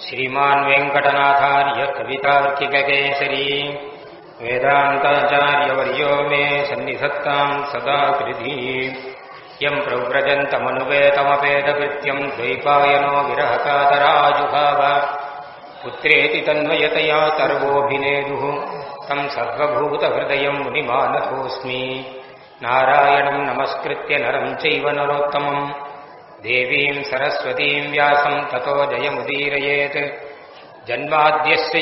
श्रीमान् वेङ्कटनाथार्य कवितार्किककेसरी वेदान्ताचार्यवर्यो मे सन्निधत्ताम् सदा कृधी यम् प्रव्रजन्तमनुपेतमपेदकृत्यम् द्वैपायनो विरहकातराजुभाव पुत्रेति तन्वयतया सर्वोऽभिनेदुः तम् सर्वभूतहृदयम् मुनिमानतोऽस्मि नारायणम् नमस्कृत्य नरम् चैव नरोत्तमम् देवीम् सरस्वतीम् व्यासम् ततो जयमुदीरयेत् जन्माद्यस्य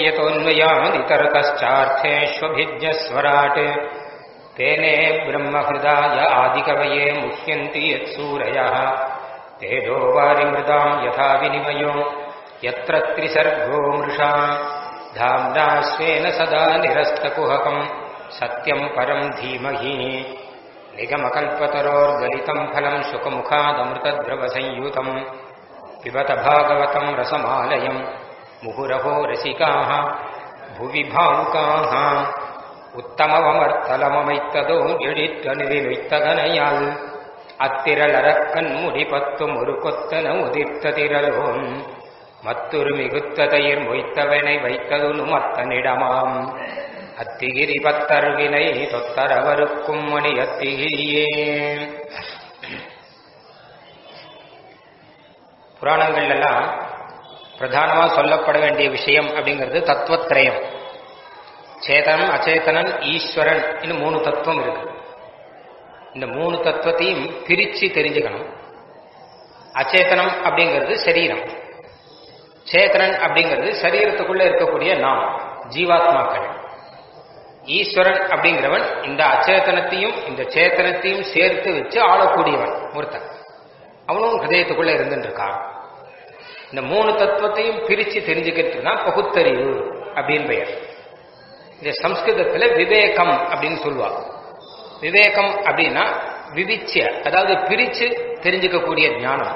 यतोऽन्वयादितरतश्चार्थेष्वभिज्ञस्वराट् तेने ब्रह्महृदाय आदिकवये मुह्यन्ति यत्सूरयः तेजो वारिमृदाम् यथा विनिमयो यत्र त्रिसर्गो मृषा धाम्ना स्वेन सदा निरस्तकुहकम् सत्यम् परम् धीमहि निगमकल्पतरोर्गलितम् फलम् सुखमुखादमृतद्रवसंयुतम् पिबत भागवतम् रसमालयम् मुहुरहो रसिकाः भुवि भावुकाः உத்தமவமர்த்தலமமைத்ததோ எழிற்றனுவிமைத்தகனையால் அத்திரளரக்கண் முடிபத்து முறுகொத்தன உதிர்த்த திரளோன் மத்துரு மிகுத்த தயிர் மொய்த்தவனை வைத்ததுனு மத்தனிடமாம் அத்திகிரி பத்தருவினை தொத்தரவருக்கும் மணி அத்திகிரியே புராணங்கள்லாம் பிரதானமா சொல்லப்பட வேண்டிய விஷயம் அப்படிங்கிறது தத்துவத்திரயம் சேதனம் அச்சேதனன் ஈஸ்வரன் இன்னும் மூணு தத்துவம் இருக்கு இந்த மூணு தத்துவத்தையும் பிரிச்சு தெரிஞ்சுக்கணும் அச்சேதனம் அப்படிங்கிறது சரீரம் சேதனன் அப்படிங்கிறது சரீரத்துக்குள்ள இருக்கக்கூடிய நாம் ஜீவாத்மாக்கள் ஈஸ்வரன் அப்படிங்கிறவன் இந்த அச்சேதனத்தையும் இந்த சேத்தனத்தையும் சேர்த்து வச்சு ஆளக்கூடியவன் ஒருத்தன் அவனும் ஹிருதயத்துக்குள்ள இருந்துட்டு இருக்கான் இந்த மூணு தத்துவத்தையும் பிரிச்சு தெரிஞ்சுக்கிறது தான் பகுத்தறிவு அப்படின்னு பெயர் இந்த சம்ஸ்கிருதத்துல விவேகம் அப்படின்னு சொல்லுவாங்க விவேகம் அப்படின்னா விவிச்சிய அதாவது பிரிச்சு தெரிஞ்சுக்கக்கூடிய ஞானம்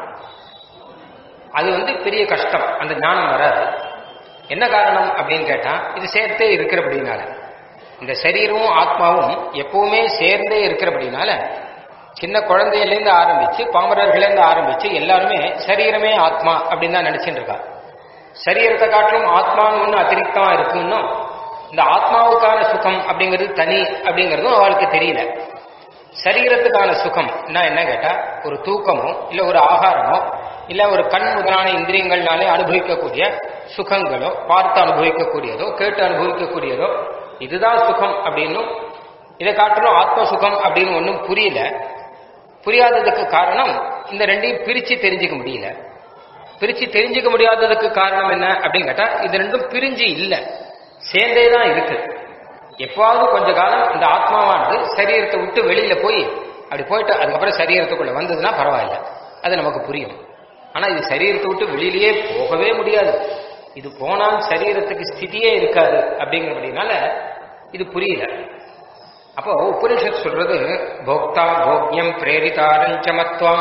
அது வந்து பெரிய கஷ்டம் அந்த ஞானம் வராது என்ன காரணம் அப்படின்னு கேட்டா இது சேர்த்தே இருக்கிறபடினால இந்த சரீரமும் ஆத்மாவும் எப்பவுமே சேர்ந்தே இருக்கிறபடினால சின்ன குழந்தையிலேருந்து ஆரம்பிச்சு பாமரர்களேருந்து ஆரம்பிச்சு எல்லாருமே சரீரமே ஆத்மா அப்படின்னு தான் நினைச்சுட்டு இருக்கா சரீரத்தை காட்டிலும் ஆத்மான்னு ஒன்று அதிரிக்தமா இருக்குன்னு இந்த ஆத்மாவுக்கான சுகம் அப்படிங்கிறது தனி அப்படிங்கிறதும் அவளுக்கு தெரியல சரீரத்துக்கான சுகம் என்ன கேட்டா ஒரு தூக்கமோ இல்ல ஒரு ஆகாரமோ இல்ல ஒரு கண் முதலான இந்திரியங்கள்னாலே அனுபவிக்கக்கூடிய சுகங்களோ பார்த்து அனுபவிக்கக்கூடியதோ கேட்டு அனுபவிக்கக்கூடியதோ இதுதான் சுகம் அப்படின்னும் இதை காட்டிலும் ஆத்ம சுகம் அப்படின்னு ஒன்றும் புரியல புரியாததுக்கு காரணம் இந்த ரெண்டையும் பிரிச்சு தெரிஞ்சுக்க முடியல பிரிச்சு தெரிஞ்சுக்க முடியாததுக்கு காரணம் என்ன அப்படின்னு கேட்டா இது ரெண்டும் பிரிஞ்சு இல்லை சேர்ந்தே தான் இருக்கு எப்பாவது கொஞ்ச காலம் இந்த ஆத்மாவானது சரீரத்தை விட்டு வெளியில போய் அப்படி போயிட்டு அதுக்கப்புறம் சரீரத்துக்குள்ள வந்ததுன்னா பரவாயில்ல அது நமக்கு புரியும் ஆனா இது சரீரத்தை விட்டு வெளியிலேயே போகவே முடியாது இது போனால் சரீரத்துக்கு ஸ்திதியே இருக்காது அப்படிங்கிறபடினால இது புரியல அப்போ உபனிஷத் சொல்றது போக்தா போக்யம் பிரேரிதாரஞ்சமத்வம்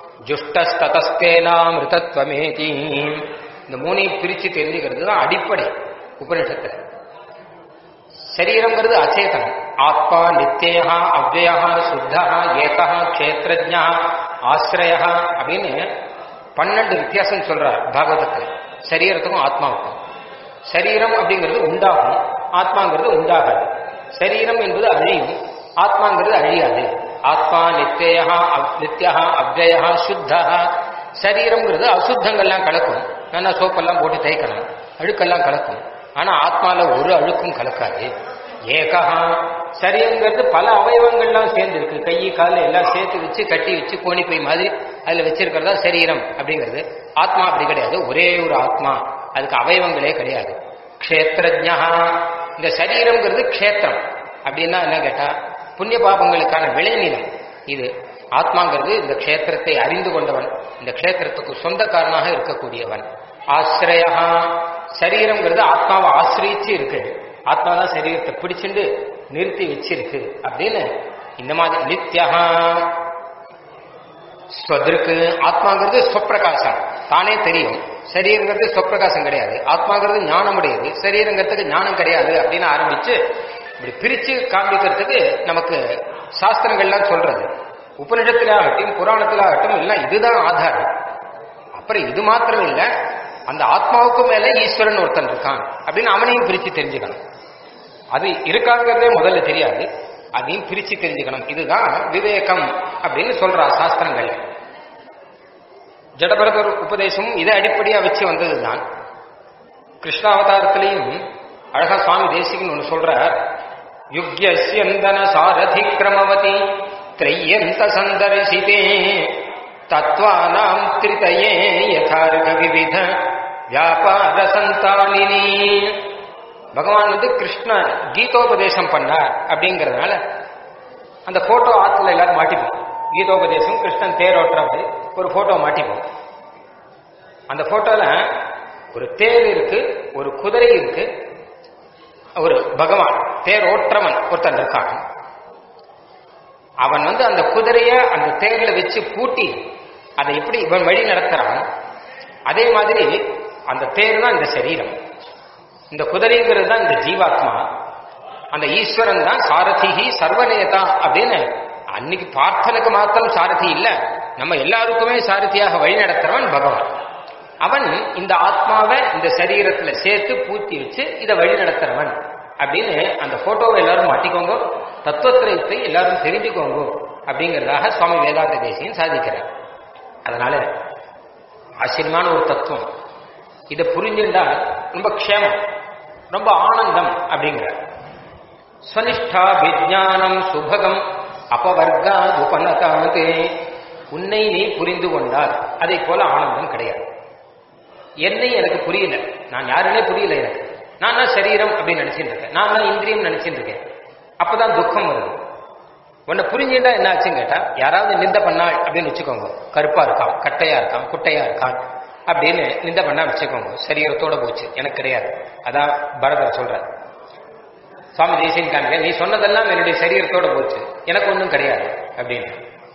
ஜுஷ்டஸ்ததஸ்தேனாமிருதத்வமேதி இந்த மூணையும் பிரிச்சு தெரிஞ்சுக்கிறது தான் அடிப்படை உபனிஷத்துல சரீரங்கிறது அச்சேதனம் ஆத்மா நித்தியா அவ்வயா சுத்தா ஏகா கஷேத்திரஜா ஆசிரய அப்படின்னு பன்னெண்டு வித்தியாசம் சொல்றார் பாகவதத்தில் சரீரத்துக்கும் ஆத்மாவுக்கும் சரீரம் அப்படிங்கிறது உண்டாகும் ஆத்மாங்கிறது உண்டாகாது சரீரம் என்பது அழியும் ஆத்மாங்கிறது அழியாது ஆத்மா நித்தியா நித்தியா அவ்வயா சுத்தா சரீரம்ங்கிறது அசுத்தங்கள்லாம் கலக்கும் நல்லா சோப்பெல்லாம் போட்டு தேய்க்கணும் அழுக்கெல்லாம் கலக்கும் ஆனா ஆத்மால ஒரு அழுக்கும் கலக்காது ஏகா சரீரங்கிறது பல அவயவங்கள்லாம் சேர்ந்து இருக்கு கை கால் எல்லாம் சேர்த்து வச்சு கட்டி வச்சு கோணி பை மாதிரி அதுல வச்சிருக்கிறதா சரீரம் அப்படிங்கிறது ஆத்மா அப்படி கிடையாது ஒரே ஒரு ஆத்மா அதுக்கு அவயவங்களே கிடையாது க்ஷேத்திரஜா இந்த சரீரம்ங்கிறது க்ஷேத்திரம் அப்படின்னா என்ன கேட்டா புண்ணிய பாபங்களுக்கான விளைநிலம் இது ஆத்மாங்கிறது இந்த க்ஷேத்திரத்தை அறிந்து கொண்டவன் இந்த க்ஷேத்திரத்துக்கு சொந்தக்காரனாக இருக்கக்கூடியவன் ஆசிரயா சரீரம்ங்கிறது ஆத்மாவை ஆசிரியிச்சு இருக்கு ஆத்மா தான் சரீரத்தை பிடிச்சிண்டு நிறுத்தி வச்சிருக்கு அப்படின்னு இந்த மாதிரி நித்யா ஸ்வதற்கு ஆத்மாங்கிறது சொப்பிரகாசம் தானே தெரியும் சரீரங்கிறது சொப்பிரகாசம் கிடையாது ஆத்மாங்கிறது ஞானம் உடையது சரீரங்கிறதுக்கு ஞானம் கிடையாது அப்படின்னு ஆரம்பிச்சு இப்படி பிரிச்சு காண்பிக்கிறதுக்கு நமக்கு சாஸ்திரங்கள்லாம் சொல்றது உபனிஷத்திலாகட்டும் புராணத்திலாகட்டும் எல்லாம் இதுதான் ஆதாரம் அப்புறம் இது மாத்திரம் இல்ல அந்த ஆத்மாவுக்கு மேல ஈஸ்வரன் ஒருத்தன் இருக்கான் அப்படின்னு அவனையும் பிரிச்சு தெரிஞ்சுக்கணும் அது இருக்காங்கிறதே முதல்ல தெரியாது அதையும் பிரிச்சு தெரிஞ்சுக்கணும் இதுதான் விவேகம் அப்படின்னு சொல்றா சாஸ்திரங்கள் ஜடபரதர் உபதேசம் இதை அடிப்படையா வச்சு வந்ததுதான் கிருஷ்ணாவதாரத்திலையும் அழகா சுவாமி தேசிகன் ஒன்று சொல்றார் யுக்யஸ்யந்தன சாரதி கிரமவதி திரையந்த சந்தர்சிதே தத்வானாம் திரிதயே யதார்க விவித வியாபார சந்தானினி பகவான் வந்து கிருஷ்ண கீதோபதேசம் பண்ணார் அப்படிங்கறதுனால அந்த போட்டோ ஆத்துல எல்லாரும் மாட்டிப்போம் கீதோபதேசம் கிருஷ்ணன் தேரோட்டுறது ஒரு போட்டோ மாட்டிப்போம் அந்த போட்டோல ஒரு தேர் இருக்கு ஒரு குதிரை இருக்கு ஒரு பகவான் தேர் ஓட்டுறவன் ஒருத்தன் இருக்கான் அவன் வந்து அந்த குதிரைய அந்த தேர்ல வச்சு பூட்டி அதை எப்படி இவன் வழி நடத்துறான் அதே மாதிரி அந்த தேர் தான் இந்த சரீரம் இந்த குதிரைங்கிறது தான் இந்த ஜீவாத்மா அந்த ஈஸ்வரன் தான் சாரதிகி சர்வநேதா அப்படின்னு அன்னைக்கு பார்த்தனுக்கு மாத்திரம் சாரதி இல்ல நம்ம எல்லாருக்குமே சாரதியாக வழி நடத்துறவன் பகவான் அவன் இந்த ஆத்மாவை இந்த சரீரத்துல சேர்த்து பூத்தி வச்சு இதை வழி நடத்துறவன் அப்படின்னு அந்த போட்டோவை எல்லாரும் மாட்டிக்கோங்க தத்துவத்திரத்தை எல்லாரும் தெரிஞ்சுக்கோங்க அப்படிங்கிறதாக சுவாமி வேதாந்த தேசியம் சாதிக்கிறார் அதனால ஆச்சரியமான ஒரு தத்துவம் இதை புரிஞ்சுட்டா ரொம்ப க்ஷேமம் ரொம்ப ஆனந்தம் அப்படிங்கிறார் ஸ்வனிஷ்டா விஜானம் சுபகம் அபவர்கா உபநதாது உன்னை நீ புரிந்து கொண்டால் அதை போல ஆனந்தம் கிடையாது என்னை எனக்கு புரியல நான் யாருன்னே புரியல எனக்கு நான் தான் சரீரம் அப்படின்னு நினைச்சிட்டு இருக்கேன் நான் தான் இந்திரியம் நினைச்சிட்டு இருக்கேன் அப்பதான் துக்கம் வருது உன்னை புரிஞ்சுட்டா என்ன ஆச்சுன்னு கேட்டா யாராவது நிந்த பண்ணாள் அப்படின்னு வச்சுக்கோங்க கருப்பா இருக்கான் கட்டையா இருக்கான் குட்டையா இருக்கான் அப்படின்னு நிந்த பண்ணா வச்சுக்கோங்க சரீரத்தோட போச்சு எனக்கு கிடையாது அதான் பரதர் சொல்ற சுவாமி தேசியன் காண்க நீ சொன்னதெல்லாம் என்னுடைய சரீரத்தோட போச்சு எனக்கு ஒன்றும் கிடையாது அப்படின்னு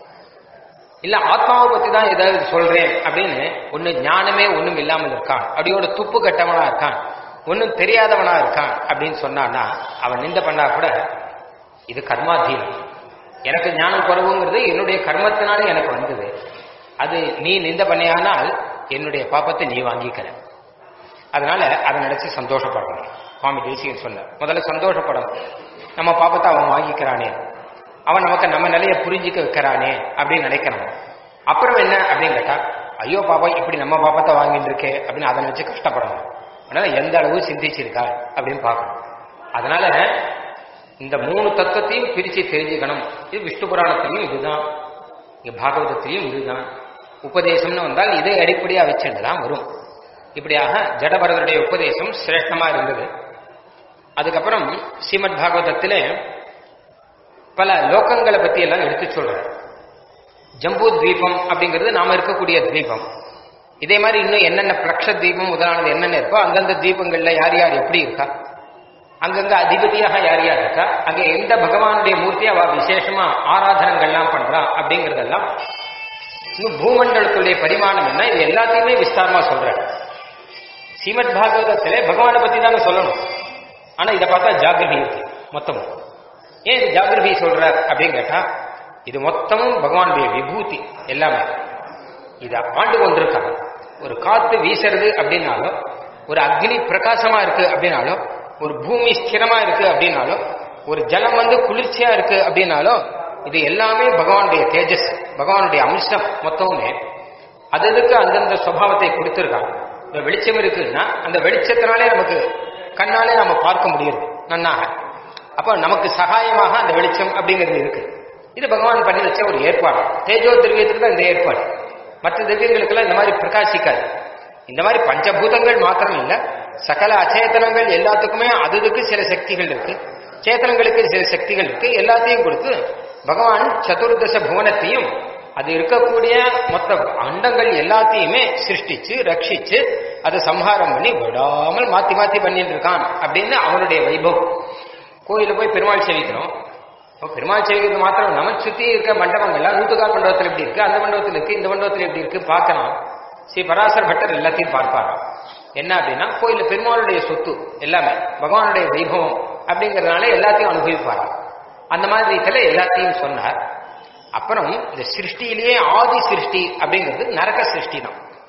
இல்ல ஆத்மாவை பத்தி தான் ஏதாவது சொல்றேன் அப்படின்னு ஒண்ணு ஞானமே ஒண்ணும் இல்லாமல் இருக்கான் அப்படியோட துப்பு கட்டவனா இருக்கான் ஒன்னும் தெரியாதவனா இருக்கான் அப்படின்னு சொன்னான்னா அவன் நிந்த பண்ணா கூட இது கர்மாதீனம் எனக்கு ஞானம் குறவுங்கிறது என்னுடைய கர்மத்தினால எனக்கு வந்தது அது நீ நிந்த பண்ணியானால் என்னுடைய பாப்பத்தை நீ வாங்கிக்கிற அதனால அதை நினைச்சு சந்தோஷப்படணும் சுவாமி தேசிகன் சொன்ன முதல்ல சந்தோஷப்படணும் நம்ம பாப்பத்தை அவன் வாங்கிக்கிறானே அவன் நமக்கு நம்ம நிலைய புரிஞ்சுக்க வைக்கிறானே அப்படின்னு நினைக்கணும் அப்புறம் என்ன அப்படின்னு கேட்டா ஐயோ பாப்பா இப்படி நம்ம பாப்பத்தை வாங்கிட்டு இருக்கே அப்படின்னு அதை நினைச்சு கஷ்டப்படணும் அதனால எந்த அளவு சிந்திச்சிருக்கா அப்படின்னு பார்க்கணும் அதனால இந்த மூணு தத்துவத்தையும் பிரிச்சு தெரிஞ்சுக்கணும் இது விஷ்ணு புராணத்திலையும் இதுதான் இங்க பாகவதத்திலையும் இதுதான் உபதேசம்னு வந்தால் இதை அடிப்படையா வச்சுட்டு தான் வரும் இப்படியாக ஜடபரதருடைய உபதேசம் சிரேஷ்டமா இருந்தது அதுக்கப்புறம் ஸ்ரீமத் பாகவதத்திலே பல லோகங்களை பத்தி எல்லாம் எடுத்து சொல்றார் ஜம்பூ தீபம் அப்படிங்கிறது நாம இருக்கக்கூடிய தீபம் இதே மாதிரி இன்னும் என்னென்ன பிளக்ஷ தீபம் முதலானது என்னென்ன இருக்கோ அந்தந்த தீபங்கள்ல யார் யார் எப்படி இருக்கா அங்கங்க அதிபதியாக யார் யார் இருக்கா அங்க எந்த பகவானுடைய மூர்த்தி அவ விசேஷமா ஆராதனங்கள்லாம் பண்றா அப்படிங்கறதெல்லாம் இன்னும் பூமண்டலத்துடைய பரிமாணம் என்ன இது எல்லாத்தையுமே விஸ்தாரமா சொல்றாரு ஸ்ரீமத் பாகவதத்திலே பகவானை பத்தி தானே சொல்லணும் ஆனா இதை பார்த்தா ஜாகிரபி இருக்கு மொத்தமும் ஏன் இது ஜாகிரபி சொல்றார் அப்படின்னு கேட்டா இது மொத்தமும் பகவானுடைய விபூதி எல்லாமே இத ஆண்டு கொண்டிருக்காங்க ஒரு காத்து வீசுறது அப்படின்னாலும் ஒரு அக்னி பிரகாசமா இருக்கு அப்படின்னாலும் ஒரு பூமி ஸ்திரமா இருக்கு அப்படின்னாலும் ஒரு ஜலம் வந்து குளிர்ச்சியா இருக்கு அப்படின்னாலும் இது எல்லாமே பகவானுடைய தேஜஸ் பகவானுடைய அம்சம் மொத்தமுமே அது அதுக்கு அந்தந்த சுவாவத்தை கொடுத்திருக்காங்க இந்த வெளிச்சம் இருக்குன்னா அந்த வெளிச்சத்தினாலே நமக்கு கண்ணாலே நம்ம பார்க்க முடியுது நன்னாக அப்ப நமக்கு சகாயமாக அந்த வெளிச்சம் அப்படிங்கிறது இருக்கு இது பகவான் பண்ணி வச்ச ஒரு ஏற்பாடு தேஜோ திரவியத்துக்கு தான் இந்த ஏற்பாடு மற்ற திரவியங்களுக்கெல்லாம் இந்த மாதிரி பிரகாசிக்காது இந்த மாதிரி பஞ்சபூதங்கள் மாத்திரம் இல்ல சகல அச்சேதனங்கள் எல்லாத்துக்குமே அதுக்கு சில சக்திகள் இருக்கு சேத்தனங்களுக்கு சில சக்திகள் இருக்கு எல்லாத்தையும் கொடுத்து பகவான் சதுர்தச புவனத்தையும் அது இருக்கக்கூடிய மொத்த அண்டங்கள் எல்லாத்தையுமே சிருஷ்டிச்சு ரட்சிச்சு அதை சம்ஹாரம் பண்ணி விடாமல் மாத்தி மாத்தி பண்ணிட்டு இருக்கான் அப்படின்னு அவனுடைய வைபவம் கோயில போய் பெருமாள் சேவிக்கிறோம் இப்போ பெருமாள் சேவிக்கிறது மாத்திரம் நம்ம சுத்தி இருக்க மண்டபங்கள்லாம் நூத்துக்கால் மண்டபத்தில் எப்படி இருக்கு அந்த மண்டபத்தில் இருக்கு இந்த மண்டபத்தில் எப்படி இருக்கு பார்க்கலாம் ஸ்ரீ பராசர் பட்டர் எல்லாத்தையும் பார்ப்பார் என்ன அப்படின்னா கோயில பெருமாளுடைய சொத்து எல்லாமே பகவானுடைய வைபவம் அப்படிங்கறதுனால எல்லாத்தையும் அனுபவிப்பார் அந்த மாதிரி இதுல எல்லாத்தையும் சொன்னார் அப்புறம் இந்த சிருஷ்டியிலேயே ஆதி சிருஷ்டி அப்படிங்கிறது நரக சிருஷ்டி தான்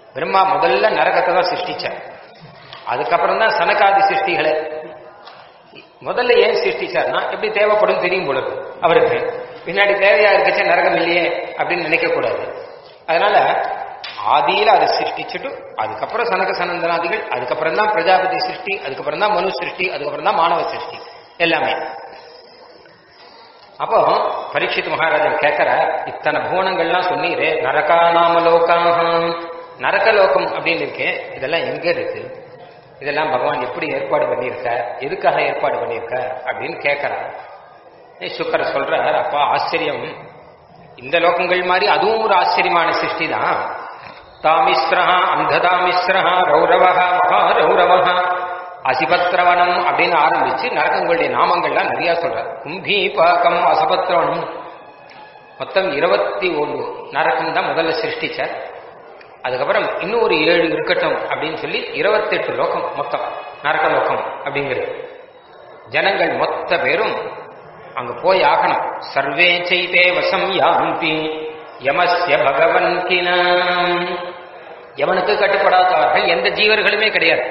பிரம்மா முதல்ல நரகத்தை தான் சிருஷ்டிச்சார் அதுக்கப்புறம் தான் சனகாதி சிருஷ்டிகளை முதல்ல ஏன் சிருஷ்டிச்சார்னா எப்படி தேவைப்படும் தெரியும் பொழுது அவருக்கு பின்னாடி தேவையா இருக்கச்ச நரகம் இல்லையே அப்படின்னு நினைக்க கூடாது அதனால ஆதியில அதை சிருஷ்டிச்சுட்டு அதுக்கப்புறம் சனக சனந்தனாதிகள் அதுக்கப்புறம் தான் பிரஜாபதி சிருஷ்டி அதுக்கப்புறம் தான் மனு சிருஷ்டி அதுக்கப்புறம் தான் மாணவ சிருஷ்டி எல்லாமே அப்போ பரீட்சித் மகாராஜன் கேட்கிற இத்தனை புவனங்கள்லாம் சொன்னீரே நரகா நாம லோகாகம் நரகலோகம் அப்படின்னு இருக்கே இதெல்லாம் எங்க இருக்கு இதெல்லாம் பகவான் எப்படி ஏற்பாடு பண்ணியிருக்க எதுக்காக ஏற்பாடு பண்ணியிருக்க அப்படின்னு கேட்கிறார் சுக்கர சொல்றார் அப்பா ஆச்சரியம் இந்த லோகங்கள் மாதிரி அதுவும் ஒரு ஆச்சரியமான சிருஷ்டி தான் தாமிஸ்ரஹா அந்ததாமிஸ்ரஹா ரௌரவஹா மகாரௌரவஹா அசிபத்ரவனம் அப்படின்னு ஆரம்பிச்சு நரகங்களுடைய நாமங்கள்லாம் நிறைய சொல்றார் கும்பி பாக்கம் அசபத்ரவனம் மொத்தம் இருபத்தி ஒன்று நரகம் தான் முதல்ல சிருஷ்டிச்சார் அதுக்கப்புறம் இன்னும் ஒரு ஏழு இருக்கட்டும் அப்படின்னு சொல்லி இருபத்தெட்டு லோகம் மொத்தம் நரக லோகம் அப்படிங்கிறது ஜனங்கள் மொத்த பேரும் அங்க போய் ஆகணும் சர்வே செய்தே வசம் யாந்தி யமஸ்ய பகவன் கினாம் யமனுக்கு கட்டுப்படாதவர்கள் எந்த ஜீவர்களுமே கிடையாது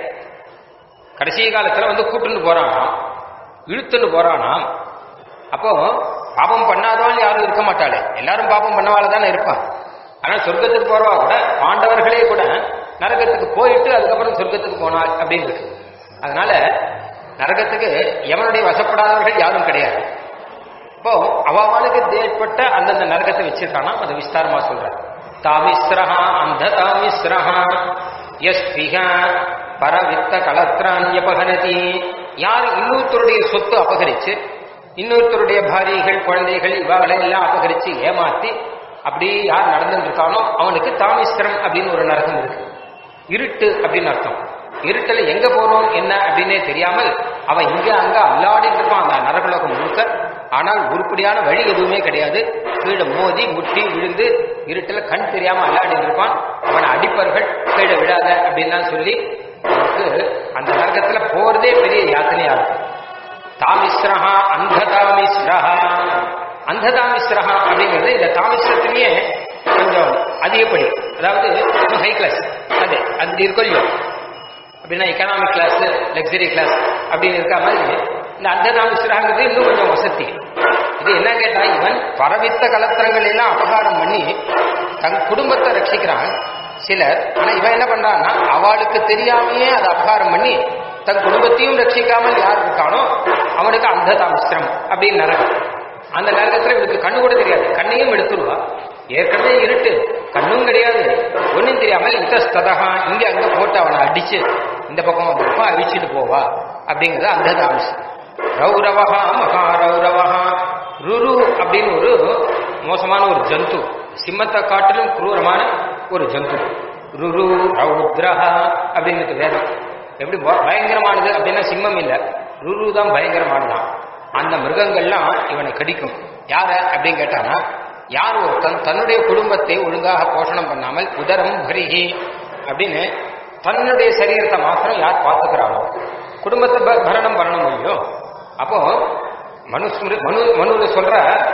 கடைசி காலத்துல வந்து கூட்டுன்னு போறானாம் இழுத்துன்னு போறானாம் அப்போ பாபம் பண்ணாதவன் யாரும் இருக்க மாட்டாளே எல்லாரும் பாபம் பண்ணவால தானே இருப்பான் ஆனா சொர்க்கத்துக்கு போறவா கூட பாண்டவர்களே கூட நரகத்துக்கு போயிட்டு அதுக்கப்புறம் சொர்க்கத்துக்கு போனாள் அப்படின்னு இருக்கு அதனால நரகத்துக்கு எவனுடைய வசப்படாதவர்கள் யாரும் கிடையாது இப்போ அவனுக்கு ஏற்பட்ட அந்தந்த நரகத்தை வச்சிருக்கானா அதை விஸ்தாரமா சொல்ற தாமிஸ்ரஹா அந்த தாமிஸ்ரஹா எஸ்பிகா பரவித்த கலத்ரான்யபகனதி யார் இன்னொருத்தருடைய சொத்து அபகரிச்சு இன்னொருத்தருடைய பாரியைகள் குழந்தைகள் இவாகளை எல்லாம் அபகரிச்சு ஏமாத்தி அப்படி யார் நடந்துட்டு இருக்கானோ அவனுக்கு தாமிஸ்திரம் அப்படின்னு ஒரு நரகம் இருக்கு இருட்டு அப்படின்னு அர்த்தம் இருட்டுல எங்க போறோம் என்ன அப்படின்னே தெரியாமல் அவன் இங்க அங்க அல்லாடிட்டு இருப்பான் அந்த நரகலோகம் முழுக்க ஆனால் உருப்படியான வழி எதுவுமே கிடையாது கீழே மோதி முட்டி விழுந்து இருட்டுல கண் தெரியாம அல்லாடிட்டு இருப்பான் அவனை அடிப்பர்கள் கீழே விடாத அப்படின்னு சொல்லி அவனுக்கு அந்த நரகத்துல போறதே பெரிய யாத்தனையா இருக்கும் தாமிஸ்ரஹா அந்த தாமிஸ்ரஹா அந்த தாமிஸ்ரஹா அப்படிங்கிறது இந்த தாமிஸ்ரத்திலேயே கொஞ்சம் அதிகப்படி அதாவது ஹை கிளாஸ் அது அது இருக்கும் இல்லையோ அப்படின்னா எக்கனாமிக் கிளாஸ் லக்ஸரி கிளாஸ் அப்படின்னு இருக்க மாதிரி இந்த அந்த தாமிஸ்ரஹாங்கிறது இன்னும் கொஞ்சம் வசதி இது என்ன கேட்டா இவன் பரவித்த கலத்திரங்கள் எல்லாம் அபகாரம் பண்ணி தன் குடும்பத்தை ரட்சிக்கிறான் சிலர் ஆனா இவன் என்ன பண்றான்னா அவளுக்கு தெரியாமையே அதை அபகாரம் பண்ணி தன் குடும்பத்தையும் ரட்சிக்காமல் யார் இருக்கானோ அவனுக்கு அந்த தாமிஸ்திரம் அப்படின்னு நரகம் அந்த நரகத்துல இவனுக்கு கண்ணு கூட தெரியாது கண்ணையும் எடுத்துருவா ஏற்கனவே இருட்டு கண்ணும் கிடையாது ஒன்னும் தெரியாமல் இத்தஸ்ததகா இங்க அங்க போட்டு அவனை அடிச்சு இந்த பக்கம் அந்த பக்கம் அழிச்சிட்டு போவா அப்படிங்கிறது அந்த தாமிஸ்திரம் ரௌரவஹா மகாரௌரவஹா ருரு அப்படின்னு ஒரு மோசமான ஒரு ஜந்து சிம்மத்தை காட்டிலும் குரூரமான ஒரு ஜந்து ருரு ரௌத்ரஹா அப்படிங்கிறது வேதம் எப்படி ப- பயங்கரமானது அப்படின்னா சிம்மம் இல்ல ருரு தான் பயங்கரமானதான் அந்த மிருகங்கள்லாம் இவனை கடிக்கும் யார அப்படின்னு கேட்டானா யார் ஒருத்தன் தன்னுடைய குடும்பத்தை ஒழுங்காக போஷணம் பண்ணாமல் உதரம் பரிஹி அப்படின்னு தன்னுடைய சரீரத்தை மாத்திரம் யார் பார்த்துக்கிறானோ குடும்பத்தை ப- பரணம் பண்ண முடியும் அப்போ மனுஸ்மிரு மனு மனுல சொல்ற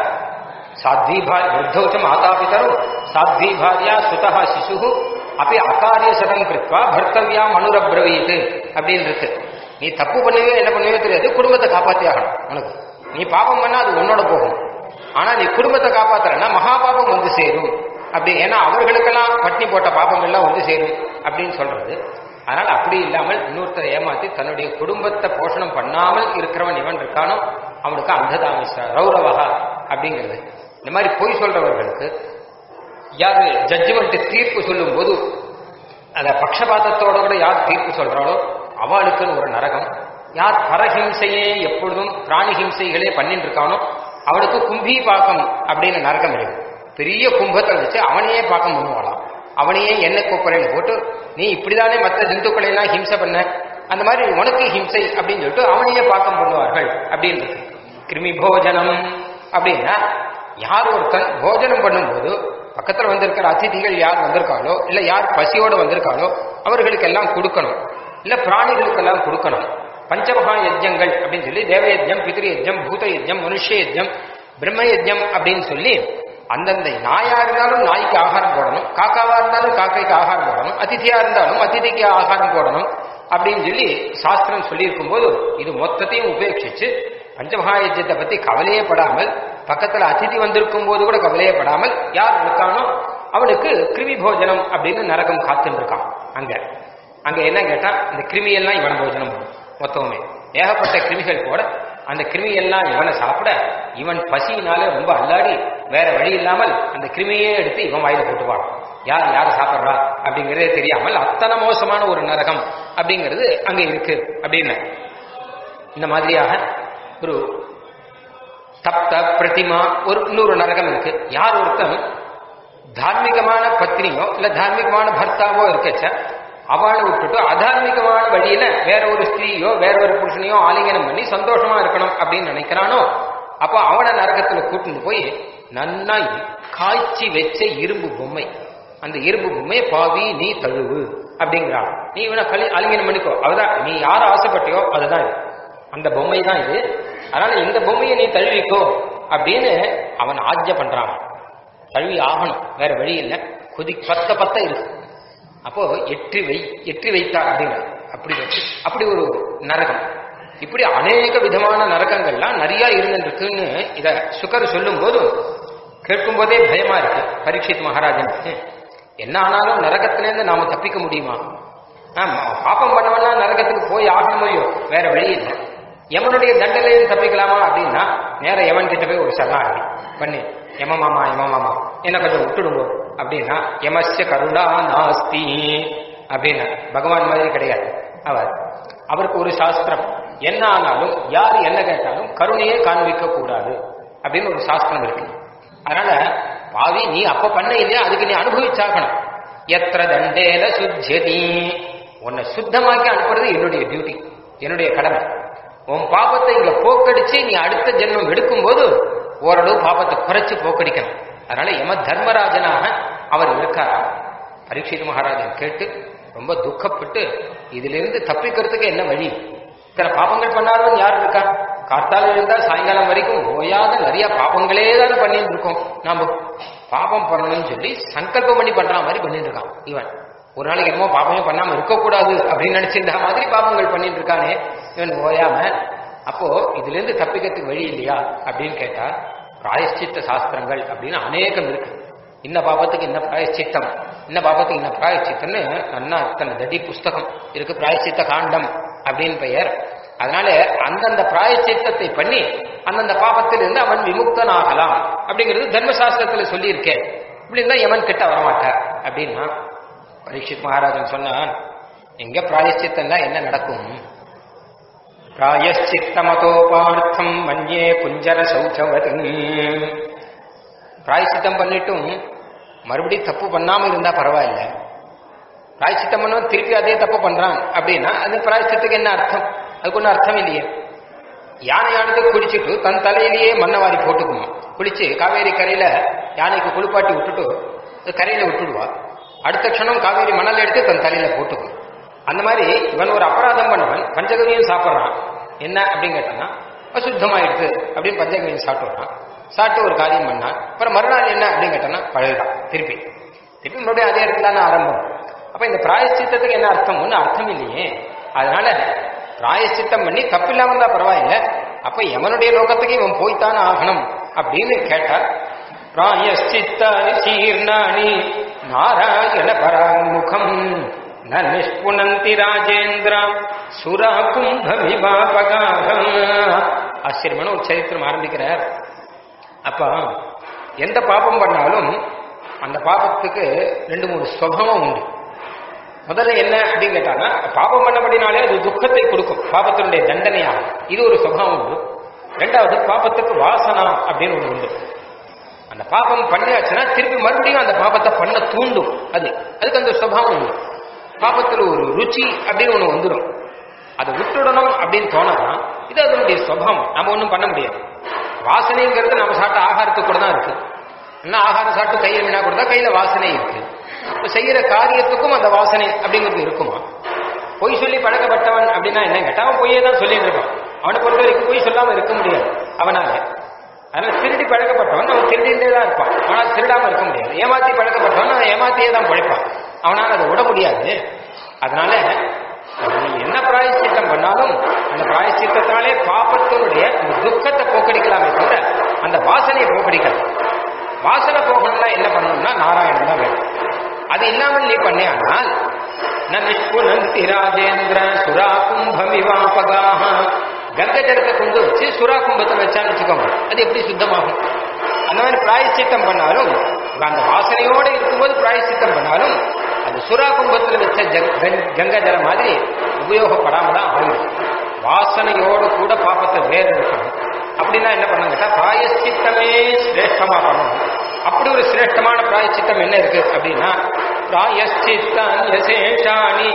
சாத்வி பாய் விருத்தௌச்ச மாதா பிதரும் சாத்வி பாரியா சுதா சிசு அப்படி அகாரிய சதம் கிருத்வா பர்த்தவியா மனுரப்ரவீத் அப்படின்னு இருக்கு நீ தப்பு பண்ணவே என்ன பண்ணவே தெரியாது குடும்பத்தை காப்பாத்தி ஆகணும் உனக்கு நீ பாபம் பண்ணா அது உன்னோட போகும் ஆனா நீ குடும்பத்தை காப்பாத்துறன்னா மகா பாபம் வந்து சேரும் அப்படி ஏன்னா அவர்களுக்கெல்லாம் பட்னி போட்ட பாபங்கள்லாம் வந்து சேரும் அப்படின்னு சொல்றது அதனால அப்படி இல்லாமல் இன்னொருத்தரை ஏமாத்தி தன்னுடைய குடும்பத்தை போஷணம் பண்ணாமல் இருக்கிறவன் இவன் இருக்கானோ அவனுக்கு அந்ததாமிஸ்ரா ரௌரவகா அப்படிங்கிறது இந்த மாதிரி பொய் சொல்றவர்களுக்கு யாரு ஜட்ஜ்மெண்ட் தீர்ப்பு சொல்லும் போது அந்த பக்ஷபாதத்தோட கூட யார் தீர்ப்பு சொல்றாளோ அவளுக்குன்னு ஒரு நரகம் யார் பரஹிம்சையே எப்பொழுதும் பிராணி ஹிம்சைகளே பண்ணிட்டு இருக்கானோ அவனுக்கு கும்பி பாக்கம் அப்படின்னு நரகம் இருக்கு பெரிய கும்பத்தை வச்சு அவனையே பாக்கம் பண்ணுவாளாம் அவனையே எண்ணெய் கொப்பரையில போட்டு நீ இப்படிதானே மற்ற ஜந்துக்களை எல்லாம் ஹிம்சை பண்ண அந்த மாதிரி உனக்கு ஹிம்சை அப்படின்னு சொல்லிட்டு அவனையே பாக்கம் பண்ணுவார்கள் அப்படின்னு இருக்கு கிருமி போஜனம் அப்படின்னா யார் ஒருத்தன் போஜனம் பண்ணும்போது பக்கத்துல வந்திருக்கிற அதிதிகள் யார் வந்திருக்காளோ இல்ல யார் பசியோட வந்திருக்காளோ அவர்களுக்கு எல்லாம் கொடுக்கணும் இல்ல பிராணிகளுக்கெல்லாம் கொடுக்கணும் பஞ்சமகா யஜ்யங்கள் அப்படின்னு சொல்லி தேவ யஜ்யம் பித்ரு யஜ்யம் பூத யஜ்யம் மனுஷ யஜ்யம் பிரம்ம யஜ்யம் அப்படின்னு சொல்லி அந்தந்த நாயா இருந்தாலும் நாய்க்கு ஆகாரம் போடணும் காக்காவா இருந்தாலும் காக்கைக்கு ஆகாரம் போடணும் அதிதியா இருந்தாலும் அதிதிக்கு ஆகாரம் போடணும் அப்படின்னு சொல்லி சாஸ்திரம் சொல்லியிருக்கும் போது இது மொத்தத்தையும் உபேட்சிச்சு பஞ்சமகாயஜத்தை பத்தி கவலையே படாமல் பக்கத்துல அதிதி வந்திருக்கும் போது கூட கவலையே படாமல் யார் இருக்கானோ அவனுக்கு கிருமி போஜனம் அப்படின்னு நரகம் காத்துன்னு இருக்கான் அங்க அங்க என்ன கேட்டா இந்த கிருமியெல்லாம் இவன போஜனம் பண்ணும் மொத்தமே ஏகப்பட்ட கிருமிகள் போட அந்த கிருமியெல்லாம் இவனை சாப்பிட இவன் பசியினாலே ரொம்ப அல்லாடி வேற வழி இல்லாமல் அந்த கிருமியே எடுத்து இவன் வாயில போட்டுவான் யார் யார் சாப்பிட்றா அப்படிங்கறதே தெரியாமல் அத்தனை மோசமான ஒரு நரகம் அப்படிங்கிறது அங்க இருக்கு அப்படின்னு இந்த மாதிரியாக ஒரு தப்த பிரதிமா ஒரு இன்னொரு நரகம் இருக்கு யார் ஒருத்தன் தார்மீகமான பத்னியோ இல்ல தார்மீகமான பர்த்தாவோ இருக்கச்ச அவளை விட்டுட்டு அதார்மிகமான வழியில வேற ஒரு ஸ்திரீயோ வேற ஒரு புருஷனையோ ஆலிங்கனம் பண்ணி சந்தோஷமா இருக்கணும் அப்படின்னு நினைக்கிறானோ அப்போ அவனை நரகத்துல கூட்டிட்டு போய் நன்னா காய்ச்சி வச்ச இரும்பு பொம்மை அந்த இரும்பு பொம்மை பாவி நீ தழுவு அப்படிங்கிறான் நீ இவனை கலி ஆலிங்கனம் பண்ணிக்கோ அவதான் நீ யார ஆசைப்பட்டியோ அதுதான் இது அந்த பொம்மை தான் இது அதனால இந்த பொம்மையை நீ தழுவிக்கோ அப்படின்னு அவன் ஆஜ்ய பண்றான் தழுவி ஆகணும் வேற வழி இல்லை கொதி பத்த பத்த இருக்கு அப்போ எற்றி வை எற்றி வைத்தார் அப்படிங்கிற அப்படி வச்சு அப்படி ஒரு நரகம் இப்படி அநேக விதமான நரகங்கள்லாம் நிறைய இருந்துருக்குன்னு இத சுகர் சொல்லும் போது கேட்கும் போதே பயமா இருக்கு பரீட்சித் மகாராஜனுக்கு என்ன ஆனாலும் நரகத்திலேருந்து நாம தப்பிக்க முடியுமா ஆமா பாப்பம் பண்ணவனா நரகத்துக்கு போய் ஆகணும் முடியும் வேற வழி இல்லை எவனுடைய தண்டனையும் தப்பிக்கலாமா அப்படின்னா நேர எவன் கிட்ட போய் ஒரு சரணாகி பண்ணி எம மாமா எம மாமா என்ன கொஞ்சம் விட்டுடுங்க அப்படின்னா எமஸ்ய கருணா நாஸ்தி அப்படின்னா பகவான் மாதிரி கிடையாது அவர் அவருக்கு ஒரு சாஸ்திரம் என்ன ஆனாலும் யார் என்ன கேட்டாலும் கருணையே காண்பிக்க கூடாது அப்படின்னு ஒரு சாஸ்திரம் இருக்கு அதனால பாவி நீ அப்ப பண்ண இல்லையா அதுக்கு நீ அனுபவிச்சாகணும் எத்திர தண்டேன சுத்தியதி உன்னை சுத்தமாக்கி அனுப்புறது என்னுடைய டியூட்டி என்னுடைய கடமை உன் பாப்பத்தை இங்க போக்கடிச்சு நீ அடுத்த ஜென்மம் எடுக்கும் போது ஓரளவு பாப்பத்தை குறைச்சு போக்கடிக்கணும் அதனால யம தர்மராஜனாக அவர் இருக்காரா பரீட்சித் மகாராஜன் கேட்டு ரொம்ப துக்கப்பட்டு இதுல இருந்து தப்பிக்கிறதுக்கு என்ன வழி இத்தனை பாப்பங்கள் பண்ணாலும் யார் இருக்கா காத்தால இருந்தா சாயங்காலம் வரைக்கும் ஓயாத நிறைய பாப்பங்களே தானே பண்ணிட்டு இருக்கோம் நாம பாப்பம் பண்ணணும்னு சொல்லி சங்கல்பம் பண்ணி பண்ற மாதிரி பண்ணிட்டு இருக்கான் இவன் ஒரு நாளைக்கு என்னமோ பாப்பமே பண்ணாம இருக்கக்கூடாது அப்படின்னு நினைச்சிருந்த மாதிரி பாப்பங்கள் பண்ணிட்டு இருக்கானே இவன் ஓயாம அப்போ இதுல இருந்து தப்பிக்கிறதுக்கு வழி இல்லையா அப்படின்னு கேட்டா பிராயஷ்சித்த சாஸ்திரங்கள் அப்படின்னு அநேகம் இருக்கு இன்ன பாபத்துக்கு இன்ன பிராயஷ்சித்தம் இன்ன பாபத்துக்கு இன்ன பிராயஷ்சித்தம்னு நன்னா இத்தனை தடி புஸ்தகம் இருக்கு பிராயஷ்சித்த காண்டம் அப்படின்னு பெயர் அதனால அந்தந்த பிராயச்சித்தத்தை பண்ணி அந்தந்த பாபத்திலிருந்து அவன் விமுக்தனாகலாம் அப்படிங்கிறது தர்மசாஸ்திரத்துல சொல்லியிருக்கேன் இப்படி இருந்தா யமன் கிட்ட வரமாட்டார் அப்படின்னா பரீட்சித் மகாராஜன் சொன்னான் எங்க பிராயச்சித்தம்னா என்ன நடக்கும் பிராயச்சித்தமதோபார்த்தம் மஞ்சே குஞ்சர சௌச்சவதி பிராயச்சித்தம் பண்ணிட்டும் மறுபடியும் தப்பு பண்ணாம இருந்தா பரவாயில்ல பிராயச்சித்தம் பண்ணவன் திருப்பி அதே தப்பு பண்றான் அப்படின்னா அது பிராயச்சித்துக்கு என்ன அர்த்தம் அதுக்கு ஒன்றும் அர்த்தம் இல்லையே யானையானது குளிச்சுட்டு தன் தலையிலேயே மண்ணை வாரி போட்டுக்குமா குளிச்சு காவேரி கரையில யானைக்கு குளிப்பாட்டி விட்டுட்டு அது கரையில விட்டுடுவா அடுத்த க்ஷணம் காவேரி மணல் எடுத்து தன் தலையில போட்டுக்கும் அந்த மாதிரி இவன் ஒரு அபராதம் பண்ணவன் பஞ்சகவியும் சாப்பிட்றான் என்ன அப்படின்னு கேட்டான்னா அசுத்தமாயிடுது அப்படின்னு பஞ்சகவியும் சாப்பிட்றான் சாப்பிட்டு ஒரு காரியம் பண்ணான் அப்புறம் மறுநாள் என்ன அப்படின்னு கேட்டான்னா பழகுதான் திருப்பி திருப்பி மறுபடியும் அதே இடத்துல தானே ஆரம்பம் அப்ப இந்த பிராயச்சித்தத்துக்கு என்ன அர்த்தம் ஒன்றும் அர்த்தம் இல்லையே அதனால பிராயச்சித்தம் பண்ணி தப்பில்லாம இருந்தா பரவாயில்ல அப்ப எவனுடைய லோகத்துக்கு இவன் போய்த்தானே ஆகணும் அப்படின்னு கேட்டார் பிராயச்சித்தானி சீர்ணானி நாராயண பராமுகம் ந நிஷ்புணந்தி ராஜேந்திரம் சுரா கும்பவிபாபகாரம் ஆச்சரியமான ஒரு சரித்திரம் ஆரம்பிக்கிறார் அப்ப எந்த பாபம் பண்ணாலும் அந்த பாபத்துக்கு ரெண்டு மூணு சுபம் உண்டு முதல்ல என்ன அப்படின்னு கேட்டாங்கன்னா பாபம் பண்ணபடினாலே அது துக்கத்தை கொடுக்கும் பாபத்தினுடைய தண்டனையாகும் இது ஒரு சுபாவம் உண்டு ரெண்டாவது பாபத்துக்கு வாசனா அப்படின்னு ஒண்ணு உண்டு அந்த பாபம் பண்ணியாச்சுன்னா திருப்பி மறுபடியும் அந்த பாபத்தை பண்ண தூண்டும் அது அதுக்கு அந்த சுபாவம் உண்டு பாபத்துல ஒரு ருச்சி அப்படின்னு ஒண்ணு வந்துடும் அதை விட்டுடணும் அப்படின்னு தோணனா இது அதனுடைய சுபாவம் நம்ம ஒன்றும் பண்ண முடியாது வாசனைங்கிறது நம்ம சாப்பிட்ட ஆகாரத்துக்கு கூட தான் இருக்கு என்ன ஆகாரம் சாப்பிட்டு கையில் வினா கொடுத்தா கையில வாசனை இருக்கு இப்ப செய்யற காரியத்துக்கும் அந்த வாசனை அப்படிங்கிறது இருக்குமா பொய் சொல்லி பழக்கப்பட்டவன் அப்படின்னா என்ன கேட்டா அவன் பொய்யே தான் சொல்லிட்டு இருப்பான் அவனை பொறுத்த வரைக்கும் பொய் சொல்லாம இருக்க முடியாது அவனால அதனால திருடி பழக்கப்பட்டவன் அவன் திருடிண்டே தான் இருப்பான் ஆனால் திருடாம இருக்க முடியாது ஏமாத்தி பழக்கப்பட்டவன் அவன் ஏமாத்தியே தான் பழைப்பான் அவனால் அதை விட முடியாது அதனால நீ என்ன பிராயச்சித்தம் பண்ணாலும் அந்த பிராயச்சித்தத்தாலே பாப்பத்தினுடைய அந்த துக்கத்தை போக்கடிக்கலாமே தவிர அந்த வாசனையை போக்கடிக்கலாம் வாசனை போகணும்னா என்ன பண்ணணும்னா நாராயணன் தான் வேணும் அது இல்லாமல் நீ பண்ணே ஆனால் ந நிஷ்குணந்தி ராஜேந்திர சுரா கும்பமிவாபகாக கங்கை ஜலத்தை கொண்டு வச்சு சுறா கும்பத்தை வச்சான்னு வச்சுக்கோங்க அது எப்படி சுத்தமாகும் அந்த மாதிரி பிராயச்சித்தம் பண்ணாலும் அந்த வாசனையோடு இருக்கும்போது பிராயச்சித்தம் பண்ணாலும் அது சுறா கும்பத்தில் வச்ச ஜங்- கங்- கங்கை ஜலம் மாதிரி உபயோகப்படாம தான் ஆகும் வாசனையோடு கூட பாப்பத்தை வேறு இருக்கணும் அப்படின்னா என்ன பண்ணணும் கேட்டா பிராயச்சித்தமே சிரேஷ்டமா பண்ணணும் அப்படி ஒரு சிரேஷ்டமான பிராயச்சித்தம் என்ன இருக்கு அப்படின்னா பிராயச்சித்தான்யசேஷாணி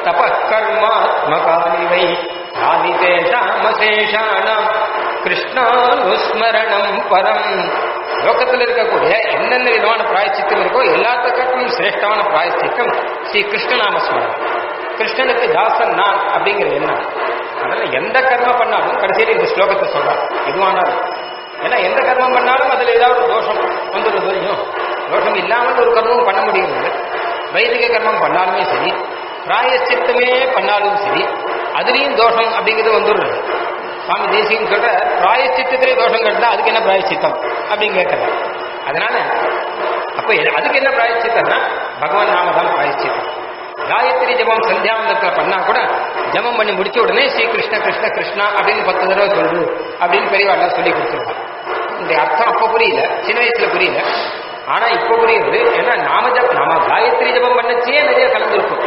தபக்கர்மாத்மகானிவை யானி தேஷாமசேஷாணம் கிருஷ்ணானுஸ்மரணம் பரம் லோகத்தில் இருக்கக்கூடிய என்னென்ன விதமான பிராயச்சித்தம் இருக்கோ எல்லாத்துக்கும் சிரேஷ்டமான பிராயச்சித்தம் ஸ்ரீ கிருஷ்ணநாமஸ்மரணம் கிருஷ்ணனுக்கு தாசன் நான் அப்படிங்கிற எண்ணம் அதனால எந்த கர்மம் பண்ணாலும் கடைசியில் இந்த ஸ்லோகத்தை சொல்றான் எதுவானாலும் ஏன்னா எந்த கர்மம் பண்ணாலும் அதுல ஏதாவது ஒரு தோஷம் வந்துடும் தெரியும் தோஷம் இல்லாமல் ஒரு கர்மம் பண்ண முடியுது வைதிக கர்மம் பண்ணாலுமே சரி பிராயச்சித்தமே பண்ணாலும் சரி அதுலயும் தோஷம் அப்படிங்கிறது வந்துடுறது சுவாமி தேசியம் சொல்ற பிராயச்சித்தத்திலே தோஷம் கட்டினா அதுக்கு என்ன பிராயச்சித்தம் அப்படின்னு கேட்கறாரு அதனால அப்ப எது- அதுக்கு என்ன பிராயச்சித்தம்னா பகவான் நாம தான் பிராயச்சித்தம் காயத்ரி ஜபம் சந்தியாவந்தத்துல பண்ணா கூட ஜபம் பண்ணி முடிச்ச உடனே ஸ்ரீ கிருஷ்ண கிருஷ்ண கிருஷ்ணா அப்படின்னு பத்து தடவை சொல்லு அப்படின்னு பெரியவாள்லாம் சொல்லி கொடுத்துருக்காங்க இந்த அர்த்தம் அப்ப புரியல சின்ன வயசுல புரியல ஆனா இப்ப புரியுது ஏன்னா நாம ஜபம் நாம காயத்ரி ஜபம் பண்ணச்சே நிறைய கலந்துருக்கும்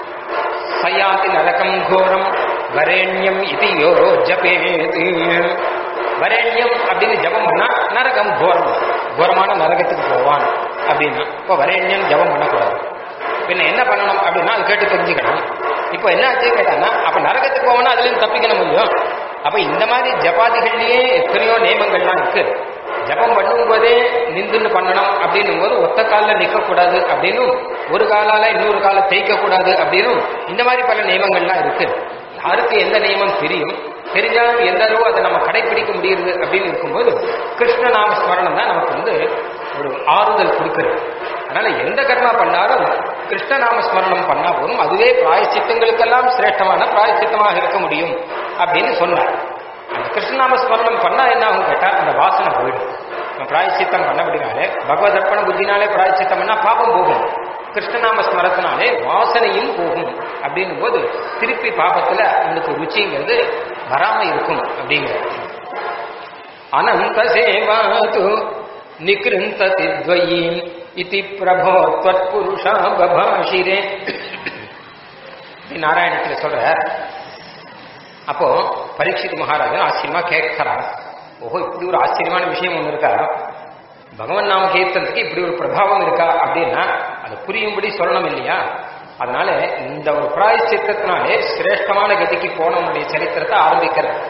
சயாதி நரகம் கோரம் வரேண்யம் இது யோ ஜபேது வரேண்யம் அப்படின்னு ஜபம் பண்ணா நரகம் கோரம் கோரமான நரகத்துக்கு போவான் அப்படின்னா இப்போ வரேண்யம் ஜபம் பண்ணக்கூடாது பின்ன என்ன பண்ணணும் அப்படின்னா அது கேட்டு தெரிஞ்சுக்கணும் இப்போ என்ன ஆச்சு கேட்டாங்கன்னா அப்ப நரகத்துக்கு போவோம்னா அதுலேருந்து தப்பிக்கணும் முடியும் அப்ப இந்த மாதிரி ஜபாதிகள்லயே எத்தனையோ நியமங்கள்லாம் இருக்கு ஜபம் பண்ணும்போதே நிந்துன்னு பண்ணணும் அப்படின்னும் போது ஒத்த காலில் நிற்கக்கூடாது அப்படின்னும் ஒரு காலால இன்னொரு காலை தேய்க்க கூடாது அப்படின்னும் இந்த மாதிரி பல நியமங்கள்லாம் இருக்கு யாருக்கு எந்த நியமம் தெரியும் தெரிஞ்சாலும் எந்த அளவு அதை நம்ம கடைபிடிக்க முடியுது அப்படின்னு இருக்கும்போது கிருஷ்ணநாம ஸ்மரணம் தான் நமக்கு வந்து ஒரு ஆறுதல் கொடுக்கிறது அதனால எந்த கர்மா பண்ணாலும் கிருஷ்ணநாம ஸ்மரணம் பண்ணா போதும் அதுவே பிராயச்சித்தங்களுக்கெல்லாம் சிரேஷ்டமான பிராயச்சித்தமாக இருக்க முடியும் அப்படின்னு சொன்னார் அந்த கிருஷ்ணநாம ஸ்மரணம் பண்ணா என்ன ஆகும் கேட்டா அந்த வாசனை போயிடும் நம்ம பிராயச்சித்தம் பண்ணபடினாலே பகவத் அர்ப்பண புத்தினாலே பிராயச்சித்தம் பண்ணா பாபம் போகும் கிருஷ்ணநாம ஸ்மரத்தினாலே வாசனையும் போகும் அப்படின்னும் போது திருப்பி பாபத்துல உங்களுக்கு ருச்சிங்கிறது வராம இருக்கும் அப்படிங்கிறது அனந்த சேவாது நிகிருந்ததி துவயீம் இதி பிரபோ त्वत्पुरुषा பபாஷிரே நாராயணத்தில் சொல்ற அப்போ பரீட்சித் மகாராஜன் ஆச்சரியமா கேட்கிறார் ஓஹோ இப்படி ஒரு ஆச்சரியமான விஷயம் ஒன்று இருக்கா பகவன் நாம கீர்த்தனத்துக்கு இப்படி ஒரு பிரபாவம் இருக்கா அப்படின்னா அது புரியும்படி சொல்லணும் இல்லையா அதனால இந்த ஒரு பிராயச்சித்தத்தினாலே சிரேஷ்டமான கதிக்கு போனவனுடைய சரித்திரத்தை ஆரம்பிக்கிறது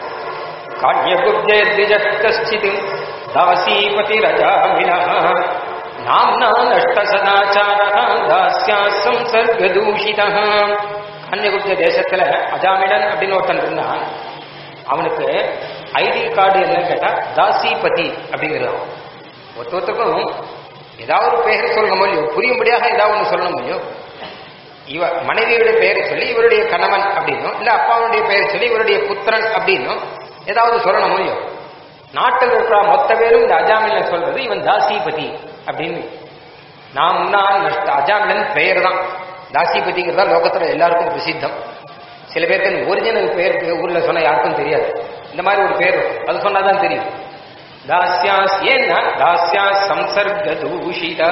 காண்யகுப்ஜயத்விஜஸ்கச்சித் தாசீபதி ரஜாமினா நாம்னா நஷ்ட சதாச்சார தாஸ்யா சம்சர்கதூஷிதா காண்யகுப்ஜ தேசத்துல அஜாமிடன் அப்படின்னு ஒருத்தன் இருந்தான் அவனுக்கு ஐடி கார்டு என்ன கேட்டா தாசிபதி அப்படிங்கிறது ஒருத்தருக்கும் ஏதாவது ஒரு பெயர் சொல்லணும் இல்லையோ புரியும்படியாக ஏதாவது ஒன்று சொல்லணும் இல்லையோ இவ மனைவியுடைய பெயரை சொல்லி இவருடைய கணவன் அப்படின்னும் இல்ல அப்பாவுடைய பெயர் சொல்லி இவருடைய புத்திரன் அப்படின்னும் ஏதாவது சொல்லணும் இல்லையோ நாட்டில் இருக்கிற மொத்த பேரும் இந்த அஜாமிலன் சொல்றது இவன் தாசிபதி அப்படின்னு நான் முன்னால் நஷ்ட அஜாமிலன் பெயர் தான் தாசிபதிங்கிறதா லோகத்துல எல்லாருக்கும் பிரசித்தம் சில பேருக்கு ஒரிஜினல் பெயர் ஊர்ல சொன்னா யாருக்கும் தெரியாது இந்த மாதிரி ஒரு பேர் இருக்கும். அது சொன்னாதான் தெரியும் தாஸ்யாஸ் ஏன்னா தாஸ்யா சம்சர்க தூஷிதா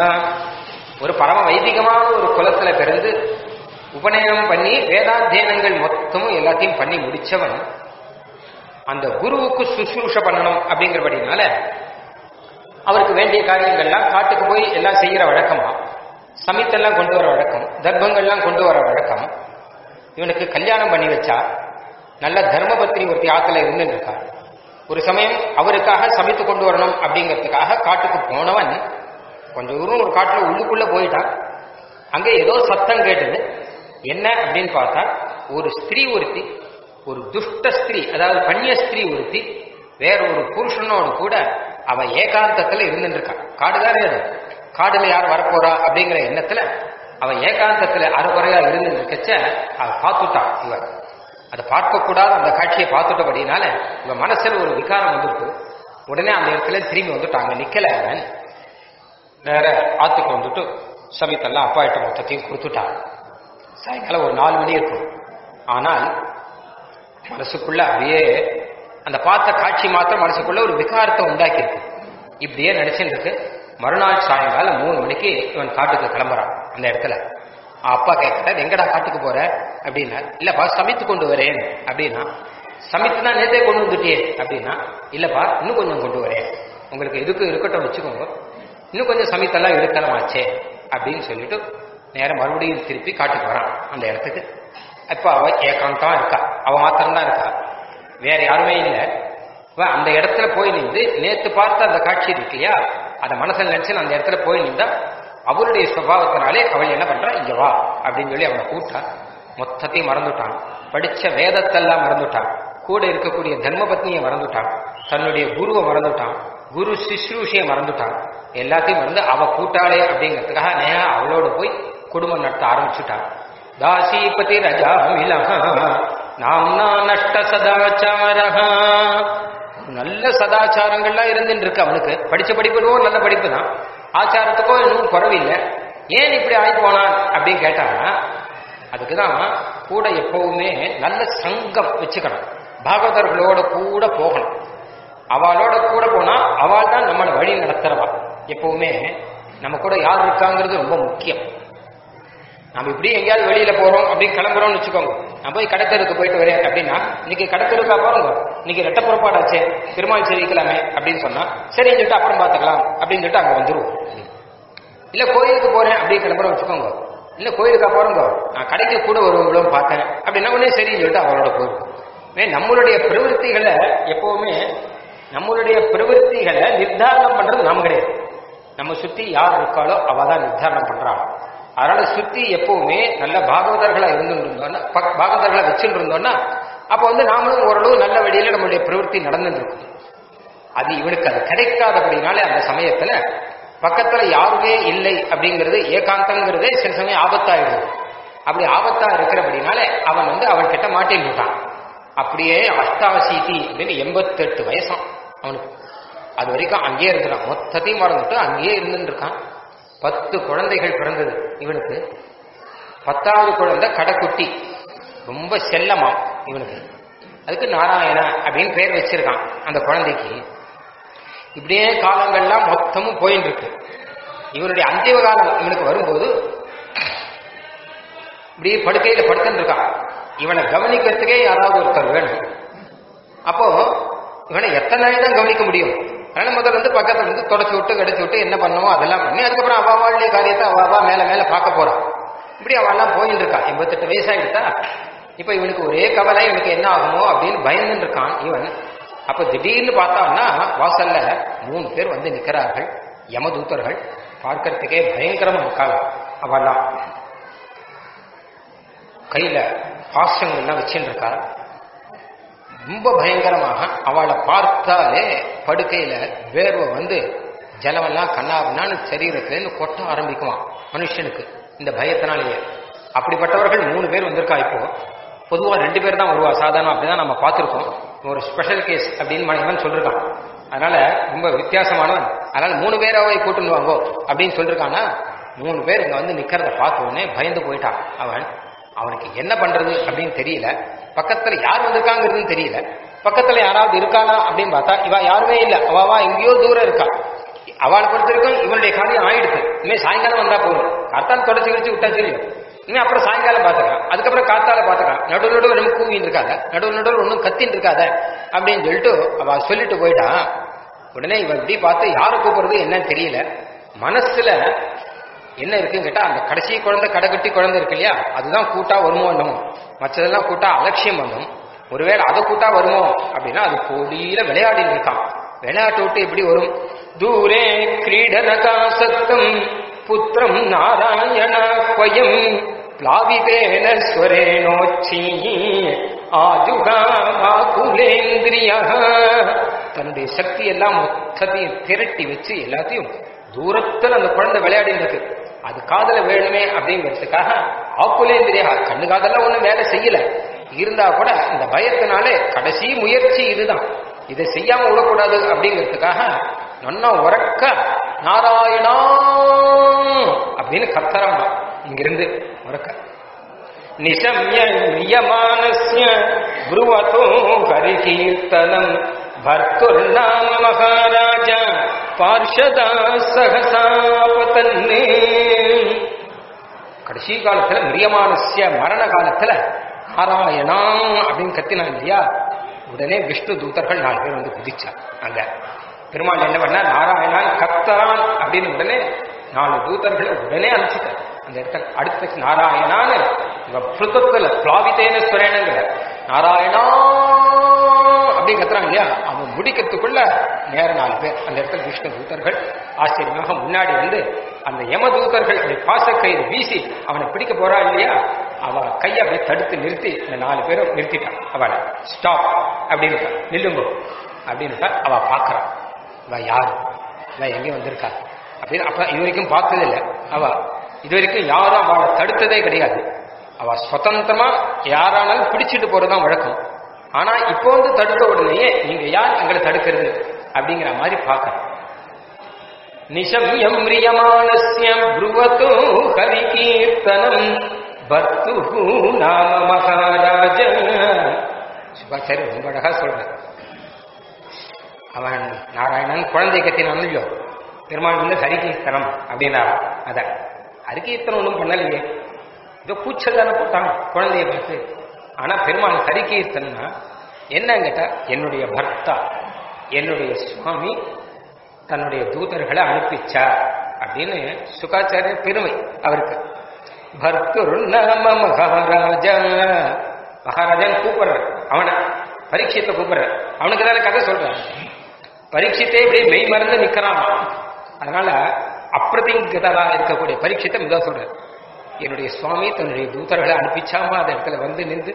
ஒரு பரம வைதிகமான ஒரு குலத்துல பிறந்து உபநயனம் பண்ணி வேதாத்தியனங்கள் மொத்தமும் எல்லாத்தையும் பண்ணி முடிச்சவன் அந்த குருவுக்கு சுசுரூஷ பண்ணணும் அப்படிங்கிறபடினால அவருக்கு வேண்டிய காரியங்கள்லாம் காட்டுக்கு போய் எல்லாம் செய்யற வழக்கமா சமித்தெல்லாம் கொண்டு வர வழக்கம் தர்ப்பங்கள்லாம் கொண்டு வர வழக்கம் இவனுக்கு கல்யாணம் பண்ணி வச்சா நல்ல தர்மபத்னி ஒருத்தி ஆத்துல இருந்துட்டு இருக்கா ஒரு சமயம் அவருக்காக சமைத்து கொண்டு வரணும் அப்படிங்கிறதுக்காக காட்டுக்கு போனவன் கொஞ்சம் தூரம் ஒரு காட்டுல உள்ளுக்குள்ள போயிட்டான் அங்க ஏதோ சத்தம் கேட்டது என்ன அப்படின்னு பார்த்தா ஒரு ஸ்திரீ ஒருத்தி ஒரு துஷ்ட ஸ்திரீ அதாவது கன்னிய ஸ்திரீ ஒருத்தி வேற ஒரு புருஷனோடு கூட அவ ஏகாந்தத்துல இருந்துட்டு இருக்கா காடுதானே அது காடுல யார் வரப்போறா அப்படிங்கிற எண்ணத்துல அவ ஏகாந்தத்துல அரைகுறையா இருந்துட்டு இருக்கச்ச அதை பார்த்துட்டா இவர் அதை பார்க்க கூடாத அந்த காட்சியை பார்த்துட்டபடினால இவ மனசுல ஒரு விகாரம் வந்துருக்கு உடனே அந்த இடத்துல திரும்பி வந்துட்டாங்க நிக்கல அவன் வேற ஆத்துக்கு வந்துட்டு சமயத்தெல்லாம் அப்பா கிட்ட மொத்தத்தையும் கொடுத்துட்டான் சாயங்காலம் ஒரு நாலு மணி இருக்கும் ஆனால் மனசுக்குள்ள அப்படியே அந்த பார்த்த காட்சி மாத்திரம் மனசுக்குள்ள ஒரு விகாரத்தை உண்டாக்கியிருக்கு இப்படியே நினைச்சுட்டு இருக்கு மறுநாள் சாயங்காலம் மூணு மணிக்கு இவன் காட்டுக்கு கிளம்புறான் அந்த இடத்துல அப்பா கேட்கிறார் எங்கடா காட்டுக்கு போற அப்படின்னா இல்லப்பா சமைத்து கொண்டு வரேன் அப்படின்னா சமைத்து தான் நேத்தே கொண்டு வந்துட்டியே அப்படின்னா இல்லப்பா இன்னும் கொஞ்சம் கொண்டு வரேன் உங்களுக்கு எதுக்கு இருக்கட்டும் வச்சுக்கோங்க இன்னும் கொஞ்சம் சமைத்தெல்லாம் எடுக்கலாமாச்சே அப்படின்னு சொல்லிட்டு நேரம் மறுபடியும் திருப்பி காட்டுக்கு வரான் அந்த இடத்துக்கு இப்ப அவ ஏகாந்தமா இருக்கா அவ மாத்திரம்தான் இருக்கா வேற யாருமே இல்லை அவ அந்த இடத்துல போய் நின்று நேத்து பார்த்த அந்த காட்சி இருக்கு இல்லையா அதை மனசில் நினைச்சு அந்த இடத்துல போய் நின்றா அவளுடைய சுபாவத்தினாலே அவள் என்ன பண்றா இங்க வா அப்படின்னு சொல்லி அவனை கூட்டா மொத்தத்தையும் மறந்துட்டான் படிச்ச வேதத்தெல்லாம் மறந்துட்டான் கூட இருக்கக்கூடிய தர்மபத்னியை மறந்துட்டான் தன்னுடைய குருவை மறந்துட்டான் குரு சிஸ்ரூஷியை மறந்துட்டான் எல்லாத்தையும் மறந்து அவ கூட்டாளே அப்படிங்கிறதுக்காக நேரா அவளோட போய் குடும்பம் நடத்த ஆரம்பிச்சுட்டான் தாசீபதி ரஜா நாம்னா நஷ்ட சதாச்சாரஹா நல்ல சதாச்சாரங்கள்லாம் இருந்துட்டு இருக்கு அவனுக்கு படிச்ச படிப்புக்கோ நல்ல படிப்பு தான் ஆச்சாரத்துக்கோ இன்னும் குறவில்லை ஏன் இப்படி ஆகி போனான் அப்படின்னு கேட்டாங்கன்னா அதுக்குதான் கூட எப்பவுமே நல்ல சங்கம் வச்சுக்கணும் பாகவதர்களோட கூட போகணும் அவளோட கூட போனா அவள் தான் நம்மளை வழி நடத்துறவா எப்பவுமே நம்ம கூட யார் இருக்காங்கிறது ரொம்ப முக்கியம் நம்ம இப்படி எங்கேயாவது வெளியில போறோம் அப்படின்னு கிளம்புறோம்னு வச்சுக்கோங்க நான் போய் கடத்தருக்கு போயிட்டு வரேன் அப்படின்னா இன்னைக்கு கடத்தருக்கா போறோங்க இன்னைக்கு ரெட்ட புறப்பாடாச்சே பெருமாள் செவிக்கலாமே அப்படின்னு சொன்னா சரின்னு சொல்லிட்டு அப்புறம் பார்த்துக்கலாம் அப்படின்னு சொல்லிட்டு அங்க வந்துருவோம் இல்ல கோயிலுக்கு போறேன் அப்படின்னு கிளம்புறோம் வச்சுக்கோங்க இல்ல கோயிலுக்கா போறோங்க நான் கடைக்கு கூட வருவங்களும் பார்த்தேன் அப்படின்னா உடனே சரின்னு சொல்லிட்டு அவரோட போயிருக்கும் நம்மளுடைய பிரவருத்திகளை எப்பவுமே நம்மளுடைய பிரவருத்திகளை நிர்தாரணம் பண்றது நாம் கிடையாது நம்ம சுத்தி யார் இருக்காளோ அவ தான் நிர்தாரணம் பண்றாங்க அதனால சுத்தி எப்பவுமே நல்ல பாகவதர்களா இருந்துட்டு இருந்தோம்னா பக்- பாகவதர்களை வச்சுட்டு இருந்தோம்னா அப்ப வந்து நாமளும் ஓரளவு நல்ல வழியில நம்மளுடைய பிரவருத்தி நடந்துட்டு இருக்கும் அது இவனுக்கு அது கிடைக்காதபடினாலே அந்த சமயத்துல பக்கத்துல யாருமே இல்லை அப்படிங்கிறது ஏகாந்தங்கிறதே சில சமயம் ஆபத்தாயிடுது அப்படி ஆபத்தா இருக்கிறபடினாலே அவன் வந்து அவன் கிட்ட மாட்டின்னு விட்டான் அப்படியே அஷ்டாவசீதி அப்படின்னு எண்பத்தெட்டு வயசாம் அவனுக்கு அது வரைக்கும் அங்கேயே இருக்கிறான் மொத்தத்தையும் மறந்துட்டு அங்கேயே இருந்துட்டு இருக்கான் பத்து குழந்தைகள் பிறந்தது இவனுக்கு பத்தாவது குழந்தை கடைக்குட்டி ரொம்ப செல்லமா இவனுக்கு அதுக்கு நாராயண அப்படின்னு பேர் வச்சிருக்கான் அந்த குழந்தைக்கு இப்படியே காலங்கள்லாம் மொத்தமும் போயின்னு இருக்கு இவனுடைய அந்திம காலம் இவனுக்கு வரும்போது இப்படி படுக்கையில படுத்துட்டு இருக்கான் இவனை கவனிக்கிறதுக்கே யாராவது ஒருத்தர் வேணும் அப்போ இவனை எத்தனை நாள் தான் கவனிக்க முடியும் அதனால முதல்ல வந்து பக்கத்துல வந்து தொடச்சு விட்டு கடிச்சு விட்டு என்ன பண்ணணுமோ அதெல்லாம் பண்ணி அதுக்கப்புறம் அவ அவளுடைய காரியத்தை அவ அவ மேல மேல பார்க்க போறான் இப்படி அவெல்லாம் போயின்னு இருக்கா எண்பத்தெட்டு வயசாயிடுதா இப்ப இவனுக்கு ஒரே கவலை இவனுக்கு என்ன ஆகுமோ அப்படின்னு பயந்துட்டு இருக்கான் இவன் அப்ப திடீர்னு பார்த்தான்னா வாசல்ல மூணு பேர் வந்து நிக்கிறார்கள் யமதூதர்கள் பார்க்கறதுக்கே பயங்கரமா இருக்காங்க அவெல்லாம் கையில பாசங்கள்லாம் வச்சுட்டு இருக்கா ரொம்ப பயங்கரமாக அவளை பார்த்தாலே படுக்கையில வேர்வை வந்து ஜலமெல்லாம் கண்ணாபின்னான்னு சரீரத்திலேருந்து கொட்ட ஆரம்பிக்குமா மனுஷனுக்கு இந்த பயத்தினாலேயே அப்படிப்பட்டவர்கள் மூணு பேர் வந்திருக்கா இப்போ பொதுவா ரெண்டு பேர் தான் வருவா சாதாரணம் அப்படிதான் நம்ம பார்த்திருக்கோம் ஒரு ஸ்பெஷல் கேஸ் அப்படின்னு மனிதன் சொல்லிருக்கான் அதனால ரொம்ப வித்தியாசமானவன் அதனால மூணு பேராவை கூட்டுன்னு வாங்கோ அப்படின்னு சொல்லிருக்கானா மூணு பேர் இங்க வந்து நிக்கிறத பார்த்த உடனே பயந்து போயிட்டான் அவன் அவனுக்கு என்ன பண்றது அப்படின்னு தெரியல பக்கத்துல யார் வந்திருக்காங்கிறதுன்னு தெரியல பக்கத்துல யாராவது இருக்கானா அப்படின்னு பார்த்தா இவ யாருமே இல்ல அவவா எங்கேயோ தூரம் இருக்கா அவளை பொறுத்த வரைக்கும் இவனுடைய காரியம் ஆயிடுச்சு இனிமே சாயங்காலம் வந்தா போதும் காத்தால தொடச்சு கிழிச்சு விட்டா தெரியும் இனிமே அப்புறம் சாயங்காலம் பாத்துக்கலாம் அதுக்கப்புறம் காத்தால பாத்துக்கலாம் நடுவு நடுவு நம்ம கூவின்னு இருக்காத நடுவு நடுவு ஒன்றும் கத்தின்னு இருக்காத அப்படின்னு சொல்லிட்டு அவ சொல்லிட்டு போயிட்டான் உடனே இவன் இப்படி பார்த்து யாரை கூப்பிடுறது என்னன்னு தெரியல மனசுல என்ன இருக்குன்னு கேட்டா அந்த கடைசி குழந்தை கடைக்கட்டி குழந்தை இருக்கு இல்லையா அதுதான் கூட்டா வருமோ என்னமோ மற்றதெல்லாம் கூட்டா அலட்சியம் பண்ணும் ஒருவேளை அதை கூட்டா வருமோ அப்படின்னா அது கோடியில விளையாடின்னு இருக்கான் விளையாட்டு விட்டு எப்படி வரும் தூரே கிரீடனகாசத்தம் புத்திரம் நாராயண ஸ்வயம் பிளாவிதேன ஸ்வரேணோச்சி ஆஜுகாமாகுலேந்திரிய தன்னுடைய சக்தி எல்லாம் மொத்தத்தையும் திரட்டி வச்சு எல்லாத்தையும் தூரத்துல அந்த குழந்தை விளையாடிட்டு இருக்கு அது காதல வேணுமே அப்படிங்கிறதுக்காக ஆக்குலேந்திரியா கண்ணு காதெல்லாம் ஒண்ணும் வேலை செய்யல இருந்தா கூட இந்த பயத்தினாலே கடைசி முயற்சி இதுதான் இதை செய்யாம விடக்கூடாது அப்படிங்கிறதுக்காக நன்னா உறக்க நாராயணா அப்படின்னு கத்தறாங்க இங்கிருந்து உறக்க நிசம்ய நியமானஸ்ய புருவதோ ஹரிகீர்த்தனம் பர்த்துர்நாம மகாராஜ பார்ஷதா சகசாபதன்னே கடைசி காலத்துல மிரியமானஸ்ய மரண காலத்துல நாராயணா அப்படின்னு கத்தினான் இல்லையா உடனே விஷ்ணு தூதர்கள் நாலு பேர் வந்து குதிச்சார் அங்க பெருமாள் என்ன பண்ணா நாராயணான் கத்தரான் அப்படின்னு உடனே நாலு தூதர்களை உடனே அனுப்பிச்சிட்டார் அந்த இடத்துல அடுத்த நாராயணான்னு இவ புருத்தத்துல பிளாவிதேன ஸ்வரேனங்கிற நாராயணா அப்படி கத்துறான் இல்லையா அவன் முடிக்கிறதுக்குள்ள நேர நாலு பேர் அந்த இடத்துல விஷ்ணு தூதர்கள் ஆச்சரியமாக முன்னாடி வந்து அந்த யம தூதர்கள் அப்படி பாசக்கயிறு வீசி அவனை பிடிக்க போறா இல்லையா அவ கையை அப்படியே தடுத்து நிறுத்தி இந்த நாலு பேரும் நிறுத்திட்டான் அவளை ஸ்டாப் அப்படின்னு நில்லுங்க அப்படின்னு அவ பாக்குறான் இவ யாரு இவ எங்க வந்திருக்கா அப்படின்னு அப்ப இது வரைக்கும் பார்த்தது இல்லை அவ இது வரைக்கும் யாரும் அவளை தடுத்ததே கிடையாது அவ சுதந்திரமா யாரானாலும் பிடிச்சிட்டு போறதுதான் வழக்கம் ஆனா இப்போ வந்து தடுத்த உடனேயே நீங்க யார் எங்களை தடுக்கிறது அப்படிங்கிற மாதிரி பார்க்கணும் நிஷம்யம் மிரியமானஸ்ய புருவத்தோ ஹரிகீர்த்தனம் பர்த்து நாம மகாராஜ சுபாச்சாரி ரொம்ப அழகா சொல்ற அவன் நாராயணன் குழந்தை கத்தினான் இல்லையோ பெருமாள் வந்து ஹரிகீர்த்தனம் அப்படின்னா அத ஹரிகீர்த்தனம் ஒன்றும் பண்ணலையே இதோ கூச்சல் தானே போட்டான் குழந்தைய பார்த்து ஆனா பெருமாள் ஹரிகீர்த்தனா என்ன கேட்டா என்னுடைய பர்த்தா என்னுடைய சுவாமி தன்னுடைய தூதர்களை அனுப்பிச்சா அப்படின்னு சுகாச்சாரிய பெருமை அவருக்கு பர்த்துர் நம மகாராஜா மகாராஜான்னு கூப்பிடுறார் அவனை பரீட்சத்தை கூப்பிடுறார் அவனுக்கு தானே கதை சொல்றார் பரீட்சித்தே இப்படி மெய் மறந்து நிக்கிறான் அதனால அப்பிரதிங்கதா இருக்கக்கூடிய பரீட்சத்தை மிக சொல்றார் என்னுடைய சுவாமி தன்னுடைய தூதர்களை அனுப்பிச்சாம அந்த இடத்துல வந்து நின்று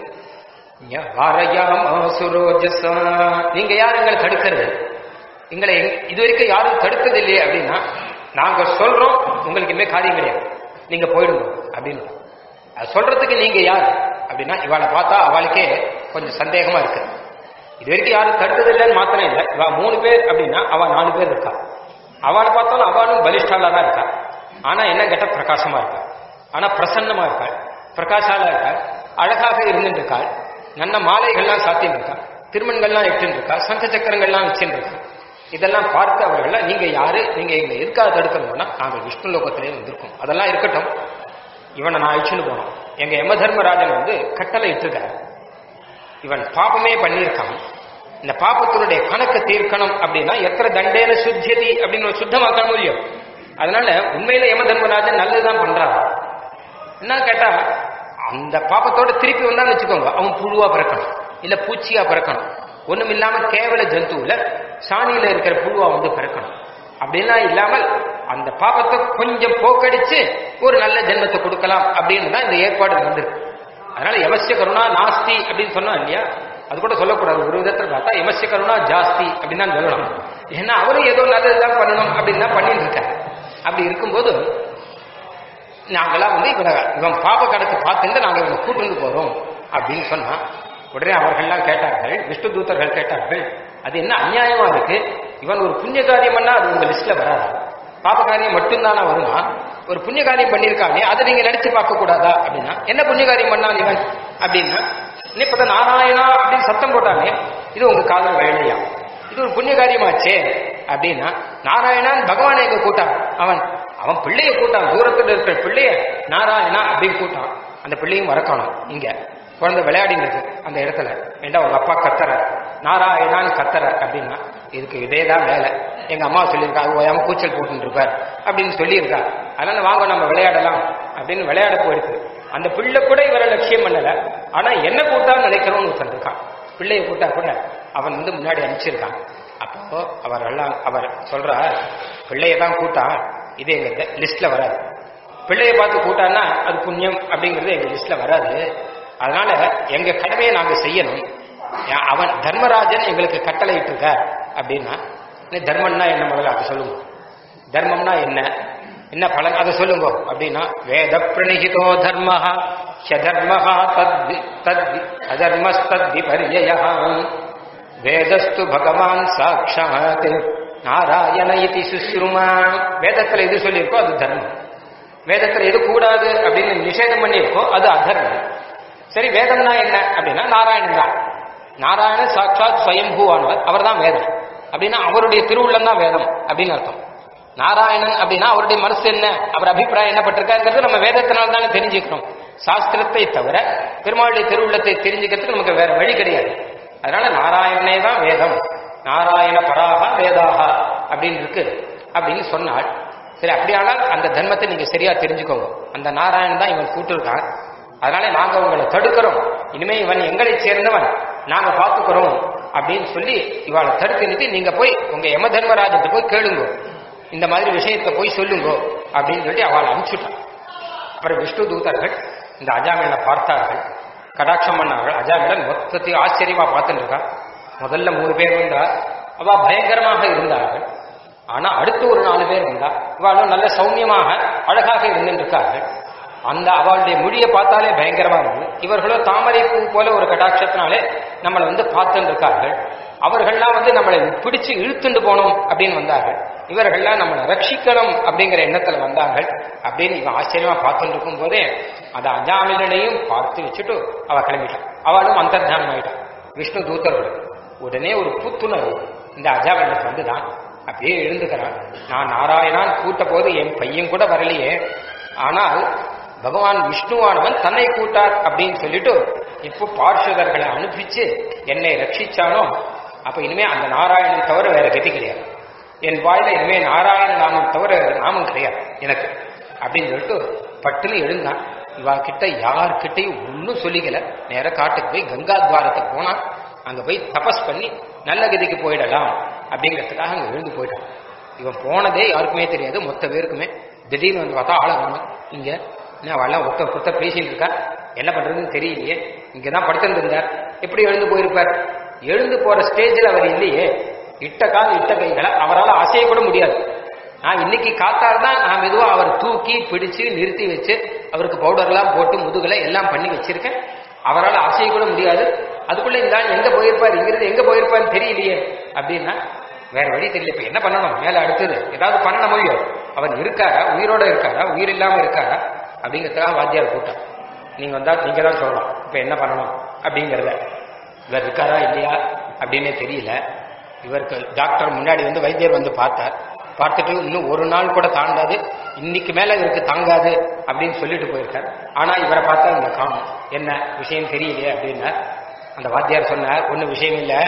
வாரயாமாசுரோஜசா நீங்க யார் எங்களை தடுக்கிறது எங்களை இது வரைக்கும் யாரும் தடுத்தது இல்லையே அப்படின்னா நாங்க சொல்றோம் உங்களுக்கு இனிமே காரியம் கிடையாது நீங்க போயிடுங்க அப்படின்னு அது சொல்றதுக்கு நீங்க யார் அப்படின்னா இவாளை பார்த்தா அவளுக்கே கொஞ்சம் சந்தேகமா இருக்கு இது வரைக்கும் யாரும் தடுத்தது இல்லைன்னு மாத்திரம் இல்லை இவ மூணு பேர் அப்படின்னா அவ நாலு பேர் இருக்கா அவளை பார்த்தாலும் அவளும் பலிஷ்டாலா தான் இருக்கா ஆனா என்ன கேட்ட பிரகாசமா இருக்கா ஆனா பிரசன்னமா இருக்காள் பிரகாசாலா இருக்காள் அழகாக இருந்துட்டு இருக்காள் நல்ல மாலைகள்லாம் சாத்தின்னு இருக்கா திருமண்கள்லாம் எட்டுன்னு இருக்கா சங்க சக்கரங்கள்லாம் வச்சுன்னு இருக்கா இதெல்லாம் பார்த்து அவர்கள் நீங்க யாரு நீங்க எங்களை எதுக்காக தடுக்கணும்னா நாங்கள் விஷ்ணு லோகத்திலே வந்திருக்கோம் அதெல்லாம் இருக்கட்டும் இவனை நான் அழிச்சுன்னு போனோம் எங்க யம தர்மராஜன் வந்து கட்டளை இட்டிருக்காரு இவன் பாபமே பண்ணியிருக்கான் இந்த பாப்பத்தினுடைய கணக்கு தீர்க்கணும் அப்படின்னா எத்தனை தண்டேன சுத்தியதி அப்படின்னு ஒரு சுத்தமாக்கணும் இல்லையோ அதனால உண்மையில யம தர்மராஜன் நல்லதுதான் பண்றான் என்ன கேட்டா அந்த பாப்பத்தோட திருப்பி வந்தான்னு வச்சுக்கோங்க அவன் புழுவா பிறக்கணும் இல்ல பூச்சியா பிறக்கணும் ஒண்ணும் இல்லாம கேவல ஜந்துவுல சாணியில இருக்கிற புழுவா வந்து பிறக்கணும் அப்படிலாம் இல்லாமல் அந்த பாப்பத்தை கொஞ்சம் போக்கடிச்சு ஒரு நல்ல ஜென்மத்தை கொடுக்கலாம் அப்படின்னு தான் இந்த ஏற்பாடு வந்திருக்கு அதனால எமசிய கருணா நாஸ்தி அப்படின்னு சொன்னா இல்லையா அது கூட சொல்லக்கூடாது ஒரு விதத்தில் பார்த்தா எமசிய கருணா ஜாஸ்தி அப்படின்னு தான் சொல்லணும் ஏன்னா அவரும் ஏதோ நல்லதுதான் பண்ணணும் அப்படின்னு தான் பண்ணிட்டு இருக்காரு அப்படி இருக்கும்போது நாங்களாம் வந்து இவனை இவன் பாப்ப கணக்கு பார்த்துட்டு நாங்கள் இவனை கூட்டுந்து போறோம் அப்படின்னு சொன்னா உடனே அவர்கள்லாம் கேட்டார்கள் விஷ்ணு தூதர்கள் கேட்டார்கள் அது என்ன அநியாயமா இருக்கு இவன் ஒரு புண்ணிய காரியம் பண்ணா அது உங்க லிஸ்ட்ல வராது பாப்ப காரியம் மட்டும்தானா வருமா ஒரு புண்ணிய காரியம் பண்ணியிருக்கானே அதை நீங்க நடிச்சு பார்க்க கூடாதா அப்படின்னா என்ன புண்ணிய காரியம் பண்ணான் இவன் அப்படின்னா இப்ப நாராயணா அப்படின்னு சத்தம் போட்டானே இது உங்க காதல் வேலையா இது ஒரு புண்ணிய காரியமாச்சே அப்படின்னா நாராயணான் பகவானை எங்க கூட்டான் அவன் அவன் பிள்ளைய கூட்டான் தூரத்துல இருக்கிற பிள்ளைய நாராயணா அப்படின்னு கூட்டான் அந்த பிள்ளையும் வரக்காணும் இங்க குழந்தை விளையாடிட்டு இருக்கு அந்த இடத்துல ஏண்டா உங்க அப்பா கத்தற நாராயணான்னு கத்தற அப்படின்னா இதுக்கு இதேதான் வேலை எங்க அம்மா சொல்லியிருக்கா ஓயாம கூச்சல் போட்டுட்டு இருப்பார் அப்படின்னு சொல்லியிருக்கா அதனால வாங்க நம்ம விளையாடலாம் அப்படின்னு விளையாட போயிருக்கு அந்த பிள்ளை கூட இவரை லட்சியம் பண்ணல ஆனா என்ன கூட்டான்னு நினைக்கிறோம்னு ஒருத்தன் இருக்கான் பிள்ளைய கூட்டா கூட அவன் வந்து முன்னாடி அனுப்பிச்சிருக்கான் அப்போ அவர் எல்லாம் அவர் சொல்றார் பிள்ளைய தான் கூட்டா இது எங்க லிஸ்ட்ல வராது பிள்ளைய பார்த்து கூட்டான்னா அது புண்ணியம் அப்படிங்கிறது எங்க லிஸ்ட்ல வராது அதனால எங்க கடமையை நாங்க செய்யணும் அவன் தர்மராஜன் எங்களுக்கு கட்டளை இருக்கார் அப்படின்னா "நீ தர்மம்னா என்ன முதல்ல அதை சொல்லுங்க தர்மம்னா என்ன என்ன பலன் அதை சொல்லுங்க அப்படின்னா வேத பிரணிகிதோ தர்ம ஹதர்ம தத் தத் அதர்மஸ்தத் விபர்யம் வேதஸ்து பகவான் சாட்சாத் நாராயண இதி சுஸ்ருமா வேதத்துல எது சொல்லியிருக்கோ அது தர்மம் வேதத்துல எது கூடாது அப்படின்னு நிஷேதம் பண்ணியிருக்கோ அது அதர்மம் சரி வேதம்னா என்ன அப்படின்னா நாராயணன் தான் நாராயணன் சாட்சாத் ஸ்வயம்பூவானவர் அவர் தான் வேதம் அப்படின்னா அவருடைய திருவுள்ளம் தான் வேதம் அப்படின்னு அர்த்தம் நாராயணன் அப்படின்னா அவருடைய மனசு என்ன அவர் அபிப்பிராயம் என்ன பட்டிருக்காங்கிறது நம்ம வேதத்தினால தானே தெரிஞ்சுக்கிறோம் சாஸ்திரத்தை தவிர பெருமாளுடைய திருவுள்ளத்தை தெரிஞ்சுக்கிறதுக்கு நமக்கு வேற வழி கிடையாது அதனால நாராயணனே தான் வேதம் நாராயண பராக வேதாக அப்படின்னு இருக்கு அப்படின்னு சொன்னாள் சரி அப்படியானால் அந்த தர்மத்தை நீங்க சரியா தெரிஞ்சுக்கோங்க அந்த நாராயணன் தான் இவன் கூட்டிருக்கான் அதனால நாங்க உங்களை தடுக்கிறோம் இனிமே இவன் எங்களை சேர்ந்தவன் நாங்க பாத்துக்கிறோம் அப்படின்னு சொல்லி இவாளை தடுத்து நிறுத்தி நீங்க போய் உங்க யம தர்மராஜன் போய் கேளுங்க இந்த மாதிரி விஷயத்தை போய் சொல்லுங்க அப்படின்னு சொல்லி அவளை அனுப்பிச்சுட்டான் அப்புறம் விஷ்ணு தூதர்கள் இந்த அஜாமியனை பார்த்தார்கள் கடாட்சம் பண்ணார்கள் அஜாமியன் மொத்தத்தையும் ஆச்சரியமா பார்த்துட்டு இருக்கான் முதல்ல மூணு பேர் வந்தா அவ பயங்கரமாக இருந்தார்கள் ஆனா அடுத்து ஒரு நாலு பேர் வந்தா இவாளும் நல்ல சௌமியமாக அழகாக இருந்துட்டு இருக்கார்கள் அந்த அவளுடைய மொழியை பார்த்தாலே பயங்கரமா இருக்கு இவர்களோ தாமரை பூ போல ஒரு கடாட்சத்தினாலே நம்மளை வந்து பார்த்துட்டு இருக்கார்கள் அவர்கள்லாம் வந்து நம்மளை பிடிச்சு இழுத்துண்டு போகணும் அப்படின்னு வந்தார்கள் இவர்கள்லாம் நம்மளை ரட்சிக்கணும் அப்படிங்கிற எண்ணத்துல வந்தார்கள் அப்படின்னு இவன் ஆச்சரியமா பார்த்துட்டு இருக்கும் போதே அந்த அஜாமிலனையும் பார்த்து வச்சுட்டு அவ கிளம்பிட்டான் அவளும் அந்தர்தானம் ஆயிட்டான் விஷ்ணு தூதர்கள் உடனே ஒரு புத்துணர்வு இந்த அஜாமிலனுக்கு வந்துதான் அப்படியே எழுந்துக்கிறான் நான் நாராயணான் கூட்ட போது என் பையன் கூட வரலையே ஆனால் பகவான் விஷ்ணுவானவன் தன்னை கூட்டார் அப்படின்னு சொல்லிட்டு இப்போ பார்ஷதர்களை அனுப்பிச்சு என்னை ரட்சிச்சானோ அப்ப இனிமே அந்த நாராயணன் தவிர வேற கதி கிடையாது என் வாயில இனிமே நாராயண நாமம் தவிர வேற நாமம் கிடையாது எனக்கு அப்படின்னு சொல்லிட்டு பட்டுன்னு எழுந்தான் இவா கிட்ட யார்கிட்டையும் ஒன்னும் சொல்லிக்கல நேர காட்டுக்கு போய் கங்கா துவாரத்துக்கு போனான் அங்க போய் தபஸ் பண்ணி நல்ல கதிக்கு போயிடலாம் அப்படிங்கிறதுக்காக அங்க எழுந்து போயிட்டான் இவன் போனதே யாருக்குமே தெரியாது மொத்த பேருக்குமே திடீர்னு வந்து பார்த்தா ஆளை காணும் இங்க என்ன அவெல்லாம் ஒத்த புத்த பேசிட்டு இருக்கா என்ன பண்றதுன்னு தெரியலையே இங்கதான் படுத்துட்டு இருந்தார் எப்படி எழுந்து போயிருப்பார் எழுந்து போற ஸ்டேஜில் அவர் இல்லையே இட்ட கால் இட்ட கைகளை அவரால் அசைய கூட முடியாது நான் இன்னைக்கு காத்தால் தான் நான் மெதுவா அவர் தூக்கி பிடிச்சு நிறுத்தி வச்சு அவருக்கு பவுடர்லாம் போட்டு முதுகலை எல்லாம் பண்ணி வச்சிருக்கேன் அவரால் அசைய கூட முடியாது அதுக்குள்ள இந்த ஆள் எங்க போயிருப்பார் இங்கிருந்து எங்க போயிருப்பான்னு தெரியலையே அப்படின்னா வேற வழி தெரியல இப்ப என்ன பண்ணணும் மேல அடுத்தது ஏதாவது பண்ண முடியும் அவன் இருக்காரா உயிரோட இருக்காரா உயிர் இல்லாம இருக்காரா அப்படிங்கிறதுக்காக வாத்தியார் கூட்டம் நீங்க வந்தா நீங்க தான் சொல்லலாம் இப்ப என்ன பண்ணணும் அப்படிங்கறத இவர் இருக்காரா இல்லையா அப்படின்னே தெரியல இவருக்கு டாக்டர் முன்னாடி வந்து வைத்தியர் வந்து பார்த்தார் பார்த்துட்டு இன்னும் ஒரு நாள் கூட தாண்டாது இன்னைக்கு மேல இவருக்கு தாங்காது அப்படின்னு சொல்லிட்டு போயிருக்கார் ஆனா இவரை பார்த்தா இங்க காணும் என்ன விஷயம் தெரியலையே அப்படின்னா அந்த வாத்தியார் சொன்னார் ஒன்றும் விஷயம் இல்லை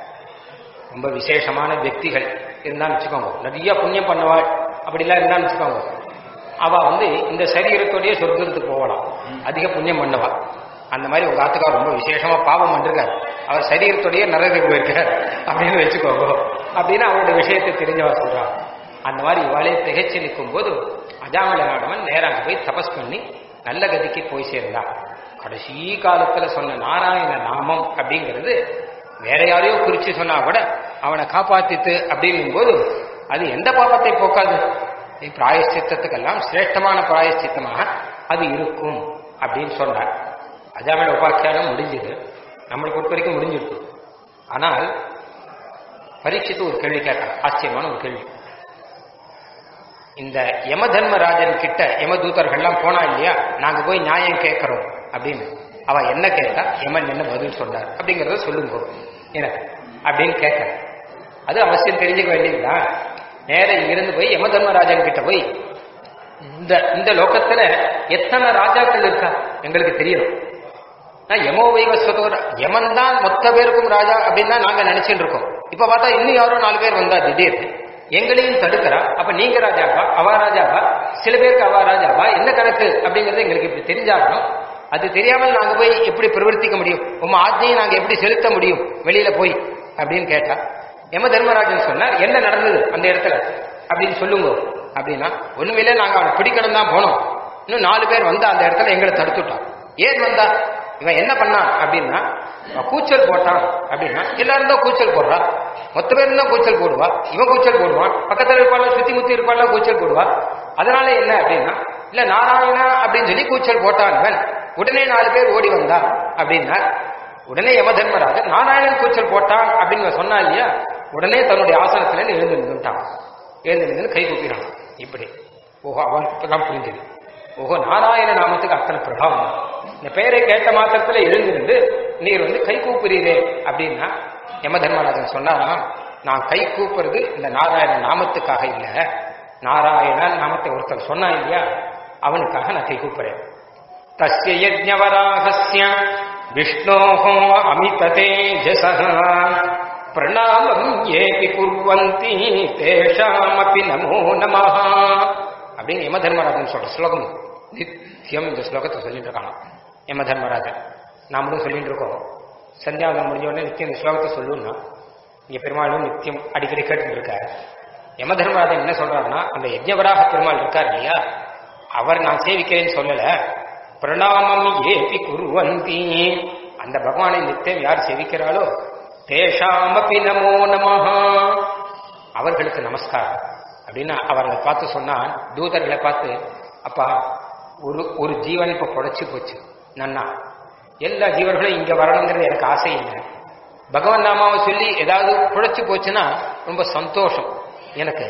ரொம்ப விசேஷமான व्यक्திகள் இருந்தான்னு வச்சுக்கோங்க நிறைய புண்ணியம் பண்ணவாள் அப்படிலாம் இருந்தான்னு வச்சுக்கோங்க அவ வந்து இந்த சரீரத்தோடய சொர்க்கத்துக்கு போகலாம் அதிக புண்ணியம் பண்ணவா அந்த மாதிரி உங்க ஆத்துக்கார் ரொம்ப விசேஷமா பாவம் பண்ணிருக்கார் அவர் சரீரத்தோடய நரகத்துக்கு போயிருக்கார் அப்படின்னு வச்சுக்கோங்க அப்படின்னு அவருடைய விஷயத்தை தெரிஞ்சவா சொல்றா அந்த மாதிரி இவாளே திகைச்சு நிற்கும் போது அஜாமல நாடவன் நேராக போய் தபஸ் பண்ணி நல்ல கதிக்கு போய் சேர்ந்தான் கடைசி காலத்துல சொன்ன நாராயண நாமம் அப்படிங்கிறது வேற யாரையோ குறிச்சு சொன்னா கூட அவனை காப்பாத்தித்து அப்படின்னும் போது அது எந்த பாபத்தை போக்காது பிராயச்சித்தத்துக்கெல்லாம் சிரேஷ்டமான பிராயச்சித்தமாக அது இருக்கும் அப்படின்னு சொன்னார் அஜாமல உபாக்கியானம் முடிஞ்சது நம்மளை பொறுத்த வரைக்கும் முடிஞ்சிருக்கு ஆனால் பரீட்சித்து ஒரு கேள்வி கேட்கலாம் ஆச்சரியமான ஒரு கேள்வி இந்த யம தர்மராஜன் கிட்ட யம தூதர்கள்லாம் போனா இல்லையா நாங்க போய் நியாயம் கேட்கிறோம் அப்படின்னு அவ என்ன கேட்டா யமன் என்ன பதில் சொன்னார் அப்படிங்கறத சொல்லுங்க எனக்கு அப்படின்னு கேட்க அது அவசியம் தெரிஞ்சுக்க வேண்டியதுதான் நேர இங்கிருந்து போய் யம தர்மராஜன் கிட்ட போய் இந்த இந்த லோகத்துல எத்தனை ராஜாக்கள் இருக்கா எங்களுக்கு தெரியணும் நான் யமோ வைவஸ்வதோர யமன் தான் மொத்த பேருக்கும் ராஜா அப்படின்னு தான் நாங்க நினைச்சிட்டு இருக்கோம் இப்ப பார்த்தா இன்னும் யாரோ நாலு பேர் வந்தா திடீர்னு எங்களையும் தடுக்கிறா அப்ப நீங்க ராஜாவா அவ ராஜாவா சில பேருக்கு அவ ராஜாவா என்ன கணக்கு அப்படிங்கறது எங்களுக்கு இப்படி தெரிஞ்சாகணும் அது தெரியாமல் நாங்க போய் எப்படி பிரவர்த்திக்க முடியும் உங்க ஆஜையை நாங்க எப்படி செலுத்த முடியும் வெளியில போய் அப்படின்னு கேட்டா யம தர்மராஜன் சொன்னார் என்ன நடந்தது அந்த இடத்துல அப்படின்னு சொல்லுங்க அப்படின்னா ஒண்ணுமில்ல நாங்க அவனை பிடிக்கணும் தான் போனோம் இன்னும் நாலு பேர் வந்தா அந்த இடத்துல எங்களை தடுத்துட்டான் ஏன் வந்தா இவன் என்ன பண்ணான் அப்படின்னா அவன் கூச்சல் போட்டான் அப்படின்னா எல்லாரும் தான் கூச்சல் போடுறா மொத்த பேரும் தான் கூச்சல் போடுவா இவன் கூச்சல் போடுவான் பக்கத்துல இருப்பாள் சுத்தி முத்தி இருப்பாள் கூச்சல் போடுவா அதனால என்ன அப்படின்னா இல்ல நாராயணா அப்படின்னு சொல்லி கூச்சல் போட்டான் இவன் உடனே நாலு பேர் ஓடி வந்தா அப்படின்னா உடனே யமதர்மராஜர் நாராயணன் கூச்சல் போட்டான் அப்படின்னு இவன் சொன்னா இல்லையா உடனே தன்னுடைய ஆசனத்துல இருந்து எழுந்து நின்றுட்டான் எழுந்து நின்று கை கூப்பினான் இப்படி ஓஹோ அவனுக்கு தான் புரிஞ்சது ஓஹோ நாராயண நாமத்துக்கு அத்தனை பிரபாவம் இந்த பெயரை கேட்ட மாத்திரத்துல எழுந்திருந்து நீர் வந்து கை கூப்புறீரே அப்படின்னா யம தர்மராஜன் சொன்னாராம் நான் கை கூப்புறது இந்த நாராயண நாமத்துக்காக இல்ல நாராயணன் நாமத்தை ஒருத்தன் சொன்னா இல்லையா அவனுக்காக நான் கை கூப்புறேன் தஸ்ய யஜ்ஞவராகஸ்ய விஷ்ணோஹோ அமித தேஜசः பிரணாமம் ஏபி குர்வந்தி தேஷாமபி நமோ நமஹ அப்படின்னு யம தர்மராஜன் சொல்ற ஸ்லோகம் நித்தியம் இந்த ஸ்லோகத்தை சொல்லிட்டு இருக்காங்க யம தர்மராஜன் நாமளும் சொல்லிட்டு இருக்கோம் சந்தியாவதம் முடிஞ்ச உடனே நித்தியம் இந்த ஸ்லோகத்தை சொல்லுன்னா இங்க பெருமாளும் நித்தியம் அடிக்கடி கேட்டு இருக்காரு யம தர்மராஜன் என்ன சொல்றாருன்னா அந்த யஜ்ஞவராக பெருமாள் இருக்கார் இல்லையா அவர் நான் சேவிக்கிறேன்னு சொல்லல பிரணாமம் ஏபி குருவந்தி அந்த பகவானை நித்தியம் யார் சேவிக்கிறாளோ தேஷாமபி நமோ நமஹா அவர்களுக்கு நமஸ்காரம் அப்படின்னு அவர்களை பார்த்து சொன்னா தூதர்களை பார்த்து அப்பா ஒரு ஒரு ஜீவன் இப்ப புடைச்சு போச்சு நன்னா எல்லா ஜீவர்களும் இங்க வரணுங்கிறது எனக்கு ஆசை இல்லை பகவான் நாமாவை சொல்லி ஏதாவது புழைச்சு போச்சுன்னா ரொம்ப சந்தோஷம் எனக்கு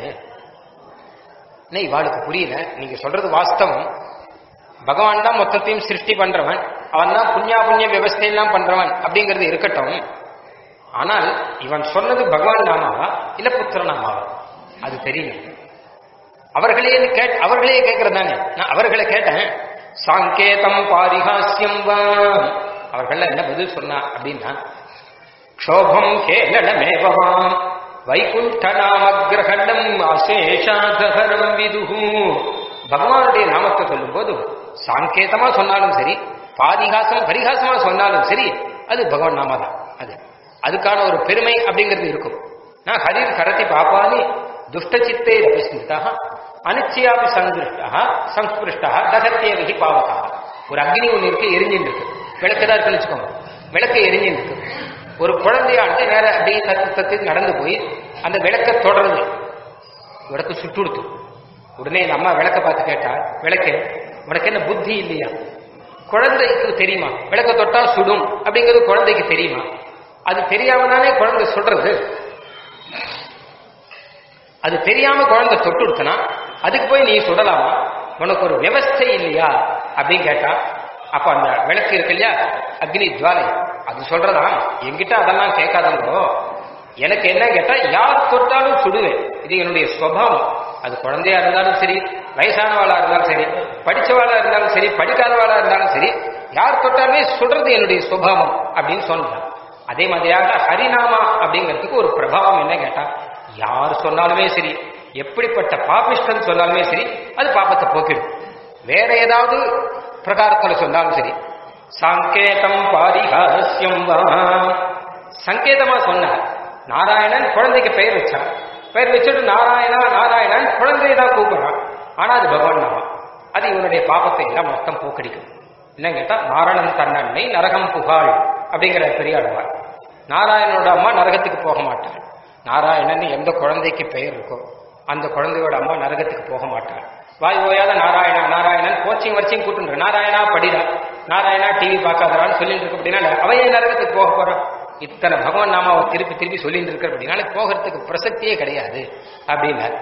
என்ன இவாளுக்கு புரியல நீங்க சொல்றது வாஸ்தவம் பகவான் தான் மொத்தத்தையும் சிருஷ்டி பண்றவன் அவன் தான் புண்ணியா புண்ணிய விவஸ்தையெல்லாம் பண்றவன் அப்படிங்கிறது இருக்கட்டும் ஆனால் இவன் சொன்னது பகவான் நாமாவா இல்ல புத்திர நாமாவா அது தெரியல அவர்களே கேட் அவர்களே கேட்கறது தானே நான் அவர்களை கேட்டேன் சாங்கேதம் பாரிகாசியம் வா அவர்கள் என்ன பதில் சொன்னா அப்படின்னா க்ஷோபம் கேளனமேவவாம் வைகுண்ட நாமகிரகணம் அசேஷாதகரம் விதுகு பகவானுடைய நாமத்தை சொல்லும்போது சாங்கேதமா சொன்னாலும் சரி பாதிகாசம் பரிகாசமா சொன்னாலும் சரி அது பகவான் நாம தான் அது அதுக்கான ஒரு பெருமை அப்படிங்கிறது இருக்கும் நான் ஹரிர் கரத்தி பாப்பானி துஷ்டச்சித்தே ரபிஸ்மிருதா அனிச்சயாபி சங்கிருஷ்டா சம்ஸ்பிருஷ்டா தகத்தியவிகி பாவகா ஒரு அக்னி ஒன்று இருக்கு எரிஞ்சுட்டு இருக்கு விளக்கு தான் இருக்குன்னு வச்சுக்கோங்க விளக்கு எரிஞ்சுட்டு இருக்கு ஒரு குழந்தையானது நேர அப்படியே தத்து தத்து நடந்து போய் அந்த விளக்க தொடருது விளக்கு சுட்டுடுத்து உடனே இந்த அம்மா விளக்க பார்த்து கேட்டா விளக்கு உனக்கு என்ன புத்தி இல்லையா குழந்தைக்கு தெரியுமா விளக்க தொட்டா சுடும் அப்படிங்கிறது குழந்தைக்கு தெரியுமா அது தெரியாம தானே குழந்தை சொல்றது அது தெரியாம குழந்தை தொட்டு கொடுத்தனா அதுக்கு போய் நீ சுடலாமா உனக்கு ஒரு விவஸ்தை இல்லையா அப்படின்னு கேட்டா அப்ப அந்த விளக்கு இருக்கு இல்லையா அக்னி ஜுவாலை அது சொல்றதா என்கிட்ட அதெல்லாம் கேட்காதவங்களோ எனக்கு என்ன கேட்டா யார் தொட்டாலும் சுடுவேன் இது என்னுடைய சுவாவம் அது குழந்தையா இருந்தாலும் சரி வயசானவாளா இருந்தாலும் சரி படிச்சவாளா இருந்தாலும் சரி படிக்காதவாளா இருந்தாலும் சரி யார் தொட்டாலுமே சுடுறது என்னுடைய சுபாவம் அப்படின்னு சொன்னான் அதே மாதிரியாக ஹரிநாமா அப்படிங்கிறதுக்கு ஒரு பிரபாவம் என்ன கேட்டா யார் சொன்னாலுமே சரி எப்படிப்பட்ட பாபிஷ்டன் சொன்னாலுமே சரி அது பாப்பத்தை போக்கிடும் வேற ஏதாவது பிரகாரத்துல சொன்னாலும் சரி சாங்கேதம் பாரிஹாஸ்யம் வா சங்கேதமா சொன்னார் நாராயணன் குழந்தைக்கு பெயர் வச்சான் பெயர் வச்சுட்டு நாராயணா நாராயணன் குழந்தையை தான் கூப்பிடுறான் ஆனா அது பகவான் நாமா அது இவனுடைய பாபத்தை எல்லாம் மொத்தம் போக்கடிக்கும் என்ன கேட்டா நாராயணன் தன்னன்னை நரகம் புகாள் அப்படிங்கிற பெரியாழ்வார் நாராயணனோட அம்மா நரகத்துக்கு போக மாட்டாள் நாராயணன் எந்த குழந்தைக்கு பெயர் இருக்கோ அந்த குழந்தையோட அம்மா நரகத்துக்கு போக மாட்டாள் வாய் ஓயாத நாராயணா நாராயணன் கோச்சிங் வச்சிங் கூட்டுன்ற நாராயணா படிடா நாராயணா டிவி பார்க்காதரான்னு சொல்லிட்டு இருக்க அப்படின்னால அவையே நரகத்துக்கு போக போறான் இத்தனை பகவான் நாம அவர் திருப்பி திருப்பி சொல்லிட்டு இருக்க அப்படின்னால போகிறதுக்கு பிரசக்தியே கிடையாது அப்படின்னார்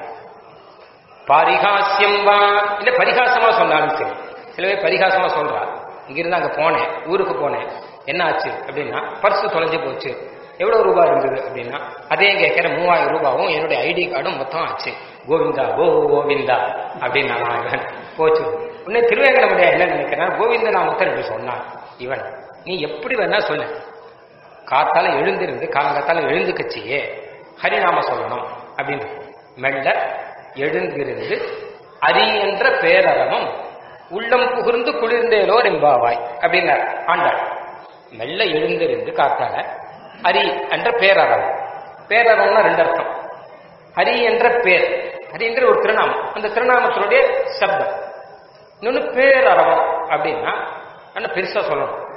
பாரிகாசியம் வா இல்ல பரிகாசமா சொன்னாலும் சரி சில பேர் பரிகாசமா சொல்றா இங்கிருந்து அங்க போனேன் ஊருக்கு போனேன் என்ன ஆச்சு அப்படின்னா பர்ஸ் தொலைஞ்சு போச்சு எவ்வளவு ரூபாய் இருந்தது அப்படின்னா அதே கேட்கிற மூவாயிரம் ரூபாவும் என்னுடைய ஐடி கார்டும் மொத்தம் ஆச்சு கோவிந்தா கோ கோவிந்தா அப்படின்னு நான் இவன் போச்சு உடனே திருவேங்கடமுடியா என்ன நினைக்கிறேன் கோவிந்த நாமத்தை இப்படி சொன்னான் இவன் நீ எப்படி வேணா சொல்லு காத்தால எழுந்திருந்து காலங்காத்தால எழுந்துக்கச்சியே ஹரிநாம சொல்லணும் அப்படின்னு மெல்ல எழுந்திருந்து அரி என்ற பேரறவும் உள்ளம் புகுந்து குளிர்ந்தேலோ ரெம்பாவாய் அப்படின்னார் ஆண்டாள் மெல்ல எழுந்திருந்து காத்தால ஹரி என்ற பேரறம் பேரறம்னா ரெண்டு அர்த்தம் ஹரி என்ற பேர் ஹரி என்ற ஒரு திருநாமம் அந்த திருநாமத்தினுடைய சப்தம் இன்னொன்னு பேரறவம் அப்படின்னா என்ன பெருசா சொல்லணும்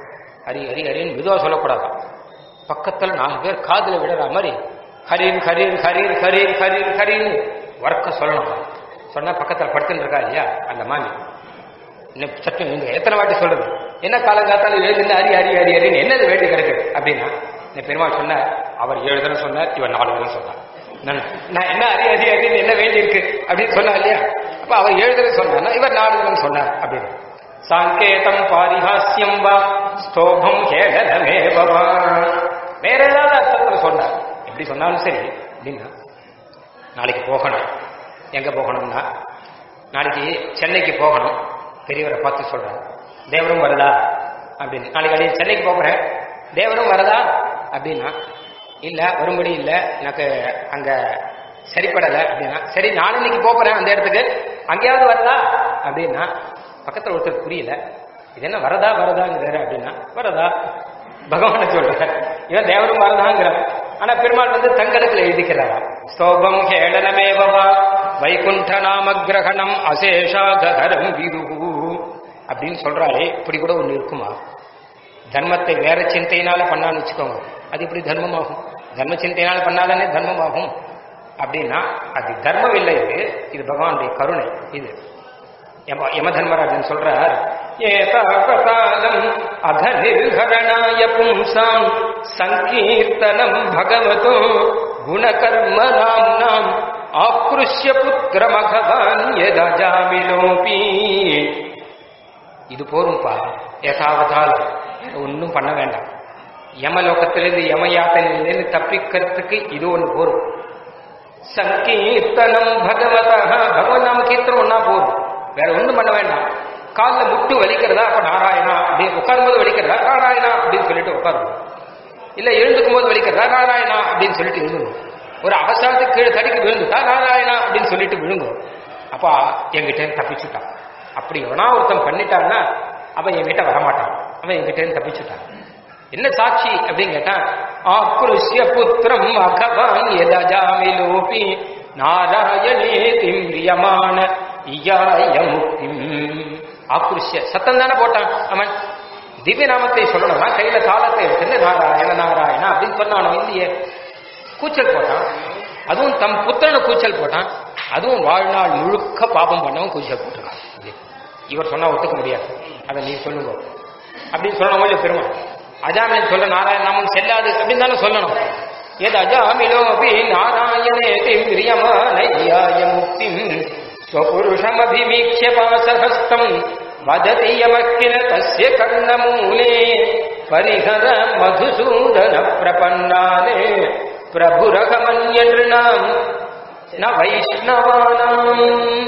ஹரி ஹரி ஹரின்னு மெதுவா சொல்லக்கூடாது பக்கத்துல நாலு பேர் காதுல விடுற மாதிரி ஹரீர் ஹரீர் ஹரீர் ஹரீர் ஹரீர் ஹரின்னு உறக்க சொல்லணும் சொன்னா பக்கத்துல படுத்துட்டு இருக்கா இல்லையா அந்த மாதிரி இன்னும் சட்டம் நீங்க எத்தனை வாட்டி சொல்றது என்ன காலங்காத்தால எழுதுன்னு ஹரி ஹரி ஹரி ஹரின்னு என்னது வேண்டி கிடக்கு அப்படின்னா இந்த பெருமாள் சொன்னார் அவர் ஏழு தடவை சொன்னார் இவர் நாலு தடவை சொன்னார் நான் நான் என்ன ஹரி ஹரி ஹரின்னு என்ன வேண்டி இருக்கு அப்படின்னு சொன்னா இல்லையா அப்ப அவர் ஏழு தடவை சொன்னார் இவர் நாலு தடவை சொன்னார் அப்படின்னு சாங்கேதம் பாரிஹாஸ்யம் வா ஸ்தோபம் கேடலமேவா வேற ஏதாவது அர்த்தத்துல சொன்னார் எப்படி சொன்னாலும் சரி அப்படின்னா நாளைக்கு போகணும் எங்க போகணும்னா நாளைக்கு சென்னைக்கு போகணும் பெரியவரை பார்த்து சொல்றேன் தேவரும் வருதா அப்படின்னு நாளைக்கு அடி சென்னைக்கு போகிறேன் தேவரும் வருதா அப்படின்னா இல்ல வரும்படி இல்ல எனக்கு அங்க சரிப்படலை அப்படின்னா சரி நாளைக்கு போறேன் அந்த இடத்துக்கு அங்கேயாவது வருதா அப்படின்னா பக்கத்துல ஒருத்தர் புரியல இது என்ன வரதா வரதாங்கிறாரு அப்படின்னா வரதா பகவானை சொல்ற இவன் தேவரும் வரதாங்கிறான் ஆனா பெருமாள் வந்து தங்கடத்துல எழுதிக்கிறாரா ஸ்தோபம் கேளனமேவா வைகுண்ட நாம கிரகணம் அசேஷாகரம் விதுகு அப்படின்னு சொல்றாரே இப்படி கூட ஒண்ணு இருக்குமா தர்மத்தை வேற சிந்தையினால பண்ணான்னு வச்சுக்கோங்க அது இப்படி தர்மமாகும் தர்ம சிந்தையினால பண்ணாதானே தர்மமாகும் அப்படின்னா அது தர்மம் இல்லை இது இது பகவானுடைய கருணை இது யம யம தர்மராஜன் சொல்றார் ஏதாபதாலம் அகநிர்ஹரணாய பும்சாம் சங்கீர்த்தனம் பகவதோ குணகர்ம நாம்னாம் ஆக்ருஷ்ய புத்திரமகவான் எதாஜாமிலோபி இது போரும்பா ஏதாவதாலும் ஒன்றும் பண்ண வேண்டாம் யமலோகத்திலிருந்து யம யாத்தனையிலிருந்து தப்பிக்கிறதுக்கு இது ஒன்று போரும் சங்கீர்த்தனம் பகவதா பகவன் நாம கீர்த்தனம் ஒன்னா போரும் வேற ஒண்ணும் பண்ண வேண்டாம் காலில் முட்டு வலிக்கிறதா அப்ப நாராயணா அப்படின்னு உட்காரும்போது வலிக்கிறதா நாராயணா அப்படின்னு சொல்லிட்டு உட்காருவோம் இல்ல எழுந்துக்கும் போது வலிக்கிறதா நாராயணா அப்படின்னு சொல்லிட்டு எழுதுவோம் ஒரு அவசரத்துக்கு கீழே தடிக்கு விழுந்துட்டா நாராயணா அப்படின்னு சொல்லிட்டு விழுங்கும் அப்பா என்கிட்ட இருந்து தப்பிச்சுட்டான் அப்படி எவனா ஒருத்தன் பண்ணிட்டான்னா அவன் என்கிட்ட வரமாட்டான் அவன் என்கிட்ட இருந்து தப்பிச்சுட்டான் என்ன சாட்சி அப்படின்னு கேட்டா ஆக்ருஷ்ய புத்திரம் அகவான் எதஜாமிலோபி நாராயணே திம்பிரியமான இயாய முக்திம் ஆக்ருஷ்ய சத்தம் தானே போட்டான் அவன் திவ்ய நாமத்தை சொல்லணும்னா கையில காலத்தை எடுத்துட்டு நாராயண நாராயணா அப்படின்னு சொன்னானோ இல்லையே கூச்சல் போட்டான் அதுவும் தம் புத்திரனை கூச்சல் போட்டான் அதுவும் வாழ்நாள் முழுக்க பாபம் பண்ணவும் கூச்சல் போட்டுருக்கான் இவர் சொன்னா ஒத்துக்க முடியாது அதை நீ சொல்லுங்க அப்படின்னு சொல்லணும் பெருமாள் அஜாமின் சொல்ல நாராயண நாமம் செல்லாது அப்படின்னு தானே சொல்லணும் எது அஜாமிலோபி நாராயணே திரியமானய்யாய முக்திம் ஸ்வபுருஷமபிவீக்ஷ பாசஹஸ்தம் வததி யமக்கில தஸ்ய கர்ணமூலே பரிஹர மதுசூதன பிரபன்னாலே பிரபுரகமன்யநாம் ந வைஷ்ணவானாம்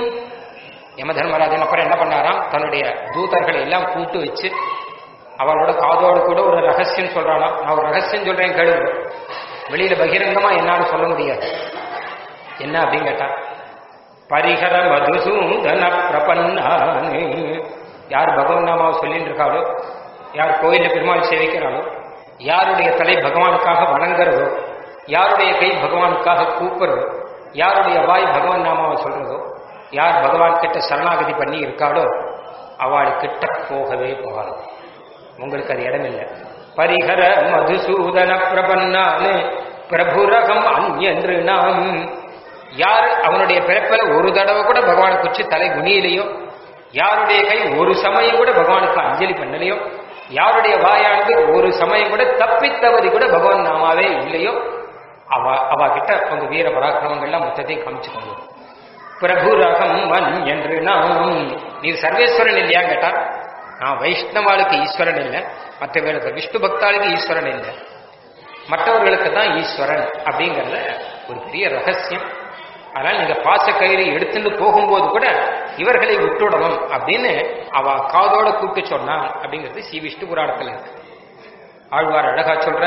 யம தர்மராஜன் அப்புறம் என்ன பண்ணாராம் தன்னுடைய தூதர்களை எல்லாம் கூட்டு வச்சு அவளோட காதோடு கூட ஒரு ரகசியம் சொல்றானா நான் ஒரு ரகசியம் சொல்றேன் கேளு வெளியில பகிரங்கமா என்னால சொல்ல முடியாது என்ன அப்படின்னு கேட்டா பரிகர மதுசூதன பிரபன்னானு யார் பகவான் நாமாவை சொல்லிட்டு இருக்காளோ யார் கோயில பெருமாள் சேவிக்கிறாளோ யாருடைய தலை பகவானுக்காக வணங்குறதோ யாருடைய கை பகவானுக்காக கூப்புறதோ யாருடைய வாய் பகவான் நாமாவை சொல்றதோ யார் பகவான் கிட்ட சரணாகதி பண்ணி இருக்காளோ அவள் கிட்ட போகவே போகாது உங்களுக்கு அது இடமில்லை பரிகர மதுசூதன பிரபன்னானு பிரபுரகம் அந்யன்று நாம் யார் அவனுடைய பிறப்பில் ஒரு தடவை கூட பகவானை குச்சி தலை குனியிலையோ யாருடைய கை ஒரு சமயம் கூட பகவானுக்கு அஞ்சலி பண்ணலையோ யாருடைய வாயானது ஒரு சமயம் கூட தப்பித்தவதி கூட பகவான் நாமாவே இல்லையோ அவ அவ கிட்ட உங்க வீர பராக்கிரமங்கள்லாம் மொத்தத்தையும் காமிச்சுக்கோங்க பிரபு ரகம் மன் என்று நாம் நீ சர்வேஸ்வரன் இல்லையா கேட்டா நான் வைஷ்ணவாளுக்கு ஈஸ்வரன் இல்லை மற்றவர்களுக்கு விஷ்ணு பக்தாளுக்கு ஈஸ்வரன் இல்லை மற்றவர்களுக்கு தான் ஈஸ்வரன் அப்படிங்கறத ஒரு பெரிய ரகசியம் அதனால நீங்க பாச கயிறு எடுத்துட்டு போகும்போது கூட இவர்களை விட்டுடணும் அப்படின்னு அவ காதோட கூப்பிட்டு சொன்னான் அப்படிங்கிறது ஸ்ரீ விஷ்ணு புராணத்துல இருக்கு ஆழ்வார் அழகா சொல்ற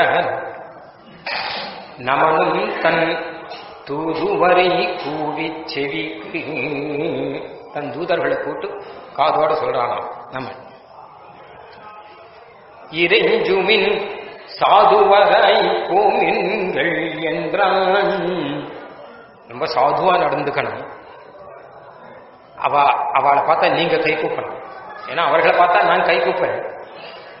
நமனும் தன் தூதுவரை கூவி செவிக்கு தன் தூதர்களை கூட்டு காதோட சொல்றானாம் நம்ம இறைஞ்சுமின் சாதுவராய் போமின்கள் என்றான் ரொம்ப சாதுவா நடந்துக்கணும் அவ அவளை பார்த்தா நீங்க கை கூப்பணும் ஏன்னா அவர்களை பார்த்தா நான் கை கூப்பேன்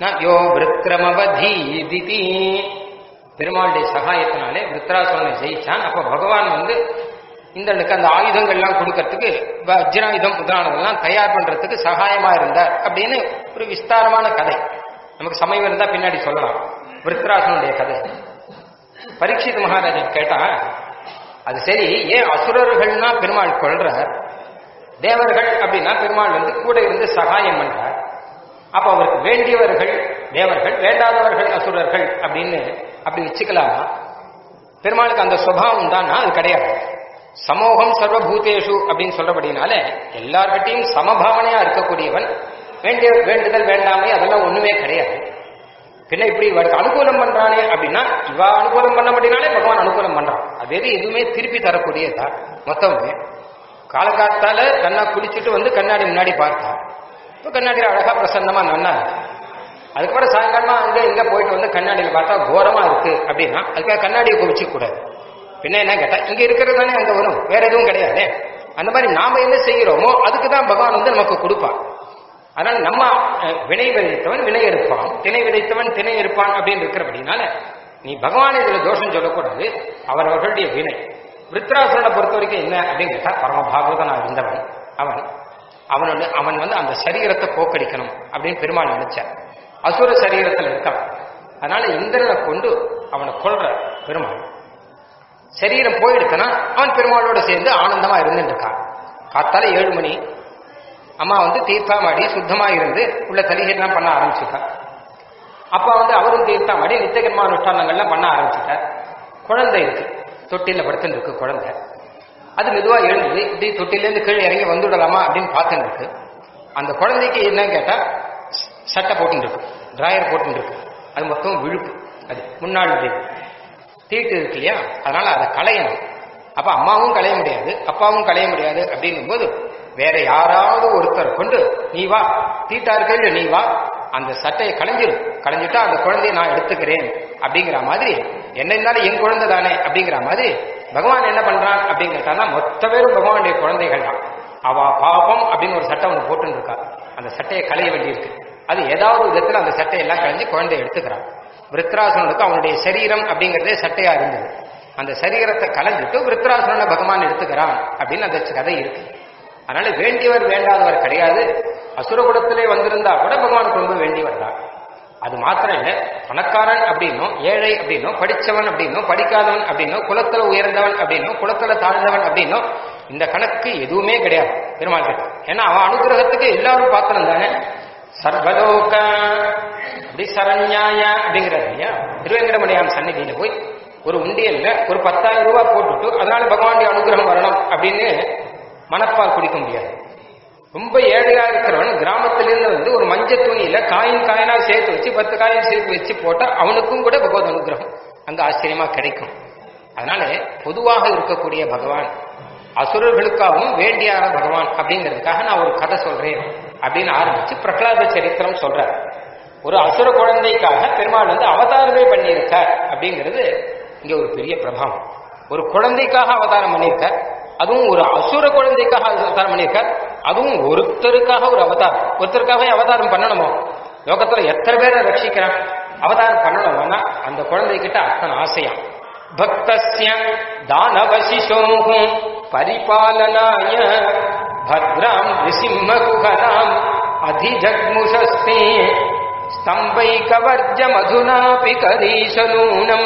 ந யோ விருத்திரமவதீதிதி பெருமாளுடைய சகாயத்தினாலே விருத்ராசுரனை ஜெயிச்சான் அப்ப பகவான் வந்து இந்திரனுக்கு அந்த ஆயுதங்கள்லாம் கொடுக்கறதுக்கு வஜ்ராயுதம் முதலானதெல்லாம் தயார் பண்றதுக்கு சகாயமா இருந்தார் அப்படின்னு ஒரு விஸ்தாரமான கதை நமக்கு சமயம் இருந்தா பின்னாடி சொல்லலாம் விருத்ராசனுடைய கதை பரீட்சித் மகாராஜன் கேட்டா அது சரி ஏன் அசுரர்கள்னா பெருமாள் கொள்றார் தேவர்கள் அப்படின்னா பெருமாள் வந்து கூட இருந்து சகாயம் பண்றார் அப்ப அவருக்கு வேண்டியவர்கள் தேவர்கள் வேண்டாதவர்கள் அசுரர்கள் அப்படின்னு அப்படி வச்சுக்கலாமா பெருமாளுக்கு அந்த சுபாவம் தானா அது கிடையாது சமூகம் சர்வபூதேஷு அப்படின்னு சொல்றபடினால எல்லார்கிட்டையும் சமபாவனையா இருக்கக்கூடியவன் வேண்டிய வேண்டுதல் வேண்டாமை அதெல்லாம் ஒண்ணுமே கிடையாது பின்ன இப்படி இவருக்கு அனுகூலம் பண்றானே அப்படின்னா இவ அனுகூலம் பண்ணபடினாலே பகவான் அனுகூலம் பண்றான் அது எது எதுவுமே திருப்பி தரக்கூடியதா மொத்தமே காலகாத்தால கண்ணா குளிச்சுட்டு வந்து கண்ணாடி முன்னாடி பார்த்தா இப்போ கண்ணாடியில் அழகா பிரசன்னமா நன்னா இருக்கு அதுக்கப்புறம் சாயங்காலமா அங்க இங்க போயிட்டு வந்து கண்ணாடியில் பார்த்தா கோரமா இருக்கு அப்படின்னா அதுக்காக கண்ணாடியை குவிச்சு கூடாது பின்ன என்ன கேட்டா இங்க இருக்கிறது தானே அங்க வரும் வேற எதுவும் கிடையாது அந்த மாதிரி நாம என்ன செய்கிறோமோ அதுக்கு தான் பகவான் வந்து நமக்கு கொடுப்பான் அதனால நம்ம அஹ், வினை விதைத்தவன் வினை இருப்பான் திணை விதைத்தவன் திணை இருப்பான் அப்படின்னு இருக்கிறபடினால நீ பகவான் இதுல தோஷம் சொல்லக்கூடாது அவரவர்களுடைய வினை விருத்ராசுரனை பொறுத்த வரைக்கும் என்ன அப்படின்னு கேட்டா பரம பாகவதனா இருந்தவன் அவன் அவனோட அவன் வந்து அந்த சரீரத்தை போக்கடிக்கணும் அப்படின்னு பெருமாள் நினைச்சார் அசுர சரீரத்தில் இருக்கான் அதனால இந்திரனை கொண்டு அவனை கொல்ற பெருமாள் சரீரம் போயிடுத்தனா அவன் பெருமாளோட சேர்ந்து ஆனந்தமா இருந்துட்டு இருக்கான் காத்தால ஏழு மணி அம்மா வந்து தீர்த்தாமாடி சுத்தமா இருந்து உள்ள தலிகைலாம் பண்ண ஆரம்பிச்சுட்டா அப்பா வந்து அவரும் தீர்த்தாமாடி நித்தியகர்மா அனுஷ்டானங்கள்லாம் பண்ண ஆரம்பிச்சுட்டார் குழந்தை இருக்கு தொட்டில படுத்துட்டு இருக்கு குழந்தை அது மெதுவா எழுந்தது இப்படி தொட்டிலேருந்து கீழே இறங்கி வந்துடலாமா அப்படின்னு பார்த்துட்டு இருக்கு அந்த குழந்தைக்கு என்னன்னு கேட்டா சட்டை போட்டுட்டு இருக்கு டிராயர் போட்டுட்டு இருக்கு அது மொத்தம் விழுப்பு அது முன்னாள் இது தீட்டு இருக்கு இல்லையா அதனால அதை களையணும் அப்ப அம்மாவும் களைய முடியாது அப்பாவும் களைய முடியாது அப்படிங்கும் போது வேற யாராவது ஒருத்தர் கொண்டு நீ வா தீட்டா இருக்க இல்ல நீ வா அந்த சட்டையை களைஞ்சிரு களைஞ்சிட்டா அந்த குழந்தையை நான் எடுத்துக்கிறேன் அப்படிங்கிற மாதிரி என்ன இருந்தாலும் என் குழந்தை தானே அப்படிங்கிற மாதிரி பகவான் என்ன பண்றான் அப்படின்னு கேட்டானா மொத்த பேரும் பகவானுடைய குழந்தைகள் தான் அவ பாபம் அப்படின்னு ஒரு சட்டை ஒன்று போட்டுன்னு இருக்கா அந்த சட்டையை களைய வேண்டியிருக்கு அது ஏதாவது விதத்துல அந்த சட்டையெல்லாம் களைஞ்சு குழந்தைய எடுத்துக்கிறான் விருத்ராசுரனுக்கு அவனுடைய சரீரம் அப்படிங்கிறதே சட்டையா இருந்தது அந்த சரீரத்தை கலைஞ்சிட்டு விருத்ராசுரனை பகவான் எடுத்துக்கிறான் அப்படின்னு அந்த கதை இருக்கு அதனால வேண்டியவர் வேண்டாதவர் கிடையாது அசுரகுடத்திலே வந்திருந்தா கூட பகவானுக்கு ரொம்ப வேண்டியவர் தான் அது மாத்திரம் இல்ல பணக்காரன் அப்படின்னும் ஏழை அப்படின்னும் படிச்சவன் அப்படின்னும் படிக்காதவன் அப்படின்னும் குலத்துல உயர்ந்தவன் அப்படின்னும் குலத்துல தாழ்ந்தவன் அப்படின்னும் இந்த கணக்கு எதுவுமே கிடையாது பெருமாள் கிட்ட ஏன்னா அவன் அனுகிரகத்துக்கு எல்லாரும் பாத்திரம் தானே சர்வலோக அப்படி சரண்யாய அப்படிங்கிறாரு இல்லையா திருவேங்கடமணியான் சந்நிதியில போய் ஒரு உண்டியல்ல ஒரு பத்தாயிரம் ரூபாய் போட்டுட்டு அதனால பகவானுடைய அனுகிரகம் வரணும் அப்படின்னு மனப்பால் குடிக்க முடியாது ரொம்ப ஏழையா இருக்கிறவன் கிராமத்திலிருந்து வந்து ஒரு மஞ்சள் துணியில காயின் காயினா சேர்த்து வச்சு பத்து காயின் சேர்த்து வச்சு போட்டா அவனுக்கும் கூட பகவத் அனுகிரகம் அங்க ஆச்சரியமா கிடைக்கும் அதனால பொதுவாக இருக்கக்கூடிய பகவான் அசுரர்களுக்காகவும் வேண்டியான பகவான் அப்படிங்கிறதுக்காக நான் ஒரு கதை சொல்றேன் அப்படின்னு ஆரம்பிச்சு பிரகலாத சரித்திரம் சொல்றார் ஒரு அசுர குழந்தைக்காக பெருமாள் வந்து அவதாரமே பண்ணியிருக்கார் அப்படிங்கிறது இங்க ஒரு பெரிய பிரபாவம் ஒரு குழந்தைக்காக அவதாரம் பண்ணியிருக்கார் அதுவும் ஒரு அசுர குழந்தைக்காக அவதாரம் பண்ணியிருக்கார் அதுவும் ஒருத்தருக்காக ஒரு அவதாரம் ஒருத்தருக்காகவே அவதாரம் பண்ணணுமோ லோகத்துல எத்தனை பேரை ரட்சிக்கிறான் அவதாரம் பண்ணணும்னா அந்த குழந்தைகிட்ட அத்தனை ஆசையா பக்தஸ்ய தானவசிஷோகும் பரிபாலனாய பத்ராம் நிசிம்ம குகராம் அதிஜக்முஷஸ்தே ஸ்தம்பைகவர்ஜ மதுனாபி கரீசனூனம்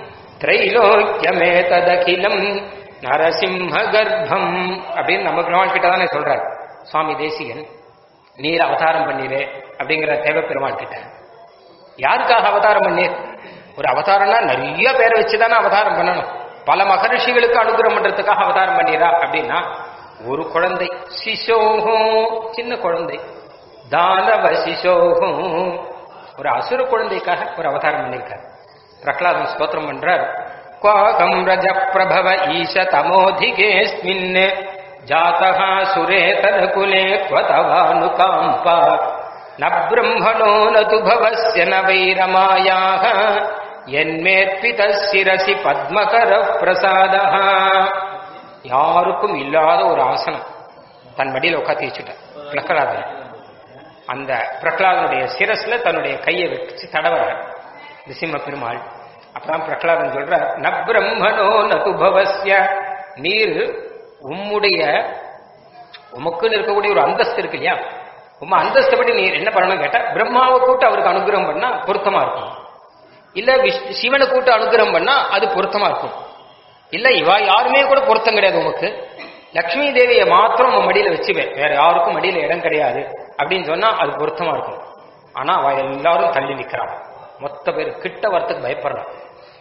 திரைலோக்கியமேததகிலம் நரசிம்ம கர்ப்பம் அப்படின்னு நம்ம பெருமாள் கிட்ட தானே சொல்றார் சுவாமி தேசிகன் நீர் அவதாரம் பண்ணீரே அப்படிங்கிற தேவ பெருமாள் கிட்ட யாருக்காக அவதாரம் பண்ணீர் ஒரு அவதாரம்னா நிறைய பேரை வச்சுதானே அவதாரம் பண்ணணும் பல மகரிஷிகளுக்கு அனுகிரகம் பண்றதுக்காக அவதாரம் பண்ணீரா அப்படின்னா ஒரு குழந்தை சிசோகோ சின்ன குழந்தை தானவ சிசோகோ ஒரு அசுர குழந்தைக்காக ஒரு அவதாரம் பண்ணியிருக்கார் பிரகலாதன் ஸ்தோத்திரம் பண்றார் क्वाकं रजप्रभव ईश तमोधिकेऽस्मिन् जातः सुरेतनकुले क्वतवानुकाम्पा न ब्रह्मणो न तु भवस्य न वैरमायाः यन्मेऽर्पितः शिरसि पद्मकरः प्रसादः யாருக்கும் இல்லாத ஒரு ஆசனம் தன் மடியில் உட்காந்து வச்சுட்டார் பிரகலாதன் அந்த பிரகலாதனுடைய சிரஸ்ல தன்னுடைய கையை வச்சு தடவர நிசிம்ம பெருமாள் அப்பதான் பிரகலாதன் சொல்ற ந பிரம்மனோ நது பவஸ்ய நீர் உம்முடைய உமக்குன்னு இருக்கக்கூடிய ஒரு அந்தஸ்து இருக்கு இல்லையா உம்ம அந்தஸ்து படி நீர் என்ன பண்ணணும் கேட்டா பிரம்மாவை கூட்டு அவருக்கு அனுகிரகம் பண்ணா பொருத்தமா இருக்கும் இல்ல விஷ்- சிவனை கூட்டு அனுகிரகம் பண்ணா அது பொருத்தமா இருக்கும் இல்ல இவா யாருமே கூட பொருத்தம் கிடையாது உமக்கு லக்ஷ்மி தேவியை மாத்திரம் உன் மடியில வச்சுவேன் வேற யாருக்கும் மடியில இடம் கிடையாது அப்படின்னு சொன்னா அது பொருத்தமா இருக்கும் ஆனா அவ எல்லாரும் தள்ளி நிக்கிறான் மொத்த பேர் கிட்ட வரத்துக்கு பயப்படுறான்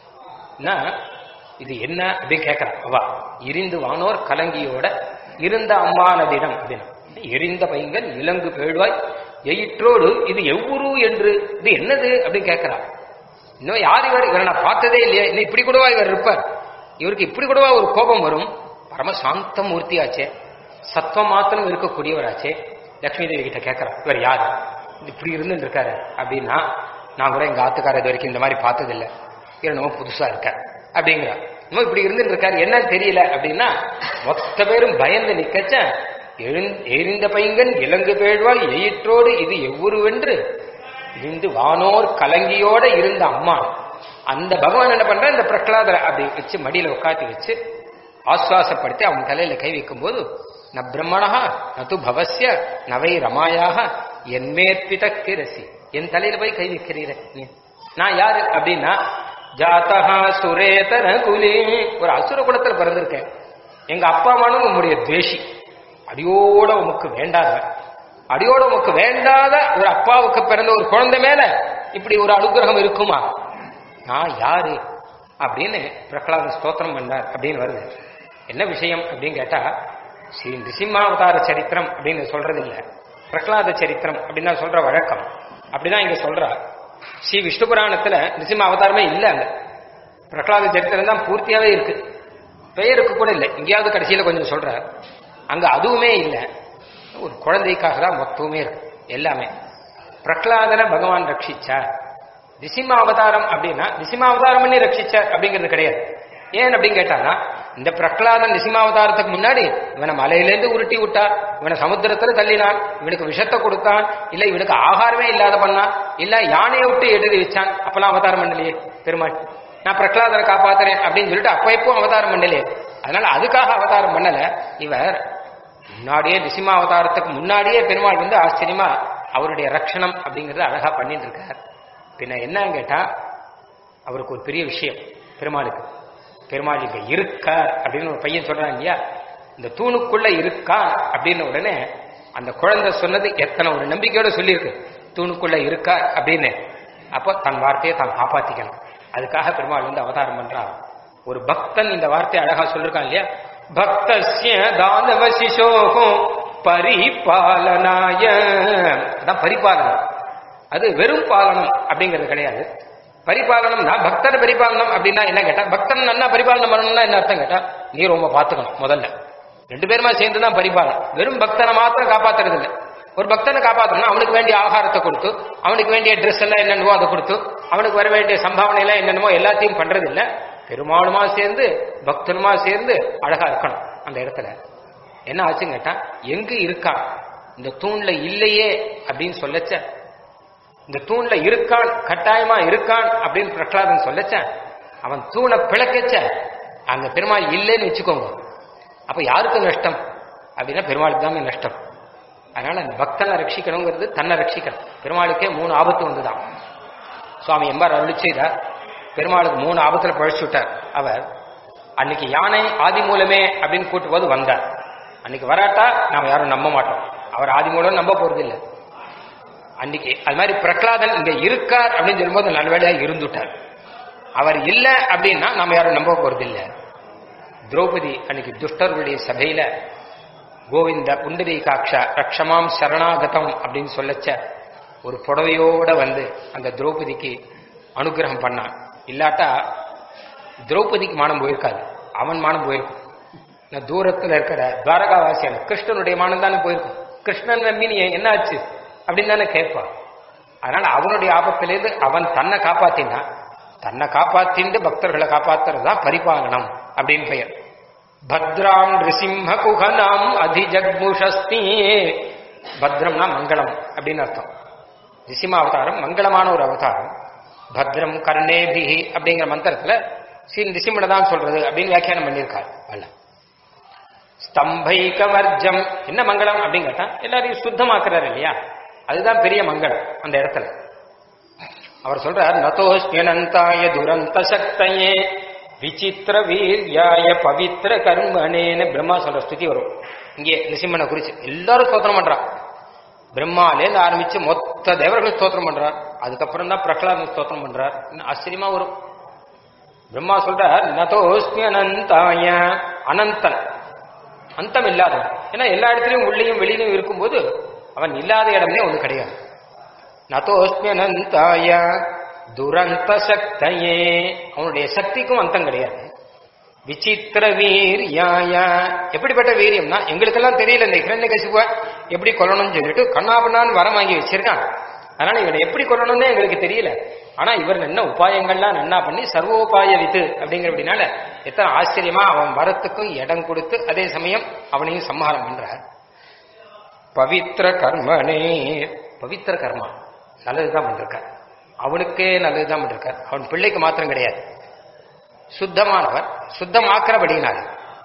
என்ன இது என்ன அப்படின்னு கேட்கறான் அவா இரிந்து வானோர் கலங்கியோட இருந்த அம்மானதிடம் அப்படின்னு எரிந்த பைங்கன் இலங்கு பேழ்வாய் எயிற்றோடு இது எவ்வூரு என்று இது என்னது அப்படின்னு கேட்கறான் இன்னும் யார் இவர் இவரை நான் பார்த்ததே இல்லையா இன்னும் இப்படி கூடவா இவர் இருப்பார் இவருக்கு இப்படி கூடவா ஒரு கோபம் வரும் பரம சாந்த மூர்த்தியாச்சே சத்வம் மாத்திரம் இருக்கக்கூடியவராச்சே லக்ஷ்மி தேவி கிட்ட கேட்கறான் இவர் யாரு இப்படி இருந்துட்டு இருக்காரு அப்படின்னா நான் கூட எங்க ஆத்துக்காரர் இது வரைக்கும் இந்த மாதிரி பார்த்ததில்லை இவர் நம்ம புதுசா இருக்கார் அப்படிங்கிறா இன்னும் இப்படி இருந்துட்டு இருக்காரு என்னன்னு தெரியல அப்படின்னா மொத்த பேரும் பயந்து நிக்கச்ச எழுந்- எரிந்த பைங்கன் இலங்கு பேழ்வாள் எயிற்றோடு இது எவ்வுருவென்று இருந்து வானோர் கலங்கியோட இருந்த அம்மா அந்த பகவான் என்ன பண்ற இந்த பிரகலாதரை அப்படி வச்சு மடியில உட்காத்தி வச்சு ஆஸ்வாசப்படுத்தி அவன் தலையில கை வைக்கும் போது ந பிரம்மணா நது பவஸ்ய நவை ரமாயாக என்மேற்பித கிரசி என் தலையில போய் கை வைக்கிறீர நீ நான் யாரு அப்படின்னா ஜாத்தகா சுரேதர குலி ஒரு அசுர குலத்துல பிறந்திருக்கேன் எங்க அப்பா அம்மானும் உம்முடைய துவேஷி அடியோட உமக்கு வேண்டாதவன் அடியோட உமக்கு வேண்டாத ஒரு அப்பாவுக்கு பிறந்த ஒரு குழந்தை மேல இப்படி ஒரு அனுகிரகம் இருக்குமா நான் யாரு அப்படின்னு பிரகலாத ஸ்தோத்திரம் பண்ணார் அப்படின்னு வருது என்ன விஷயம் அப்படின்னு கேட்டா ஸ்ரீ நிசிம்மாவதார சரித்திரம் அப்படின்னு சொல்றது இல்ல பிரகலாத சரித்திரம் அப்படின்னு தான் சொல்ற வழக்கம் அப்படிதான் இங்க சொல்றா ஸ்ரீ விஷ்ணு புராணத்துல நிசிம்ம அவதாரமே இல்ல அங்க பிரகலாத சரித்திரம் தான் பூர்த்தியாவே இருக்கு பெயருக்கு கூட இல்லை எங்கேயாவது கடைசியில கொஞ்சம் சொல்ற அங்க அதுவுமே இல்லை ஒரு குழந்தைக்காக தான் மொத்தமே இருக்கு எல்லாமே பிரகலாதனை பகவான் ரட்சிச்சார் நிசிம்ம அவதாரம் அப்படின்னா நிசிம்ம அவதாரம் பண்ணி ரட்சிச்சார் அப்படிங்கிறது கிடையாது ஏன் அப்படின்னு கேட்டானா இந்த பிரகலாதன் நிசிம்மாவதாரத்துக்கு முன்னாடி இவனை மலையிலேருந்து உருட்டி விட்டார் இவனை சமுத்திரத்துல தள்ளினான் இவனுக்கு விஷத்தை கொடுத்தான் இல்ல இவனுக்கு ஆகாரமே இல்லாத பண்ணான் இல்ல யானையை விட்டு எழுதி வச்சான் அப்பெல்லாம் அவதாரம் பண்ணலையே பெருமாள் நான் பிரகலாதனை காப்பாத்துறேன் அப்படின்னு சொல்லிட்டு அப்ப இப்போ அவதாரம் பண்ணலையே அதனால அதுக்காக அவதாரம் பண்ணல இவர் முன்னாடியே நிசிம்மா அவதாரத்துக்கு முன்னாடியே பெருமாள் வந்து ஆச்சரியமா அவருடைய ரட்சணம் அப்படிங்கறத அழகா பண்ணிட்டு இருக்கார் பின்ன என்னன்னு கேட்டா அவருக்கு ஒரு பெரிய விஷயம் பெருமாளுக்கு பெருமாள் இங்க இருக்கார் அப்படின்னு ஒரு பையன் சொல்றான் இல்லையா இந்த தூணுக்குள்ள இருக்கான் அப்படின்னு உடனே அந்த குழந்தை சொன்னது எத்தனை ஒரு நம்பிக்கையோட சொல்லியிருக்கு தூணுக்குள்ள இருக்கார் அப்படின்னு அப்போ தன் வார்த்தையை தான் காப்பாத்திக்கணும் அதுக்காக பெருமாள் வந்து அவதாரம் பண்றான் ஒரு பக்தன் இந்த வார்த்தையை அழகா சொல்லிருக்கான் இல்லையா பக்தஸ்ய தானவ சிசோகம் பரிபாலனாய அதான் பரிபாலனம் அது வெறும் பாலனம் அப்படிங்கிறது கிடையாது பரிபாலனம்னா பக்தர் பரிபாலனம் அப்படின்னா என்ன கேட்டா பக்தன் நல்லா பரிபாலனம் பண்ணணும்னா என்ன அர்த்தம் கேட்டா நீ ரொம்ப பார்த்துக்கணும் முதல்ல ரெண்டு பேருமா சேர்ந்து தான் பரிபாலனம் வெறும் பக்தனை மாத்திரம் காப்பாத்துறது இல்லை ஒரு பக்தனை காப்பாற்றணும் அவனுக்கு வேண்டிய ஆகாரத்தை கொடுத்து அவனுக்கு வேண்டிய ட்ரெஸ் எல்லாம் என்னென்னவோ அதை கொடுத்து அவனுக்கு வர வேண்டிய சம்பாவனை எல்லாம் என்னென்னமோ எல்லாத்தையும் பண்றது இல்ல பெருமாளுமா சேர்ந்து பக்தனுமா சேர்ந்து அழகா இருக்கணும் அந்த இடத்துல என்ன ஆச்சுன்னு கேட்டா எங்க இருக்கான் இந்த தூண்ல இல்லையே அப்படின்னு சொல்லச்ச இந்த தூண்ல இருக்கான் கட்டாயமா இருக்கான் அப்படின்னு பிரகலாதன் சொல்லச்ச அவன் தூணை பிளக்கச்ச அந்த பெருமாள் இல்லைன்னு வச்சுக்கோங்க அப்ப யாருக்கு நஷ்டம் அப்படின்னா பெருமாளுக்கு தான் நஷ்டம் அதனால அந்த பக்தனை ரட்சிக்கணுங்கிறது தன்னை ரட்சிக்கணும் பெருமாளுக்கே மூணு ஆபத்து வந்துதான் சுவாமி எம்பார் அருள் செய்தார் பெருமாளுக்கு மூணு ஆபத்துல பழிச்சு விட்டார் அவர் அன்னைக்கு யானை ஆதி மூலமே அப்படின்னு கூட்டு போது வந்தார் அன்னைக்கு வராட்டா நாம யாரும் நம்ப மாட்டோம் அவர் ஆதி மூலம் நம்ப போறது இல்லை அன்னைக்கு அது மாதிரி பிரகலாதன் இங்க இருக்கார் அப்படின்னு சொல்லும்போது நல்லவேளையா இருந்துட்டார் அவர் இல்ல அப்படின்னா நாம யாரும் நம்ப போறது இல்லை திரௌபதி அன்னைக்கு துஷ்டர்களுடைய சபையில கோவிந்த புண்டரீகாட்ச ரக்ஷமாம் சரணாகதம் அப்படின்னு சொல்லச்ச ஒரு புடவையோட வந்து அந்த திரௌபதிக்கு அனுகிரகம் பண்ணான் இல்லாட்டா திரௌபதிக்கு மானம் போயிருக்காது அவன் மானம் போயிருக்கும் நான் தூரத்துல இருக்கிற துவாரகாவாசியான கிருஷ்ணனுடைய மானம் தானே போயிருக்கும் கிருஷ்ணன் நம்பி நீ என்ன ஆச்சு அப்படின்னு தானே கேட்பான் அதனால அவனுடைய ஆபத்திலேருந்து அவன் தன்னை காப்பாத்தினா தன்னை காப்பாத்திண்டு பக்தர்களை காப்பாத்துறது தான் பரிபாலனம் அப்படின்னு பெயர் பத்ராம் ரிசிம்ம குகனாம் அதிஜக்முஷஸ்தி பத்ரம்னா மங்களம் அப்படின்னு அர்த்தம் நிசிம்ம அவதாரம் மங்களமான ஒரு அவதாரம் பத்ரம் கர்ணேபிஹி அப்படிங்கிற மந்திரத்துல ஸ்ரீ நிசிம்மனை தான் சொல்றது அப்படின்னு வியாக்கியானம் பண்ணியிருக்காரு அல்ல ஸ்தம்பைக வர்ஜம் என்ன மங்களம் அப்படின்னு கேட்டா எல்லாரையும் சுத்தமாக்குறாரு இல்லையா அதுதான் பெரிய மங்களம் அந்த இடத்துல அவர் சொல்றார் நதோஸ்மியனந்தாய துரந்த சக்தையே விசித்திர வீர்யாய பவித்திர கர்மனேன்னு பிரம்மா சொல்ற ஸ்துதி வரும் இங்கே நிசிம்மனை குறிச்சு எல்லாரும் ஸ்தோத்திரம் பண்றான் பிரம்மாலேருந்து ஆரம்பிச்சு மொத்த தேவர்களும் ஸ்தோத்திரம் பண்றார் அதுக்கப்புறம் தான் பிரகலாதன் ஸ்தோத்திரம் பண்றார் இன்னும் ஆச்சரியமா வரும் பிரம்மா சொல்றார் நதோஸ்மி அனந்தாய அனந்தன் அந்தம் இல்லாதவன் ஏன்னா எல்லா இடத்துலயும் உள்ளேயும் வெளியிலும் இருக்கும்போது அவன் இல்லாத இடமே ஒண்ணு கிடையாது நதோஸ்மி அனந்தாய துரந்த சக்தையே அவனுடைய சக்திக்கும் அந்தம் கிடையாது விசித்திர வீரியாய எப்படிப்பட்ட வீரியம்னா எங்களுக்கெல்லாம் தெரியல இந்த ஹிரண்யகசிபுவ எப்படி கொல்லணும்னு சொல்லிட்டு கண்ணாபண்ணான்னு வரம் வாங்கி வச்சிருக்கான் அதனால இவனை எப்படி கொல்லணும்னு எங்களுக்கு தெரியல ஆனா இவர் என்ன உபாயங்கள்லாம் நன்னா பண்ணி சர்வோபாய வித்து அப்படிங்கிறபடினால எத்தனை ஆச்சரியமா அவன் வரத்துக்கும் இடம் கொடுத்து அதே சமயம் அவனையும் சம்ஹாரம் பண்றார் பவித்திர கர்மனே பவித்திர கர்மா நல்லதுதான் பண்ணிருக்கார் அவனுக்கே நல்லதுதான் பண்ணிருக்கார் அவன் பிள்ளைக்கு மாத்திரம் கிடையாது சுத்தமானவர் சுத்தமாக்கிறபடினார்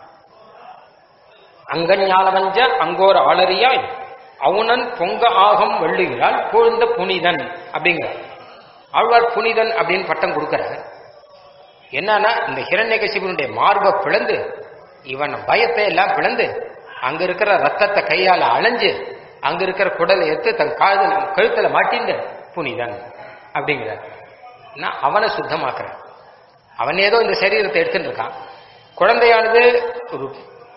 அங்கஞாலவஞ்ச அங்கோர் ஆளறியாய் அவுணன் பொங்க ஆகம் வெள்ளுகிறாள் பொழுந்த புனிதன் அப்படிங்கிறார் ஆழ்வார் புனிதன் அப்படின்னு பட்டம் கொடுக்கிறார் என்னன்னா இந்த ஹிரண்யகசிபனுடைய மார்பை பிளந்து இவன் பயத்தை எல்லாம் பிளந்து அங்க இருக்கிற ரத்தத்தை கையால அலைஞ்சு அங்க இருக்கிற குடலை எடுத்து தன் காதல் கழுத்துல மாட்டிந்து புனிதன் அப்படிங்கிறார் நான் அவனை சுத்தமாக்குறேன் அவன் ஏதோ இந்த சரீரத்தை எடுத்துட்டு இருக்கான் குழந்தையானது ஒரு